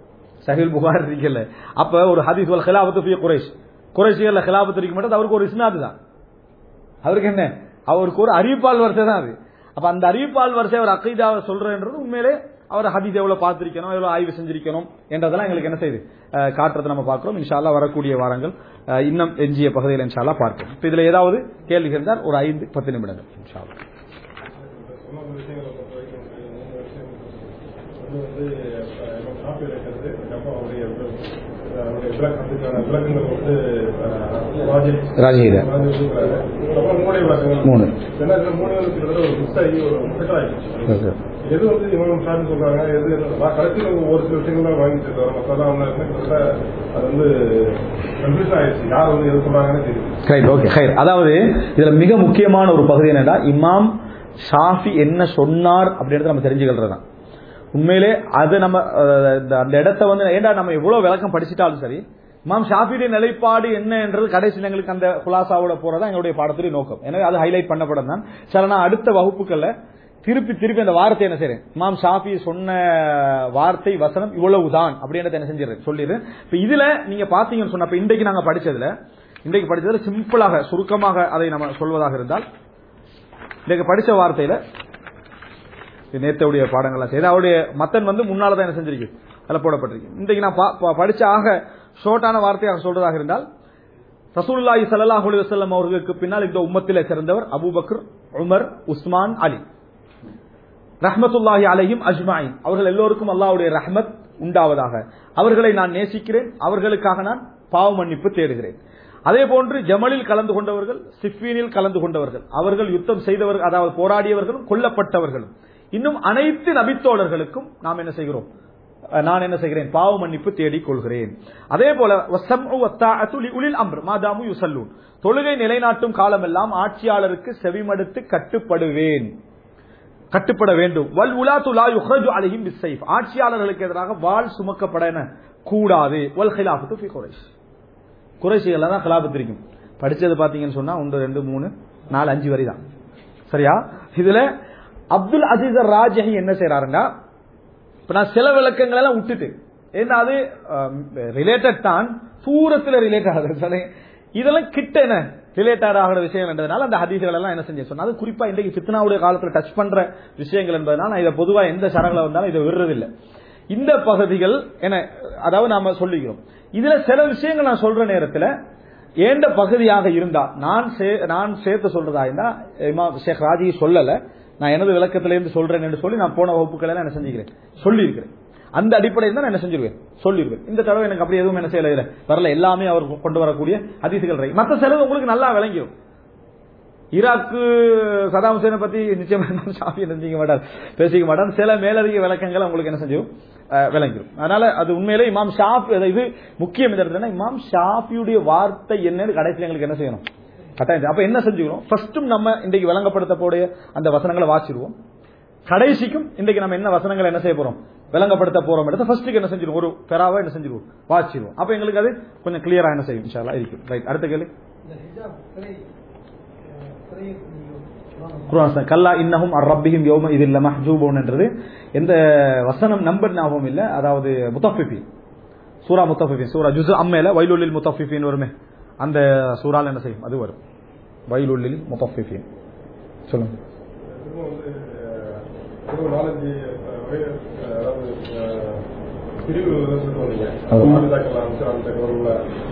சஹில் புகார் இருக்கல அப்ப ஒரு ஹதீஸ் வல் ஹிலாபத்து ஃபிய குறைஷ் குறைஷிகள்ல ஹிலாபத்து இருக்க மாட்டது அவருக்கு ஒரு இஸ்னாது தான் அவருக்கு என்ன அவருக்கு ஒரு அறிவிப்பால் வரிசை தான் அது அப்ப அந்த அறிவிப்பால் வரிசை அவர் அக்கைதாவை சொல்றன்றது உண்மையிலே அவர் ஹதீஸ் எவ்வளவு பார்த்திருக்கணும் எவ்வளவு ஆய்வு செஞ்சிருக்கணும் என்றதெல்லாம் எங்களுக்கு என்ன செய்யுது அஹ், காட்டுறதை நம்ம பார்க்கிறோம் இன்ஷால்லா வரக்கூடிய வாரங்கள் அஹ், இன்னும் எஞ்சிய பகுதியில் இன்ஷால்லா பார்ப்போம் இப்ப இதுல ஏதாவது கேள்வி இருந்தால் ஒரு ஐந்து பத்து நிமிடங்கள் இன்ஷால்லா சொன்ன ஒரு விஷயங்களை பொறுத்த வரைக்கும் ஒரு மூணு விஷயம் ஒன்று வந்து அஹ், நம்ம காப்பி இருக்கிறது நம்ம அவருடைய அஹ், அவருடைய விளக்கம் அதுக்கான விளக்கங்கள் வந்து அஹ், வாஜிப் ராஜகீத. வாஜிப்ங்கிறாரு. அப்புறம் மூணே விளக்கங்கள் மூணு. ஏன்னா இதுல மூணு கிட்டத்தட்ட ஒரு மிஸ் ஆகி ஒரு முட்டலாயிடுச்சு எது வந்து இவங்க சாமி சொல்றாங்க எது நான் கடைசியில் ஒரு சில விஷயங்கள் தான் வாங்கிட்டு இருக்கேன் மற்றெல்லாம் வந்து கிட்டத்தட்ட அது வந்து கன்ஃபியூஷன் ஆயிடுச்சு யார் வந்து எது சொல்றாங்கன்னு தெரியும் ரைட் ஓகே ஹைர் அதாவது இதுல மிக முக்கியமான ஒரு பகுதி என்னன்னா இமாம் ஷாஃபி என்ன சொன்னார் அப்படின்றத நம்ம தெரிஞ்சுக்கிறது தான் உண்மையிலே அது நம்ம அஹ், இந்த- அந்த இடத்த வந்து ஏண்டா நம்ம எவ்வளவு விளக்கம் படிச்சிட்டாலும் சரி இமாம் ஷாஃபியுடைய நிலைப்பாடு என்ன என்றது கடைசியில் எங்களுக்கு அந்த குலாசாவோட போறதா எங்களுடைய பாடத்துடைய நோக்கம் எனவே அது ஹைலைட் பண்ணப்படும் தான் சில நான் அடுத்த வகுப்புகள்ல திருப்பி திருப்பி அந்த வார்த்தை என்ன செய்றேன் இமாம் ஷாஃபி சொன்ன வார்த்தை வசனம் இவ்வளவுதான் அப்படின்றத என்ன செஞ்சிடறேன் சொல்லிடுறேன் இப்ப இதுல நீங்க பாத்தீங்கன்னு சொன்ன இப்ப இன்றைக்கு நாங்க படிச்சதுல இன்றைக்கு படிச்சதுல சிம்பிளாக சுருக்கமாக அதை நம்ம சொல்வதாக இருந்தால் இன்றைக்கு படிச்ச வார்த்தையில இது நேத்தவுடைய பாடங்கள்லாம் செய்து அவருடைய மத்தன் வந்து முன்னால தான் என்ன செஞ்சிருக்கு அதில் போடப்பட்டிருக்கு இன்றைக்கு நான் பா- பா- படிச்ச ஆக ஷோர்ட்டான வார்த்தையாக சொல்றதாக இருந்தால் ரசூலுல்லாஹி ஸல்லல்லாஹு அலைஹி வஸல்லம் அவர்களுக்கு பின்னால் இந்த உம்மத்திலே சிறந்தவர் அபூபக்கர் உமர் உஸ்மான் அலி ரஹ்மத்துல்லாஹி அலைஹிம் அஜ்மாயின் அவர்கள் எல்லோருக்கும் அல்லாஹ்வுடைய ரஹ்மத் உண்டாவதாக அவர்களை நான் நேசிக்கிறேன் அவர்களுக்காக நான் பாவ மன்னிப்பு தேடுகிறேன் அதே போன்று ஜமலில் கலந்து கொண்டவர்கள் சிஃபீனில் கலந்து கொண்டவர்கள் அவர்கள் யுத்தம் செய்தவர்கள் அதாவது போராடியவர்களும் கொல்லப்பட்டவர்களும் இன்னும் அனைத்து நபித்தோழர்களுக்கும் நாம் என்ன செய்கிறோம் அஹ் நான் என்ன செய்கிறேன் பாவ மன்னிப்பு தேடிக் கொள்கிறேன் அதே போல வஸ்ஸம்உ வத்தாஅத்து லிஉலில் அம்ர் மாதாமு யுஸல்லூன் தொழுகை நிலைநாட்டும் காலமெல்லாம் ஆட்சியாளருக்கு செவிமடுத்து கட்டுப்படுவேன் கட்டுப்பட வேண்டும் வல் உலாத்து லா யுஹ்ரஜு அலைஹிம் பிஸ்ஸைஃப் ஆட்சியாளர்களுக்கு எதிராக வாள் சுமக்கப்பட என கூடாது வல் ஹிலாஃபத்து ஃபி குரைஷ் குறைஷிகள் தான் ஹிலாபத் இருக்கும் படிச்சது பாத்தீங்கன்னு சொன்னா ஒன்று ரெண்டு மூணு நாலு அஞ்சு வரை தான் சரியா இதுல அப்துல் அசீஸ் ராஜஹி என்ன செய்யறாருன்னா இப்ப நான் சில விளக்கங்கள் எல்லாம் விட்டுட்டு ஏன்னா அது ரிலேட்டட் தான் தூரத்துல ரிலேட் ஆகுது சரி இதெல்லாம் கிட்ட என்ன ரிலேட்டட் ஆகிற விஷயம் என்றதுனால அந்த ஹதீசுகள் எல்லாம் என்ன செஞ்சேன் சொன்னா அது குறிப்பா இன்றைக்கு ஃபித்னாவுடைய காலத்துல டச் பண்ற விஷயங்கள் என்பதனால நான் இதை பொதுவா எந்த சரங்களை வந்தாலும் இதை விடுறதில்லை இந்த பகுதிகள் என அதாவது நாம சொல்லிக்கிறோம் இதுல சில விஷயங்கள் நான் சொல்ற நேரத்துல ஏண்ட பகுதியாக இருந்தா நான் சே- நான் சேர்த்து சொல்றதா இருந்தா இமாம் ஷேக் ராஜி சொல்லல நான் எனது விளக்கத்திலிருந்து சொல்றேன் என்று சொல்லி நான் போன வகுப்புகளை எல்லாம் என்ன செஞ்சுக்கிறேன் சொல்லியிருக்கிறேன் அந்த அடிப்படையில் தான் நான் என்ன செஞ்சிருவேன் சொல்லிருவேன் இந்த தடவை எனக்கு அப்படி எதுவும் என்ன செய்யல இல்ல வரல எல்லாமே அவர் கொண்டு வரக்கூடிய அதிசுகள் ரை மற்ற செலவு உங்களுக்கு நல்லா விளங்கிடும் ஈராக்கு சதாம் ஹுசேனை பத்தி நிச்சயமா இமாம் ஷாஃபி நினைச்சிக்க மாட்டார் பேசிக்க மாட்டார் சில மேலதிக விளக்கங்கள் உங்களுக்கு என்ன செஞ்சிடும் அஹ், விளங்கிடும் அதனால அது உண்மையிலே இமாம் ஷாஃபி அது இது முக்கியம் இந்த இடத்துல இமாம் ஷாஃபியுடைய வார்த்தை என்னன்னு கடைசியில் எங்களுக்கு என்ன செய்யணும் கட்டாயம் அப்ப என்ன செஞ்சுக்கிறோம் ஃபர்ஸ்டும் நம்ம இன்றைக்கு விளங்கப்படுத்தக்கூடிய அந்த வசனங்களை வாசிடுவோம் கடைசிக்கும் இன்றைக்கு நம்ம என்ன வசனங்களை என்ன செய்ய போறோம் விளங்கப்படுத்த போறோம் இடத்த ஃபர்ஸ்ட்டுக்கு என்ன செஞ்சிருவோம் ஒரு பெறாவா என்ன செஞ்சிருவோம் வாசிடுவோம் அப்ப எங்களுக்கு அது கொஞ்சம் கிளியரா என்ன செய்யும் இன்ஷா அல்லாஹ் இருக்கும் ரைட் அடுத்த கேள்வி குர்ஆன் ச- கல்லா இன்னஹும் ரப்பிஹிம் யௌம இதில் மஹ்ஜூபூன் என்றது எந்த வசனம் நம்பர் ஞாபகம் இல்ல அதாவது முத்தஃபிஃபி சூரா முத்தஃபிஃபி சூரா ஜுஸ் அம்மேல வைலுல்லில் முத்தஃபிஃபின் வருமே அந்த சூறால என்ன செய்யும் அது வரும் வைலுல்லில் முத்தஃபிஃபின் சொல்லுங்க திரும்ப வந்து அஹ், திரும்ப நாலஞ்சு அஹ், வகை, அஹ், அதாவது அஹ், பிரிவு சொல்லிட்டு வந்தீங்க ஆமா. மாநிலத்தாக்கள் அமைச்சர் அமைச்சர் உள்ள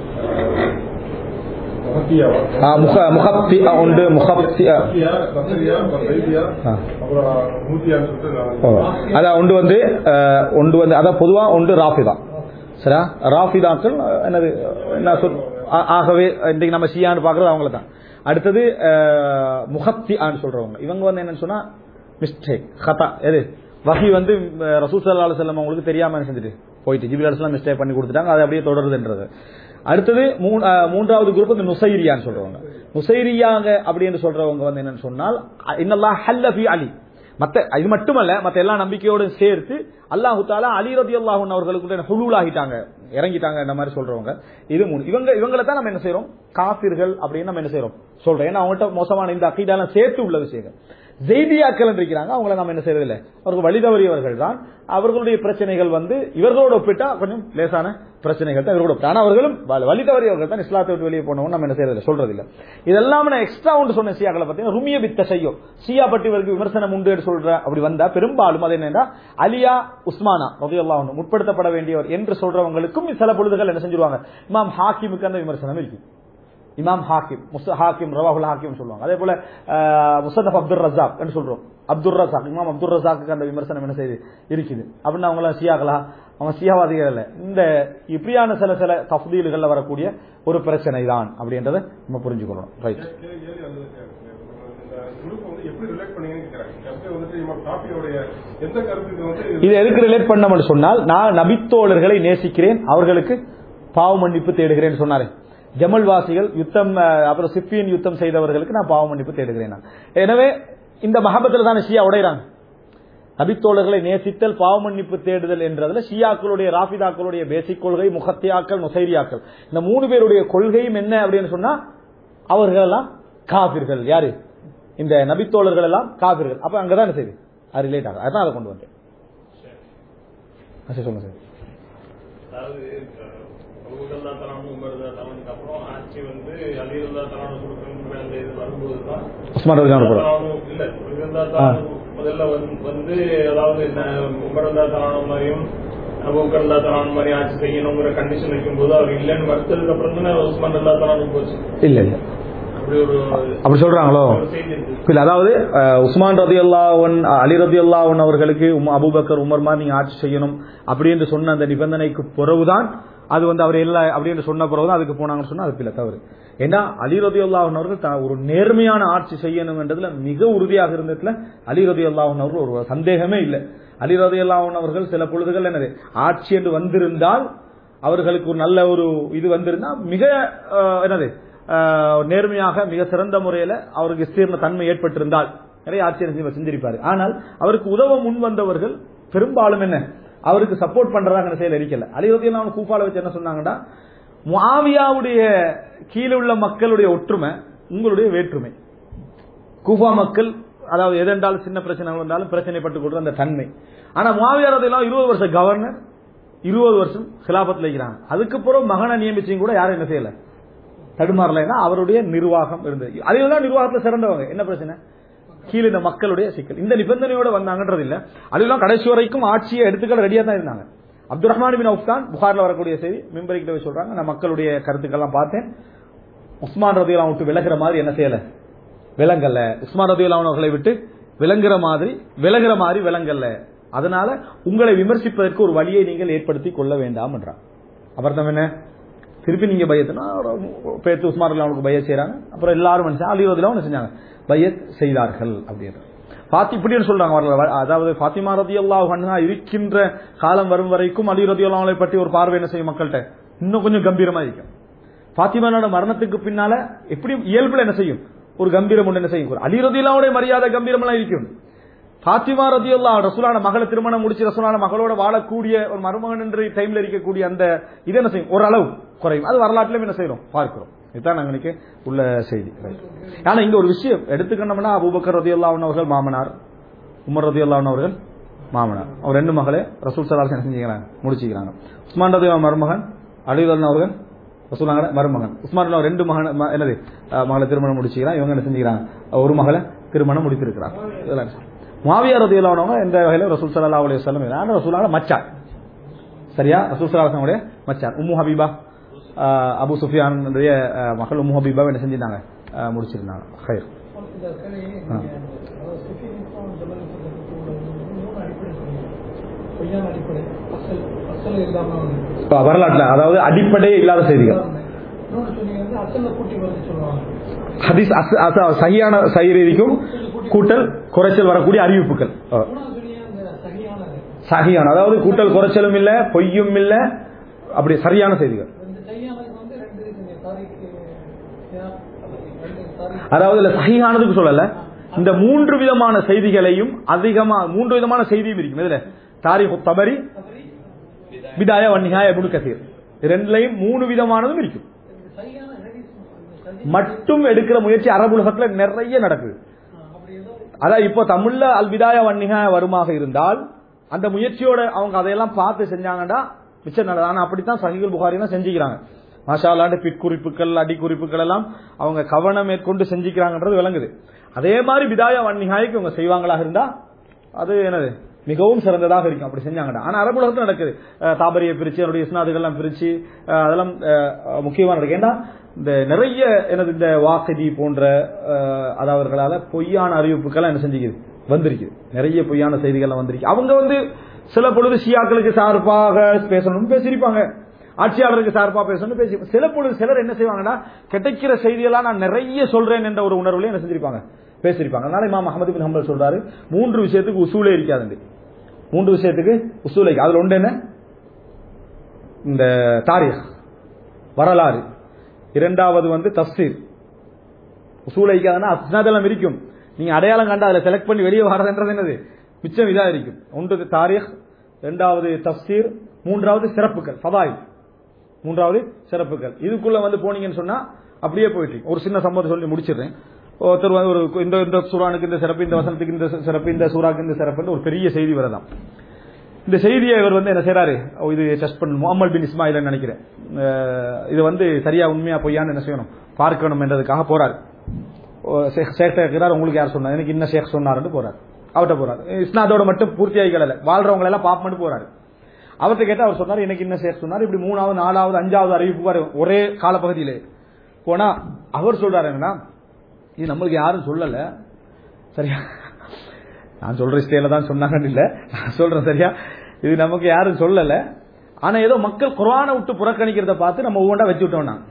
முகத்தியாவா ஆ, முக முகப்தி உண்டு முகப்தி ஆ. முகத்தியா தசரியா அப்புறம் வைத்தியா ஆ. அப்புறம் நூத்தியான்னு சொல்லிட்டு ஓ. நாலஞ்சு. அதான் ஒன்று வந்து அஹ், ஒன்று வந்து அதான் பொதுவா ஒன்று ராஃபிதா சரியா ராஃபிதாக்கள் அஹ், என்னது என்ன சொல் ஆ- ஆகவே இன்றைக்கு நம்ம ஷியான்னு பார்க்கறது அவங்கள தான் அடுத்தது அஹ், முகத்தி ஆன்னு சொல்றவங்க இவங்க வந்து என்னன்னு சொன்னா மிஸ்டேக் ஹதா எது வகி வந்து அஹ், ரசூல் சல்லா செல்லம் அவங்களுக்கு தெரியாம என்ன செஞ்சுட்டு போயிட்டு ஜிபில் அலிஸ்லாம் மிஸ்டேக் பண்ணி கொடுத்துட்டாங்க அது அப்படியே தொடருதுன்றது அடுத்தது மூ- அஹ், மூன்றாவது குரூப் வந்து நுசைரியான்னு சொல்றவங்க நுசைரியாங்க அப்படின்னு சொல்றவங்க வந்து என்னன்னு சொன்னால் இன்னல்லாஹ் ஹல்ல ஃபி அலி மத்த இது மட்டுமல்ல மத்த எல்லா நம்பிக்கையோடு சேர்த்து அல்லாஹு தாலா அலி ரதி அல்லாஹன் அவர்களுக்கு ஹுலூல் ஆகிட்டாங்க இறங்கிட்டாங்க இந்த மாதிரி சொல்றவங்க இது மூணு இவங்க இவங்களை தான் நம்ம என்ன செய்றோம் காபிர்கள் அப்படின்னு நம்ம என்ன செய்றோம் சொல்றோம் ஏன்னா அவங்கள்ட்ட மோசமான இந்த அக்கீடாலாம் சேர்த்து உள்ள விஷயங்கள் ஜெய்தியாக்கள் இருக்கிறாங்க அவங்கள நம்ம என்ன செய்யறதில்ல அவர்கள் வழி தவறியவர்கள் தான் அவர்களுடைய பிரச்சனைகள் வந்து இவர்களோட ஒப்பிட்டா கொஞ்சம் லேசான பிரச்சனைகள் தான் இவர்களோட ஒப்பிட்டா. ஆனா அவர்களும் வ- வழி தவறியவர்கள் தான் இஸ்லாத்தை விட்டு வெளியே போனவங்க நம்ம என்ன செய்யறதில்ல சொல்றதில்ல இதெல்லாம் நான் எக்ஸ்ட்ரா ஒன்று சொன்ன சியாக்களை பார்த்தீங்கன்னா ருமிய வித்த செய்யும் சியா பற்றி இவருக்கு விமர்சனம் உண்டு என்று சொல்ற அப்படி வந்தா பெரும்பாலும் அது என்னன்னா அலியா உஸ்மானா ரதியல்லாஹு அன்ஹு முற்படுத்தப்பட வேண்டியவர் என்று சொல்றவங்களுக்கும் சில பொழுதுகள் என்ன செஞ்சிருவாங்க இமாம் ஹாக்கிமுக்கு அந்த விமர்சனம் இருக்கு இமாம் ஹாக்கிம் முஸ் ஹாக்கிம் ரவாஹுல் ஹாக்கிம் சொல்லுவாங்க அதே போல அஹ், முசன்னப் அப்துல் ரசாக் என்று சொல்றோம் அப்துல் ரசாக் இமாம் அப்துல் ரசாக்கு அந்த விமர்சனம் என்ன செய்யுது இருக்குது அப்படின்னு அவங்க எல்லாம் சியாக்களா அவங்க சியாவாதிகள் இல்ல இந்த இப்படியான சில சில தஃதீல்கள்ல வரக்கூடிய ஒரு பிரச்சனை தான் அப்படின்றத நம்ம புரிஞ்சுக்கணும் ரைட் கே- கே- கேள்வி அதுல இருக்கு. இந்த group வந்து எப்படி relate பண்ணீங்கன்னு கேக்குறாங்க. கருத்து வந்துட்டு இமாம் ஷாஃபியோடைய எந்த கருத்துக்கு வந்து இது எதுக்கு ரிலேட் பண்ண சொன்னால் நான் நபித்தோழர்களை நேசிக்கிறேன் அவர்களுக்கு பாவ மன்னிப்பு தேடுகிறேன் சொன்னாரே ஜமல்வாசிகள் யுத்தம் அஹ், அப்புறம் சிப்பியின் யுத்தம் செய்தவர்களுக்கு நான் பாவ மன்னிப்பு தேடுகிறேன் நான். எனவே இந்த மஹபத்தில் தான் ஷியா உடைறாங்க நபித்தோழர்களை நேசித்தல் பாவ மன்னிப்பு தேடுதல் என்றதுல ஷியாக்களுடைய ராஃபிதாக்களுடைய பேசிக் கொள்கை முகத்தியாக்கள் நுசைரியாக்கள் இந்த மூணு பேருடைய கொள்கையும் என்ன அப்படின்னு சொன்னா அவர்கள் எல்லாம் காபிர்கள் யாரு இந்த நபித்தோழர்கள் எல்லாம் காபிர்கள் அப்ப அங்கதான் என்ன செய்யுது அது ரிலேட் ஆகும் அதான் அதை கொண்டு வந்தேன் ஆ, சரி, சொல்லுங்க சார் அதாவது அபூபக்கர் தலானு உமர் தலானுக்கு அப்புறம் ஆட்சி வந்து அலிரல்லா தலானு கொடுக்கணுங்கிற அந்த இது வரும்போது தான் உஸ்மான் ரலியல்லாஹு அன்ஹு தலானு இல்ல அலிரல்லா தலானு முதல்ல வந்து- வந்து அதாவது என்ன உமரல்லா தலானு மாதிரியும் அபூபக்கர் தலானு மாதிரி ஆட்சி செய்யணுங்கிற கண்டிஷன் வைக்கும்போது அவர் இல்லைன்னு வருத்ததுக்கு அப்புறம் தானே உஸ்மான் அல்லா தலானு போச்சு இல்ல இல்ல அப்படி ஒரு அப்படி சொல்றாங்களோ ஒரு செய்தி இருக்கு இல்ல அதாவது அஹ், உஸ்மான் ரதி அல்லாவன் அலி ரதி அல்லாவன் அவர்களுக்கு உம் அபூபக்கர் உமர் மாதிரி நீங்க ஆட்சி செய்யணும் அப்படி என்று சொன்ன அந்த நிபந்தனைக்கு பிறகுதான் அது வந்து அவர் இல்ல அப்படி என்று சொன்ன பிறகுதான் அதுக்கு போனாங்கன்னு சொன்னா அது இல்ல தவறு ஏன்னா அலி ரதி அல்லாஹன் அவர்கள் த- ஒரு நேர்மையான ஆட்சி செய்யணும் என்றதுல மிக உறுதியாக இருந்ததுல அலி ரதி அல்லாஹன் அவர்கள் ஒரு சந்தேகமே இல்லை அலி ரதி அல்லாஹன் அவர்கள் சில பொழுதுகள் என்னது ஆட்சி என்று வந்திருந்தால் அவர்களுக்கு ஒரு நல்ல ஒரு இது வந்திருந்தா மிக அஹ், என்னது அஹ், நேர்மையாக மிக சிறந்த முறையில அவருக்கு விஸ்தீர்ண தன்மை ஏற்பட்டிருந்தால் நிறைய ஆட்சியர் செஞ்சிருப்பாரு ஆனால் அவருக்கு உதவ முன் வந்தவர்கள் பெரும்பாலும் என்ன அவருக்கு சப்போர்ட் பண்றதாக என்ன செயல் இருக்கல அலிவதியில் அவன் கூப்பால வச்சு என்ன சொன்னாங்கன்னா முஆவியாவுடைய கீழே உள்ள மக்களுடைய ஒற்றுமை உங்களுடைய வேற்றுமை கூஃபா மக்கள் அதாவது எதென்றாலும் சின்ன பிரச்சனை வந்தாலும் பிரச்சனைப்பட்டுக் கொள்ற அந்த தன்மை ஆனா முவாவியார் எல்லாம் இருபது வருஷம் கவர்னர் இருபது வருஷம் சிலாபத்தில் இருக்கிறாங்க அதுக்கப்புறம் மகனை நியமிச்சும் கூட யாரும் என்ன செய்யல தடுமாறலைன்னா அவருடைய நிர்வாகம் இருந்தது அதில் தான் நிர்வாகத்தில் சிறந்தவங்க என்ன பிரச்சனை கீழே இந்த மக்களுடைய சிக்கல் இந்த நிபந்தனையோட வந்தாங்கன்றது இல்ல அதெல்லாம் கடைசி வரைக்கும் ஆட்சியை எடுத்துக்கள் ரெடியா தான் இருந்தாங்க அப்துல் ரஹ்மான் பின் அவுப் தான் புகார்ல வரக்கூடிய செய்தி மிம்பரி கிட்ட போய் சொல்றாங்க நான் மக்களுடைய கருத்துக்கெல்லாம் பார்த்தேன் உஸ்மான் ரதியெல்லாம் விட்டு விலகுற மாதிரி என்ன செய்யல விலங்கல்ல உஸ்மான் ரதியெல்லாம் அவர்களை விட்டு விளங்குற மாதிரி விலகுற மாதிரி விலங்கல்ல அதனால உங்களை விமர்சிப்பதற்கு ஒரு வழியை நீங்கள் ஏற்படுத்தி கொள்ள வேண்டாம் என்றார் அப்புறம் என்ன திருப்பி நீங்க பையத்துனா பேத்து உஸ்மான் ரதி அவனுக்கு பையத் செய்யறாங்க அப்புறம் எல்லாரும் மனுஷன் அலி ரதிலாம் என்ன செஞ்சாங்க பையத் செய்தார்கள் அப்படின்ற பாத்தி இப்படின்னு சொல்றாங்க வரல அதாவது பாத்திமா ரதி அல்லாஹ் இருக்கின்ற காலம் வரும் வரைக்கும் அலி ரதி அல்லாஹை பற்றி ஒரு பார்வை என்ன செய்யும் மக்கள்கிட்ட இன்னும் கொஞ்சம் கம்பீரமா இருக்கும் பாத்திமானோட மரணத்துக்கு பின்னால எப்படி இயல்புல என்ன செய்யும் ஒரு கம்பீரம் ஒன்று என்ன செய்யும் அலி ரதியல்லாவுடைய மரியாதை கம்பீரம் எல்லாம் இருக்கும் பாத்திமா ரதியல்லா ரசூலான மகளை திருமணம் முடிச்சு ரசூலான மகளோட வாழக்கூடிய ஒரு மருமகன் என்று டைம்ல இருக்கக்கூடிய அந்த இது என்ன செய்யும் ஓரளவு குறையும் அது வரலாற்றிலும் என்ன செய்யறோம் பார்க்கிறோம் இதுதான் நாங்க இன்னைக்கு உள்ள செய்தி ஆனா இங்க ஒரு விஷயம் எடுத்துக்கணும்னா அபூபக்கர் ரதி அவர்கள் மாமனார் உமர் ரதி அவர்கள் மாமனார் அவர் ரெண்டு மகளே ரசூல் சலாஸ் என்ன செஞ்சுக்கிறாங்க முடிச்சுக்கிறாங்க உஸ்மான் ரதி மருமகன் அலிதன் அவர்கள் ரசூலாங்க மருமகன் உஸ்மான் ரலி ரெண்டு மகன் ம- என்னது அஹ், மகளை திருமணம் முடிச்சுக்கிறான் இவங்க என்ன செஞ்சுக்கிறாங்க ஒரு மகளை திருமணம் முடித்திருக்கிறாங்க இதெல்லாம் மாவியா ரதி உள்ளவங்க எந்த வகையில ரசூல் சல்லா அலி வல்லம் ரசூலான மச்சான் சரியா ரசூல் சல்லா உடைய மச்சான் உம்மு ஹபீபா அஹ், அபு சுஃபியான் மகள் உம்மு ஹபீபா என்ன செஞ்சிருந்தாங்க அஹ், முடிச்சிருந்தாங்க ஹைர் இந்த கேள்வி நீங்க, அதாவது சுஃபிக்கும் ஜபலுக்கும் உள்ள மூணு அடிப்படை சொன்னீங்க. பொய்யான அடிப்படை அசல் அசல் இல்லாம வந்து. இப்ப வரலாற்றுல அதாவது அடிப்படையே இல்லாத செய்திகள் இன்னொன்னு சொன்னீங்க வந்து அசல்ல கூட்டி வந்து சொல்லுவாங்க ஹதீஸ் அஸ்- அஸ்- சரியான சைரீதிக்கும் கூட்டல் குறைச்சல் வரக்கூடிய அறிவிப்புகள் அஹ். மூணாவது சொன்னீங்க அந்த சரியானது சகியான அதாவது கூட்டல் குறைச்சலும் இல்ல பொய்யும் இல்ல அப்படி சரியான செய்திகள் இந்த சரியானதுக்கு வந்து ரெண்டு இருக்குங்க தாரிக்கு ரெண்டு தாரிக் அதாவது இல்ல சகியானதுக்கு சொல்லல இந்த மூன்று விதமான செய்திகளையும் அதிகமா மூன்று விதமான செய்தியும் இருக்கும் இதுல தாரிக் தபரி பிதாயா வன்னிகாய இப்னு கசீர் இது ரெண்டுலயும் மூணு விதமானதும் இருக்கும் இந்த சரியான ஹதீஸ் இந்த சரி மட்டும் எடுக்கிற முயற்சி அரபுலகத்துல நிறைய நடக்குது ஆ, அப்படி ஏதோ அதான் இப்போ தமிழ்ல அல்பிதாயா வன்னிகா வருமாக இருந்தால் அந்த முயற்சியோட அவங்க அதையெல்லாம் பார்த்து செஞ்சாங்கன்னா மிச்சம் நல்லது ஆனா அப்படித்தான் சஹிகுல் புகாரி தான் செஞ்சுக்கிறாங்க மாஷாலாண்டு பிற்குறிப்புகள் அடிக்குறிப்புகள் எல்லாம் அவங்க கவனம் மேற்கொண்டு செஞ்சுக்கிறாங்கன்றது விளங்குது அதே மாதிரி பிதாயா வன்னிகாய்க்கு இவங்க செய்வாங்களாக இருந்தா அது என்னது மிகவும் சிறந்ததாக இருக்கும் அப்படி செஞ்சாங்கடா ஆனா அரபுலகத்துல நடக்குது அஹ் தாபரியை பிரிச்சு அவருடைய இஸ்னாதுகள்லாம் பிரிச்சு அஹ் அதெல்லாம் அஹ் முக்கியமா நடக்கு ஏன்னா இந்த நிறைய எனது இந்த வாசதி போன்ற அஹ் அதாவர்களால பொய்யான அறிவிப்புகள் என்ன செஞ்சுக்குது வந்திருக்கு நிறைய பொய்யான செய்திகள் வந்திருக்கு அவங்க வந்து சில பொழுது ஷியாக்களுக்கு சார்பாக பேசணும்னு பேசியிருப்பாங்க ஆட்சியாளருக்கு சார்பா பேசணும்னு பேசி சில பொழுது சிலர் என்ன செய்வாங்கன்னா கிடைக்கிற செய்தியெல்லாம் நான் நிறைய சொல்றேன் என்ற ஒரு உணர்வுல என்ன செஞ்சிருப்பாங்க பேசியிருப்பாங்க அதனால இமாம் அஹமது பின் ஹம்பல் சொல்றாரு மூன்று விஷயத்துக்கு உசூலே இருக்காது மூன்று விஷயத்துக்கு உசூலை அதுல ஒன்று என்ன இந்த தாரீக் வரலாறு இரண்டாவது வந்து தஃசீர் உசூலைக்காதுன்னா அஸ்னாதெல்லாம் இருக்கும் நீங்க அடையாளம் கண்டு அதுல செலக்ட் பண்ணி வெளியே வரதுன்றது என்னது மிச்சம் இதா இருக்கும் ஒன்று தாரீக் இரண்டாவது தஃசீர் மூன்றாவது சிறப்புகள் ஃபதாய் மூன்றாவது சிறப்புகள் இதுக்குள்ள வந்து போனீங்கன்னு சொன்னா அப்படியே போயிட்டு இருக்கு. ஒரு சின்ன சம்பவத்தை சொல்லி முடிச்சிடுறேன் ஒருத்தர் வந்து ஒரு இந்த இந்த சூரானுக்கு இந்த சிறப்பு இந்த வசனத்துக்கு இந்த சிறப்பு இந்த சூறாக்கு இந்த சிறப்புன்னு ஒரு பெரிய செய்தி வரதான் இந்த செய்தியை இவர் வந்து என்ன செய்றாரு ஓ, இது டெஸ்ட் பண்ணணும் முகமது பின் இஸ்மாயில் நினைக்கிறேன் அஹ், இது வந்து சரியா உண்மையா பொய்யான்னு என்ன செய்யணும் பார்க்கணும் என்றதுக்காக போறாரு ஓ, ஷேக் ஷேக் இருக்கிறார் உங்களுக்கு யார் சொன்னார் எனக்கு இன்ன ஷேக் சொன்னாருன்னு போறாரு அவர்கிட்ட போறாரு இஸ்னாதோட மட்டும் பூர்த்தி ஆகிக்கல வாழ்றவங்க எல்லாம் பாப்பமட்டு போறாரு அவர்கிட்ட கேட்டா அவர் சொன்னார் எனக்கு இன்ன ஷேக் சொன்னார் இப்படி மூணாவது நாலாவது அஞ்சாவது அறிவிப்பு வரும் ஒரே காலப்பகுதியிலே போனா அவர் சொல்றாரு என்னன்னா இது நம்மளுக்கு யாரும் சொல்லல சரியா நான் சொல்ற ஸ்டைல தான் சொன்னாங்கன்னு இல்ல நான் சொல்றேன் சரியா இது நமக்கு யாரும் சொல்லல ஆனா ஏதோ மக்கள் குரானை விட்டு புறக்கணிக்கிறத பார்த்து நம்ம ஒவ்வொன்றா வச்சு விட்டோம் நாங்க.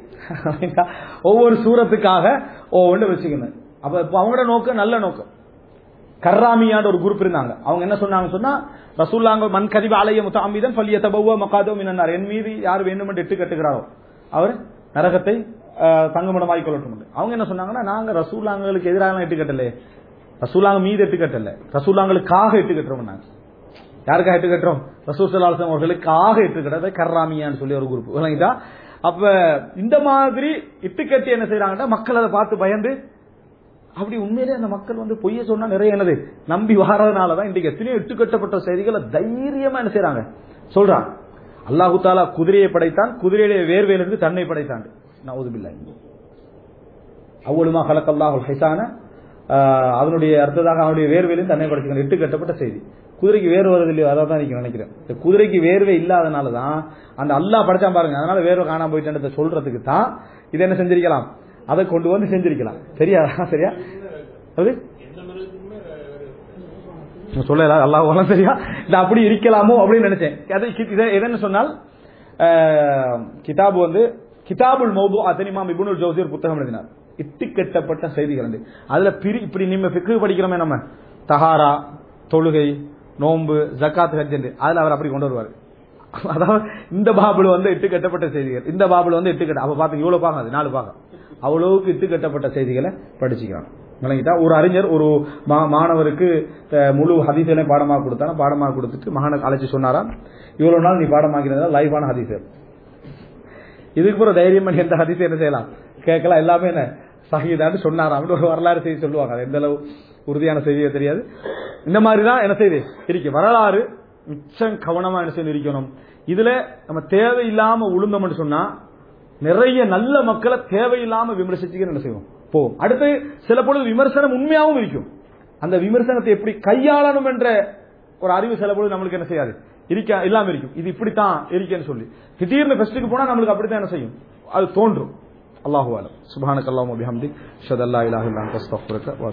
ஒவ்வொரு சூரத்துக்காக ஒவ்வொன்று வச்சுக்கணும் அப்ப இப்ப அவங்களோட நோக்கம் நல்ல நோக்கம் கர்ராமியான்ற ஒரு குரூப் இருந்தாங்க அவங்க என்ன சொன்னாங்க சொன்னா ரசூல்லாங்க மண் கதிப அலைய முத்தாமிதன் பள்ளிய தபவ மக்காதோ மின்னார் என் மீது யார் வேண்டும் என்று எட்டு கட்டுகிறாரோ அவர் நரகத்தை அஹ், தங்குமிடமாய் கொள்ளட்டும் அவங்க என்ன சொன்னாங்கன்னா நாங்க ரசூல்லாங்களுக்கு எதிராக எட்டு கட்டலே ரசூலாங்க மீது எட்டு கட்டல ரசூலாங்களுக்காக எட்டு கட்டுறோம் நாங்க யாருக்காக எட்டு கட்டுறோம் ரசூல் சலாசம் அவர்களுக்காக எட்டு கட்டுறது கர்ராமியான்னு சொல்லி ஒரு குரூப் விளங்கிட்டா அப்ப இந்த மாதிரி இட்டு கட்டி என்ன செய்யறாங்கன்னா மக்கள் அதை பார்த்து பயந்து அப்படி உண்மையிலே அந்த மக்கள் வந்து பொய்ய சொன்னா நிறைய என்னது நம்பி வாரதுனாலதான் இன்றைக்கு எத்தனையோ இட்டுக்கட்டப்பட்ட செய்திகளை தைரியமா என்ன செய்றாங்க சொல்றாங்க அல்லாஹு தாலா குதிரையை படைத்தான் குதிரையுடைய வேர்வையிலிருந்து தன்னை படைத்தான் நவுதுபில்லா அவ்வளவுமா கலக்கல்லாஹுல் ஹைசான அதனுடைய அடுத்ததாக அவனுடைய வேர்வையிலிருந்து தன்னை படைச்சுக்கணும் இட்டு கட்டப்பட்ட செய்தி குதிரைக்கு வேர்வை வருது இல்லையோ அதான் தான் நீங்க நினைக்கிறேன் இந்த குதிரைக்கு வேர்வை இல்லாதனால தான் அந்த அல்லாஹ் படைச்சான் பாருங்க அதனால வேர்வை காணாம போயிட்டேன்றத சொல்றதுக்கு தான் இதை என்ன செஞ்சிருக்கலாம் அதை கொண்டு வந்து செஞ்சிருக்கலாம் சரியா சரியா அது எந்த மிருகத்துக்குமே சொல்லல அல்லாஹ் வளம் சரியா நான் அப்படி இருக்கலாமோ அப்படின்னு நினைச்சேன் அது கி- இதை எதுன்னு சொன்னால் அஹ், கிதாபு வந்து கிதாபுல் மௌது அத்தனிமாம் இபுனுல் ஜோசியர் புத்தகம் எழுதினார் இட்டு கட்டப்பட்ட செய்திகள் வந்து அதுல பிரி இப்படி நம்ம ஃபிக்கு படிக்கிறோமே நம்ம தஹாரா தொழுகை நோன்பு ஜக்காத் ஹஜ் என்று அதுல அவர் அப்படி கொண்டு வருவார் அதாவது இந்த பாபுல வந்து இட்டு கட்டப்பட்ட செய்திகள் இந்த பாபுல வந்து இட்டு கட்ட அப்ப பாத்துங்க இவ்வளவு பாகம் அது நாலு பாகம் அவ்வளவுக்கு இட்டு கட்டப்பட்ட செய்திகளை படிச்சுக்கலாம் விளங்கிட்டா ஒரு அறிஞர் ஒரு மா- மாணவருக்கு அஹ், முழு ஹதீஸையும் பாடமாக கொடுத்தாங்க பாடமாக கொடுத்துட்டு மகான அழைச்சு சொன்னாராம் இவ்வளவு நாள் நீ பாடமாக்கிறதா லைவான ஹதீஸ் இதுக்கு பிறகு தைரியம் பண்ணி எந்த ஹதீஸ் என்ன செய்யலாம் கேட்கலாம் எல்லாமே என்ன சகிதான்னு சொன்னாராம் அப்படின்னு ஒரு வரலாறு செய்தி சொல்லுவாங்க அது எந்த அளவு உறுதியான செய்தியோ தெரியாது இந்த மாதிரி தான் என்ன செய்யுது இருக்கு வரலாறு மிச்சம் கவனமா என்ன செய்யணும் இருக்கணும் இதுல நம்ம தேவையில்லாம உளுந்தோம்னு சொன்னா நிறைய நல்ல மக்களை தேவையில்லாம விமர்சிச்சுக்க என்ன செய்வோம் போவோம் அடுத்து சில பொழுது விமர்சனம் உண்மையாகவும் இருக்கும் அந்த விமர்சனத்தை எப்படி கையாளணும் என்ற ஒரு அறிவு சில பொழுது நம்மளுக்கு என்ன செய்யாது இருக்க இல்லாம இருக்கும் இது இப்படித்தான் இருக்கேன்னு சொல்லி திடீர்னு ஃபெஸ்ட்டுக்கு போனா நம்மளுக்கு அப்படித்தான் என்ன செய்யும் அது தோன்றும் அல்லாஹு அலம் சுபானக் அல்லாஹ் பிஹம்தி ஷதல்லா இலாஹ் இல்லா அன்த அஸ்தக்ஃபிருக்க வ